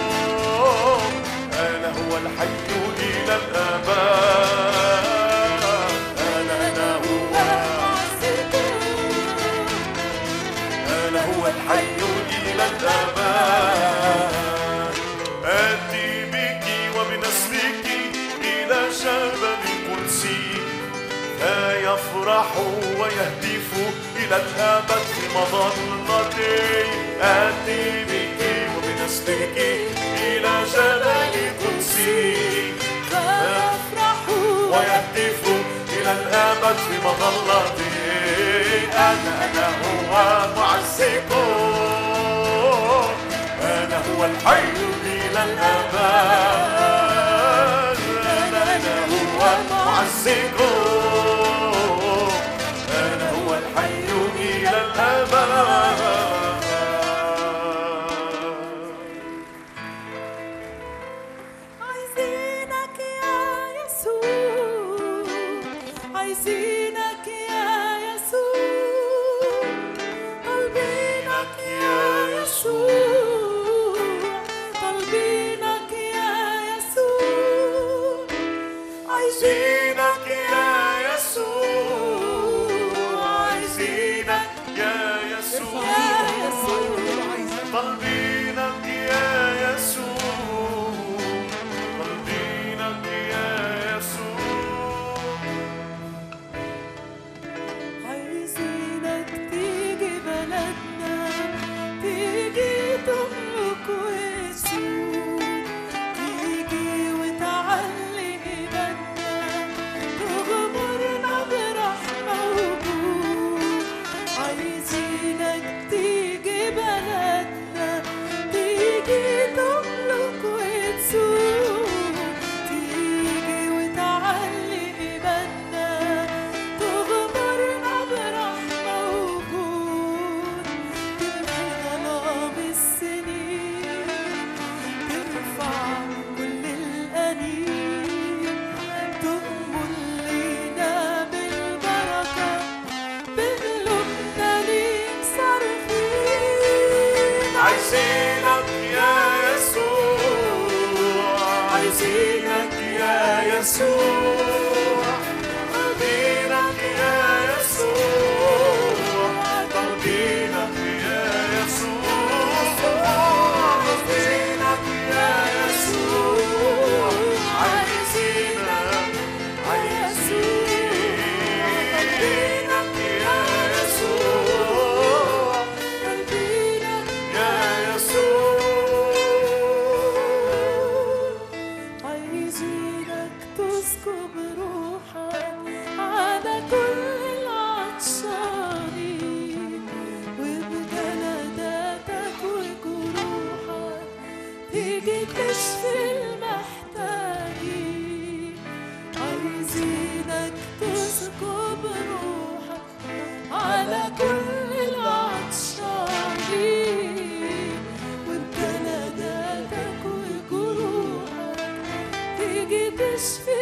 أنا هو الحي إلى الآباد أنا أنا هو أنا هو الحي إلى الآباد آتي بك وبنسلك إلى جبل قدسي فيفرح ويهتف إلى الأبد في مظلتي آتي بك وبنسلك إلى جبل قدسي فيفرحوا ويهتف إلى الأبد في مظلتي أنا أنا هو معزكم أنا هو الحي إلى الأبد أنا أنا هو معزكم أنا هو الحي إلى الأبد عايزينك يا يسوع عايزينك يا يسوع طالبينك يا يسوع طالبينك يا يسوع عايزينك يا يسوع عايزينك يا يسوع يا يسوع طالبينك يا يسوع طالبينك يا يسوع عايزينك تيجي بلدنا تيجي تملك وتسوق تيجي وتعلي إيماننا تغمرنا برحمة وجود عايزينك تيجي بلدنا تيجي تملك وتسوق تيجي وتعلي إيماننا تغمرنا برحمة وجود تمحي ظلام السنين ترفع كل الأنين تأمل لينا بالبركة بقلوبنا ليك صارخين عايزينك يا يسوع عايزينك يا يسوع طالبينك يا يسوع طالبينك يا يسوع عايزينك يا يسوع عايزينك عايزينك يا يسوع قلبينا يا يسوع عايزينك تسكب روحك على كل العطشانين وبجلداتك وجروحك تيجي تشفي المحتاجين عايزينك تسكب روحك على كل العطشانين وبجلداتك وجروحك تيجي تشفي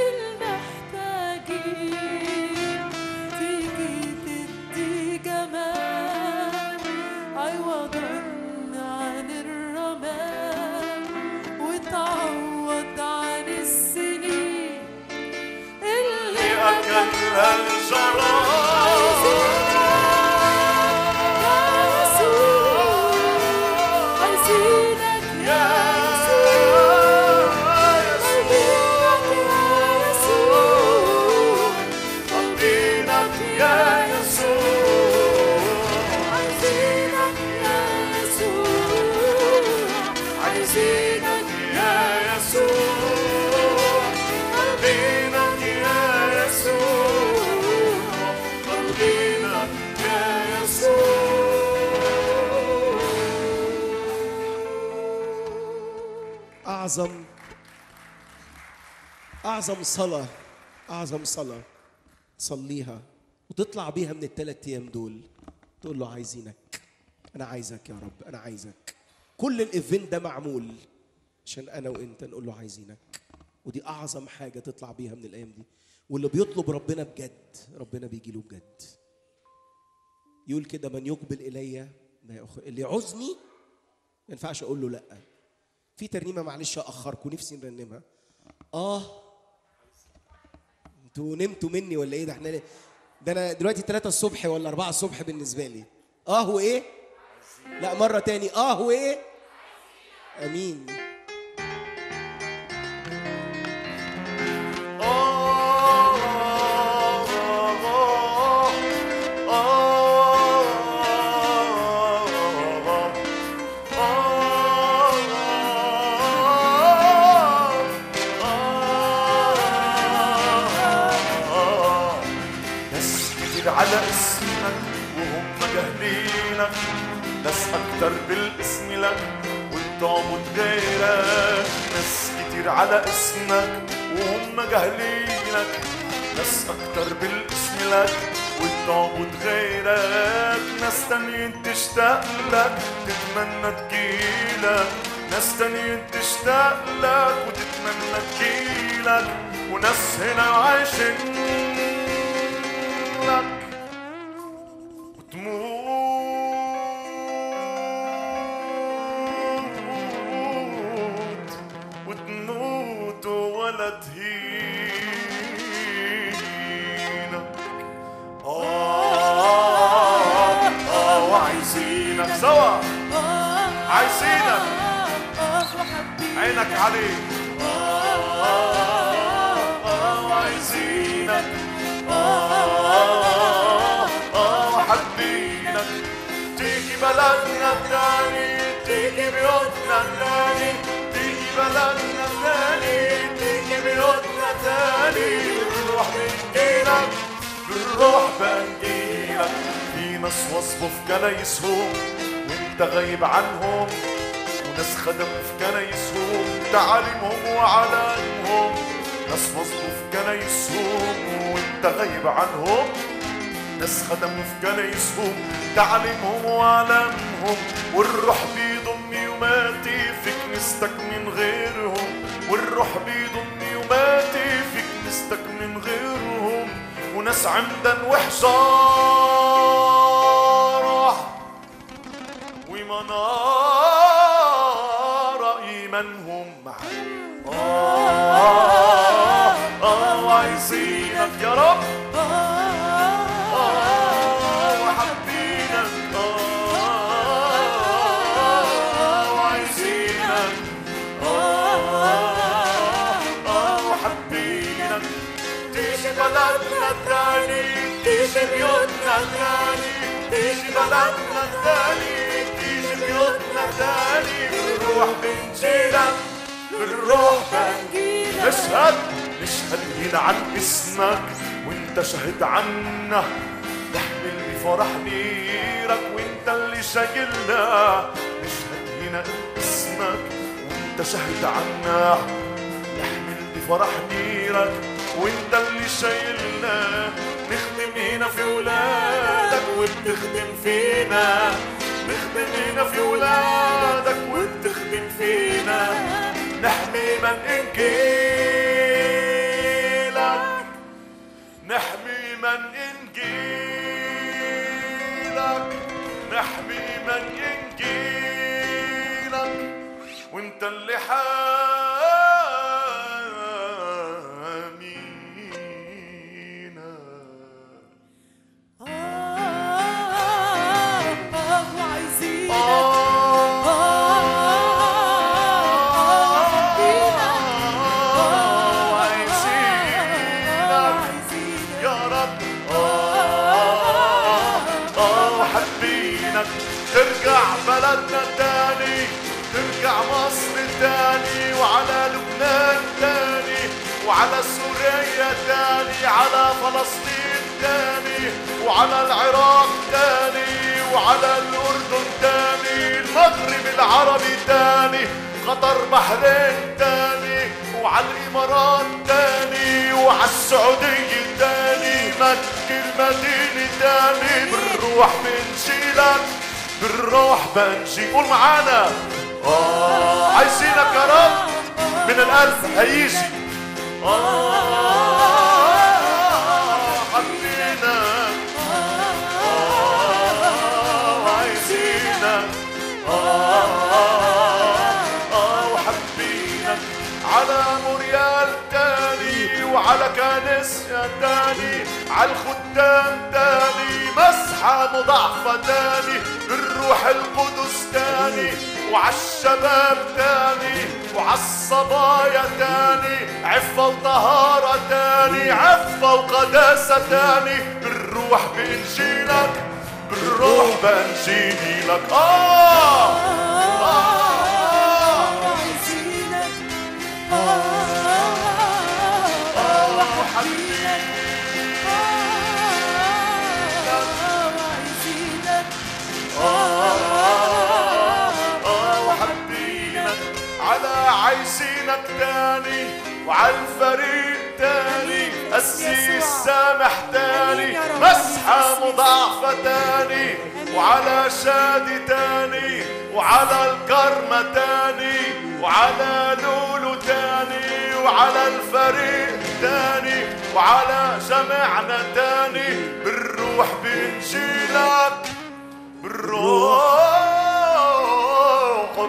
المحتاجين تيجي تدي جمال عوضا عن الرمال وتعوض عن السنين اللي أكلها الجراد يا يسوع عايزينك يا يسوع عايزينك يا يسوع اعظم اعظم صلاه اعظم صلاه تصليها وتطلع بيها من الثلاث ايام دول تقول له عايزينك انا عايزك يا رب انا عايزك كل الايفنت ده معمول عشان انا وانت نقول له عايزينك ودي اعظم حاجه تطلع بيها من الايام دي واللي بيطلب ربنا بجد ربنا بيجي له بجد يقول كده من يقبل الي ما يأخ... اللي يعوزني ما ينفعش اقول له لا في ترنيمه معلش اخركم نفسي نرنمها اه انتوا نمتوا مني ولا ايه ده احنا ده انا دلوقتي 3 الصبح ولا 4 الصبح بالنسبه لي اه هو ايه لا مره تاني اه هو ايه امين ناس كتير على اسمك وهم جاهلينك ناس اكتر بالاسم لك والتعبد غيرك ناس كتير على اسمك وهم جاهلينك ناس اكتر بالاسم لك والتعبد غيرك ناس تانيين تشتاق لك تتمنى تجيلك ناس تانيين تشتاق لك وتتمنى تجيلك وناس هنا عايشين لك وتموت وتموت ولا تهينك آه آه وعايزينك سوا عايزينك عينك عليك آه وعايزينك آه حابينك تيجي بلدنا تاني تيجي بيوتنا تاني تيجي بلدنا تاني تيجي بيوتنا تاني بنروح بنجيلك بنروح بنجيلك في ناس وصفوا في كنايسهم وانت غايب عنهم وناس خدموا في كنايسهم تعاليمهم وعلامهم ناس وصفوا في كنايسهم وانت غايب عنهم ناس خدموا في كنايسهم تعليمهم وعلامهم والروح بيضم يوماتي في كنيستك من غيرهم والروح بيضم يوماتي في كنيستك من غيرهم وناس عمدا وحجارة ومنارة إيمانهم معاك آه آه وعايزينك يا رب آه وحابينك آه وعايزينك آه آه وحابينك تيجي بلدنا تاني تيجي بيوتنا تاني تيجي بلدنا تاني تيجي بيوتنا تاني بنروح بنجيلك بنروح بنجيلك نشهد نشهد هنا عن اسمك وانت شهد عنا نحمل بفرح نيرك وانت اللي شايلنا نشهد هنا اسمك وانت شهد عنا نحمل بفرح نيرك وانت اللي شايلنا نخدم هنا في ولادك وبتخدم فينا نخدم هنا في ولادك وبتخدم فينا نحمي من انجيلك نحمي من انجيلك نحمي من انجيلك وانت اللي حامينا يا رب آه آه حبينك ترجع بلدنا تاني ترجع مصر تاني وعلى لبنان تاني وعلى سوريا تاني على فلسطين تاني وعلى العراق تاني وعلى الأردن تاني المغرب العربي تاني قطر بحرين تاني وعلى الامارات تاني وعلى السعودية تاني مكة المدينة تاني بالروح بنشيلك بالروح بنجي قول معانا آه عايزينك يا رب من القلب هيجي آه حبينا آه وعايزينك آه وحبينك على موريال تاني وعلى كنيسة تاني على الخدام تاني مسحة مضاعفة تاني بالروح القدس تاني وعلى الشباب تاني وعلى الصبايا تاني عفة وطهارة تاني عفة وقداسة تاني بالروح بإنجيلك بالروح بإنجيلك آه آه عايزينك آه حبيبي عايزينك آه وحبينك على عايزينك تاني وعلى الفريق تاني السيس سامح تاني مسحة مضاعفة تاني وعلى شادي تاني وعلى الكرمة تاني وعلى لولو تاني وعلى الفريق تاني وعلى جميعنا تاني بالروح بنجيلك بالروح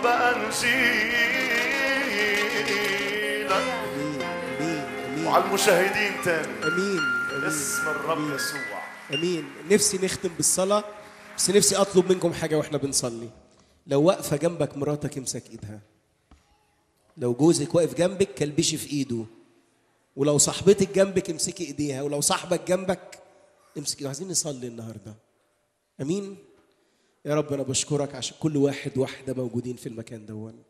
بأنجيلك امين امين امين وعلى المشاهدين تاني امين امين اسم الرب يسوع امين نفسي نختم بالصلاه بس نفسي اطلب منكم حاجه واحنا بنصلي لو واقفه جنبك مراتك امسك ايدها لو جوزك واقف جنبك كلبشي في ايده ولو صاحبتك جنبك امسكي ايديها ولو صاحبك جنبك امسكي عايزين نصلي النهارده امين يا رب انا بشكرك عشان كل واحد واحده موجودين في المكان دون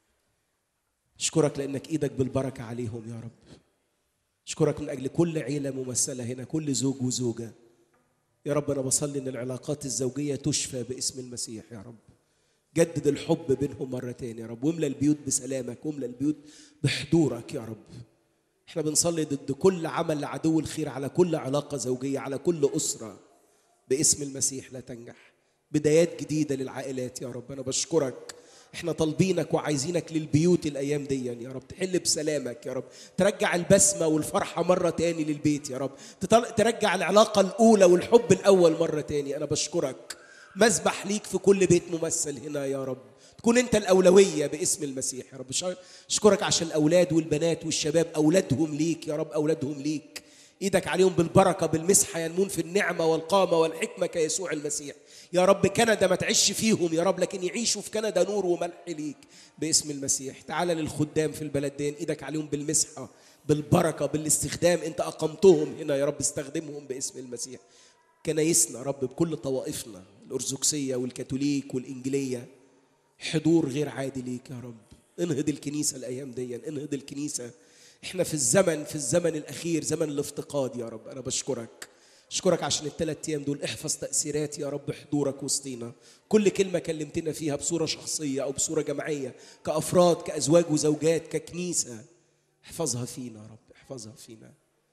اشكرك لانك ايدك بالبركه عليهم يا رب اشكرك من اجل كل عيله ممثله هنا كل زوج وزوجه يا رب انا بصلي ان العلاقات الزوجيه تشفى باسم المسيح يا رب جدد الحب بينهم مرة تاني يا رب واملى البيوت بسلامك واملى البيوت بحضورك يا رب احنا بنصلي ضد كل عمل لعدو الخير على كل علاقة زوجية على كل أسرة باسم المسيح لا تنجح بدايات جديدة للعائلات يا رب أنا بشكرك احنا طالبينك وعايزينك للبيوت الايام دي يا رب تحل بسلامك يا رب ترجع البسمه والفرحه مره تاني للبيت يا رب تطل- ترجع العلاقه الاولى والحب الاول مره تاني انا بشكرك مذبح ليك في كل بيت ممثل هنا يا رب تكون انت الاولويه باسم المسيح يا رب شا- اشكرك عشان الاولاد والبنات والشباب اولادهم ليك يا رب اولادهم ليك ايدك عليهم بالبركه بالمسحه ينمون في النعمه والقامه والحكمه كيسوع المسيح يا رب كندا ما تعيش فيهم يا رب لكن يعيشوا في كندا نور وملح ليك باسم المسيح تعال للخدام في البلد دي ايدك عليهم بالمسحه بالبركه بالاستخدام انت اقمتهم هنا يا رب استخدمهم باسم المسيح كنايسنا يا رب بكل طوائفنا الارثوذكسيه والكاثوليك والانجيليه حضور غير عادي ليك يا رب انهض الكنيسة الأيام دي انهض الكنيسة احنا في الزمن في الزمن الأخير زمن الافتقاد يا رب أنا بشكرك أشكرك عشان الثلاث أيام دول احفظ تأثيرات يا رب حضورك وسطينا كل كلمة كلمتنا فيها بصورة شخصية أو بصورة جماعية كأفراد كأزواج وزوجات ككنيسة احفظها فينا يا رب احفظها فينا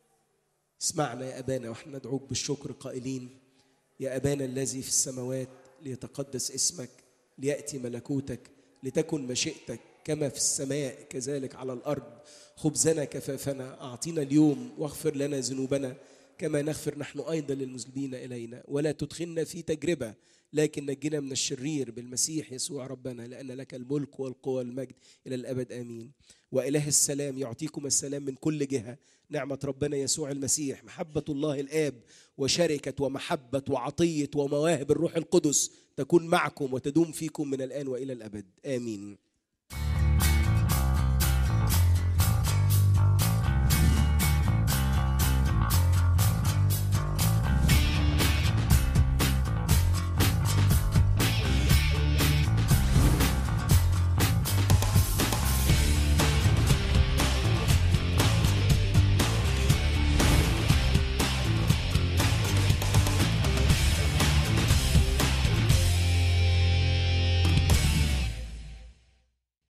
اسمعنا يا أبانا واحنا ندعوك بالشكر قائلين يا أبانا الذي في السماوات ليتقدس اسمك ليأتي ملكوتك لتكن مشيئتك كما في السماء كذلك على الأرض خبزنا كفافنا أعطينا اليوم واغفر لنا ذنوبنا كما نغفر نحن أيضا للمذنبين إلينا ولا تدخلنا في تجربة لكن نجنا من الشرير بالمسيح يسوع ربنا لأن لك الملك والقوة والمجد إلى الأبد آمين وإله السلام يعطيكم السلام من كل جهة نعمة ربنا يسوع المسيح محبة الله الآب وشركة ومحبة وعطية ومواهب الروح القدس تكون معكم وتدوم فيكم من الآن وإلى الأبد آمين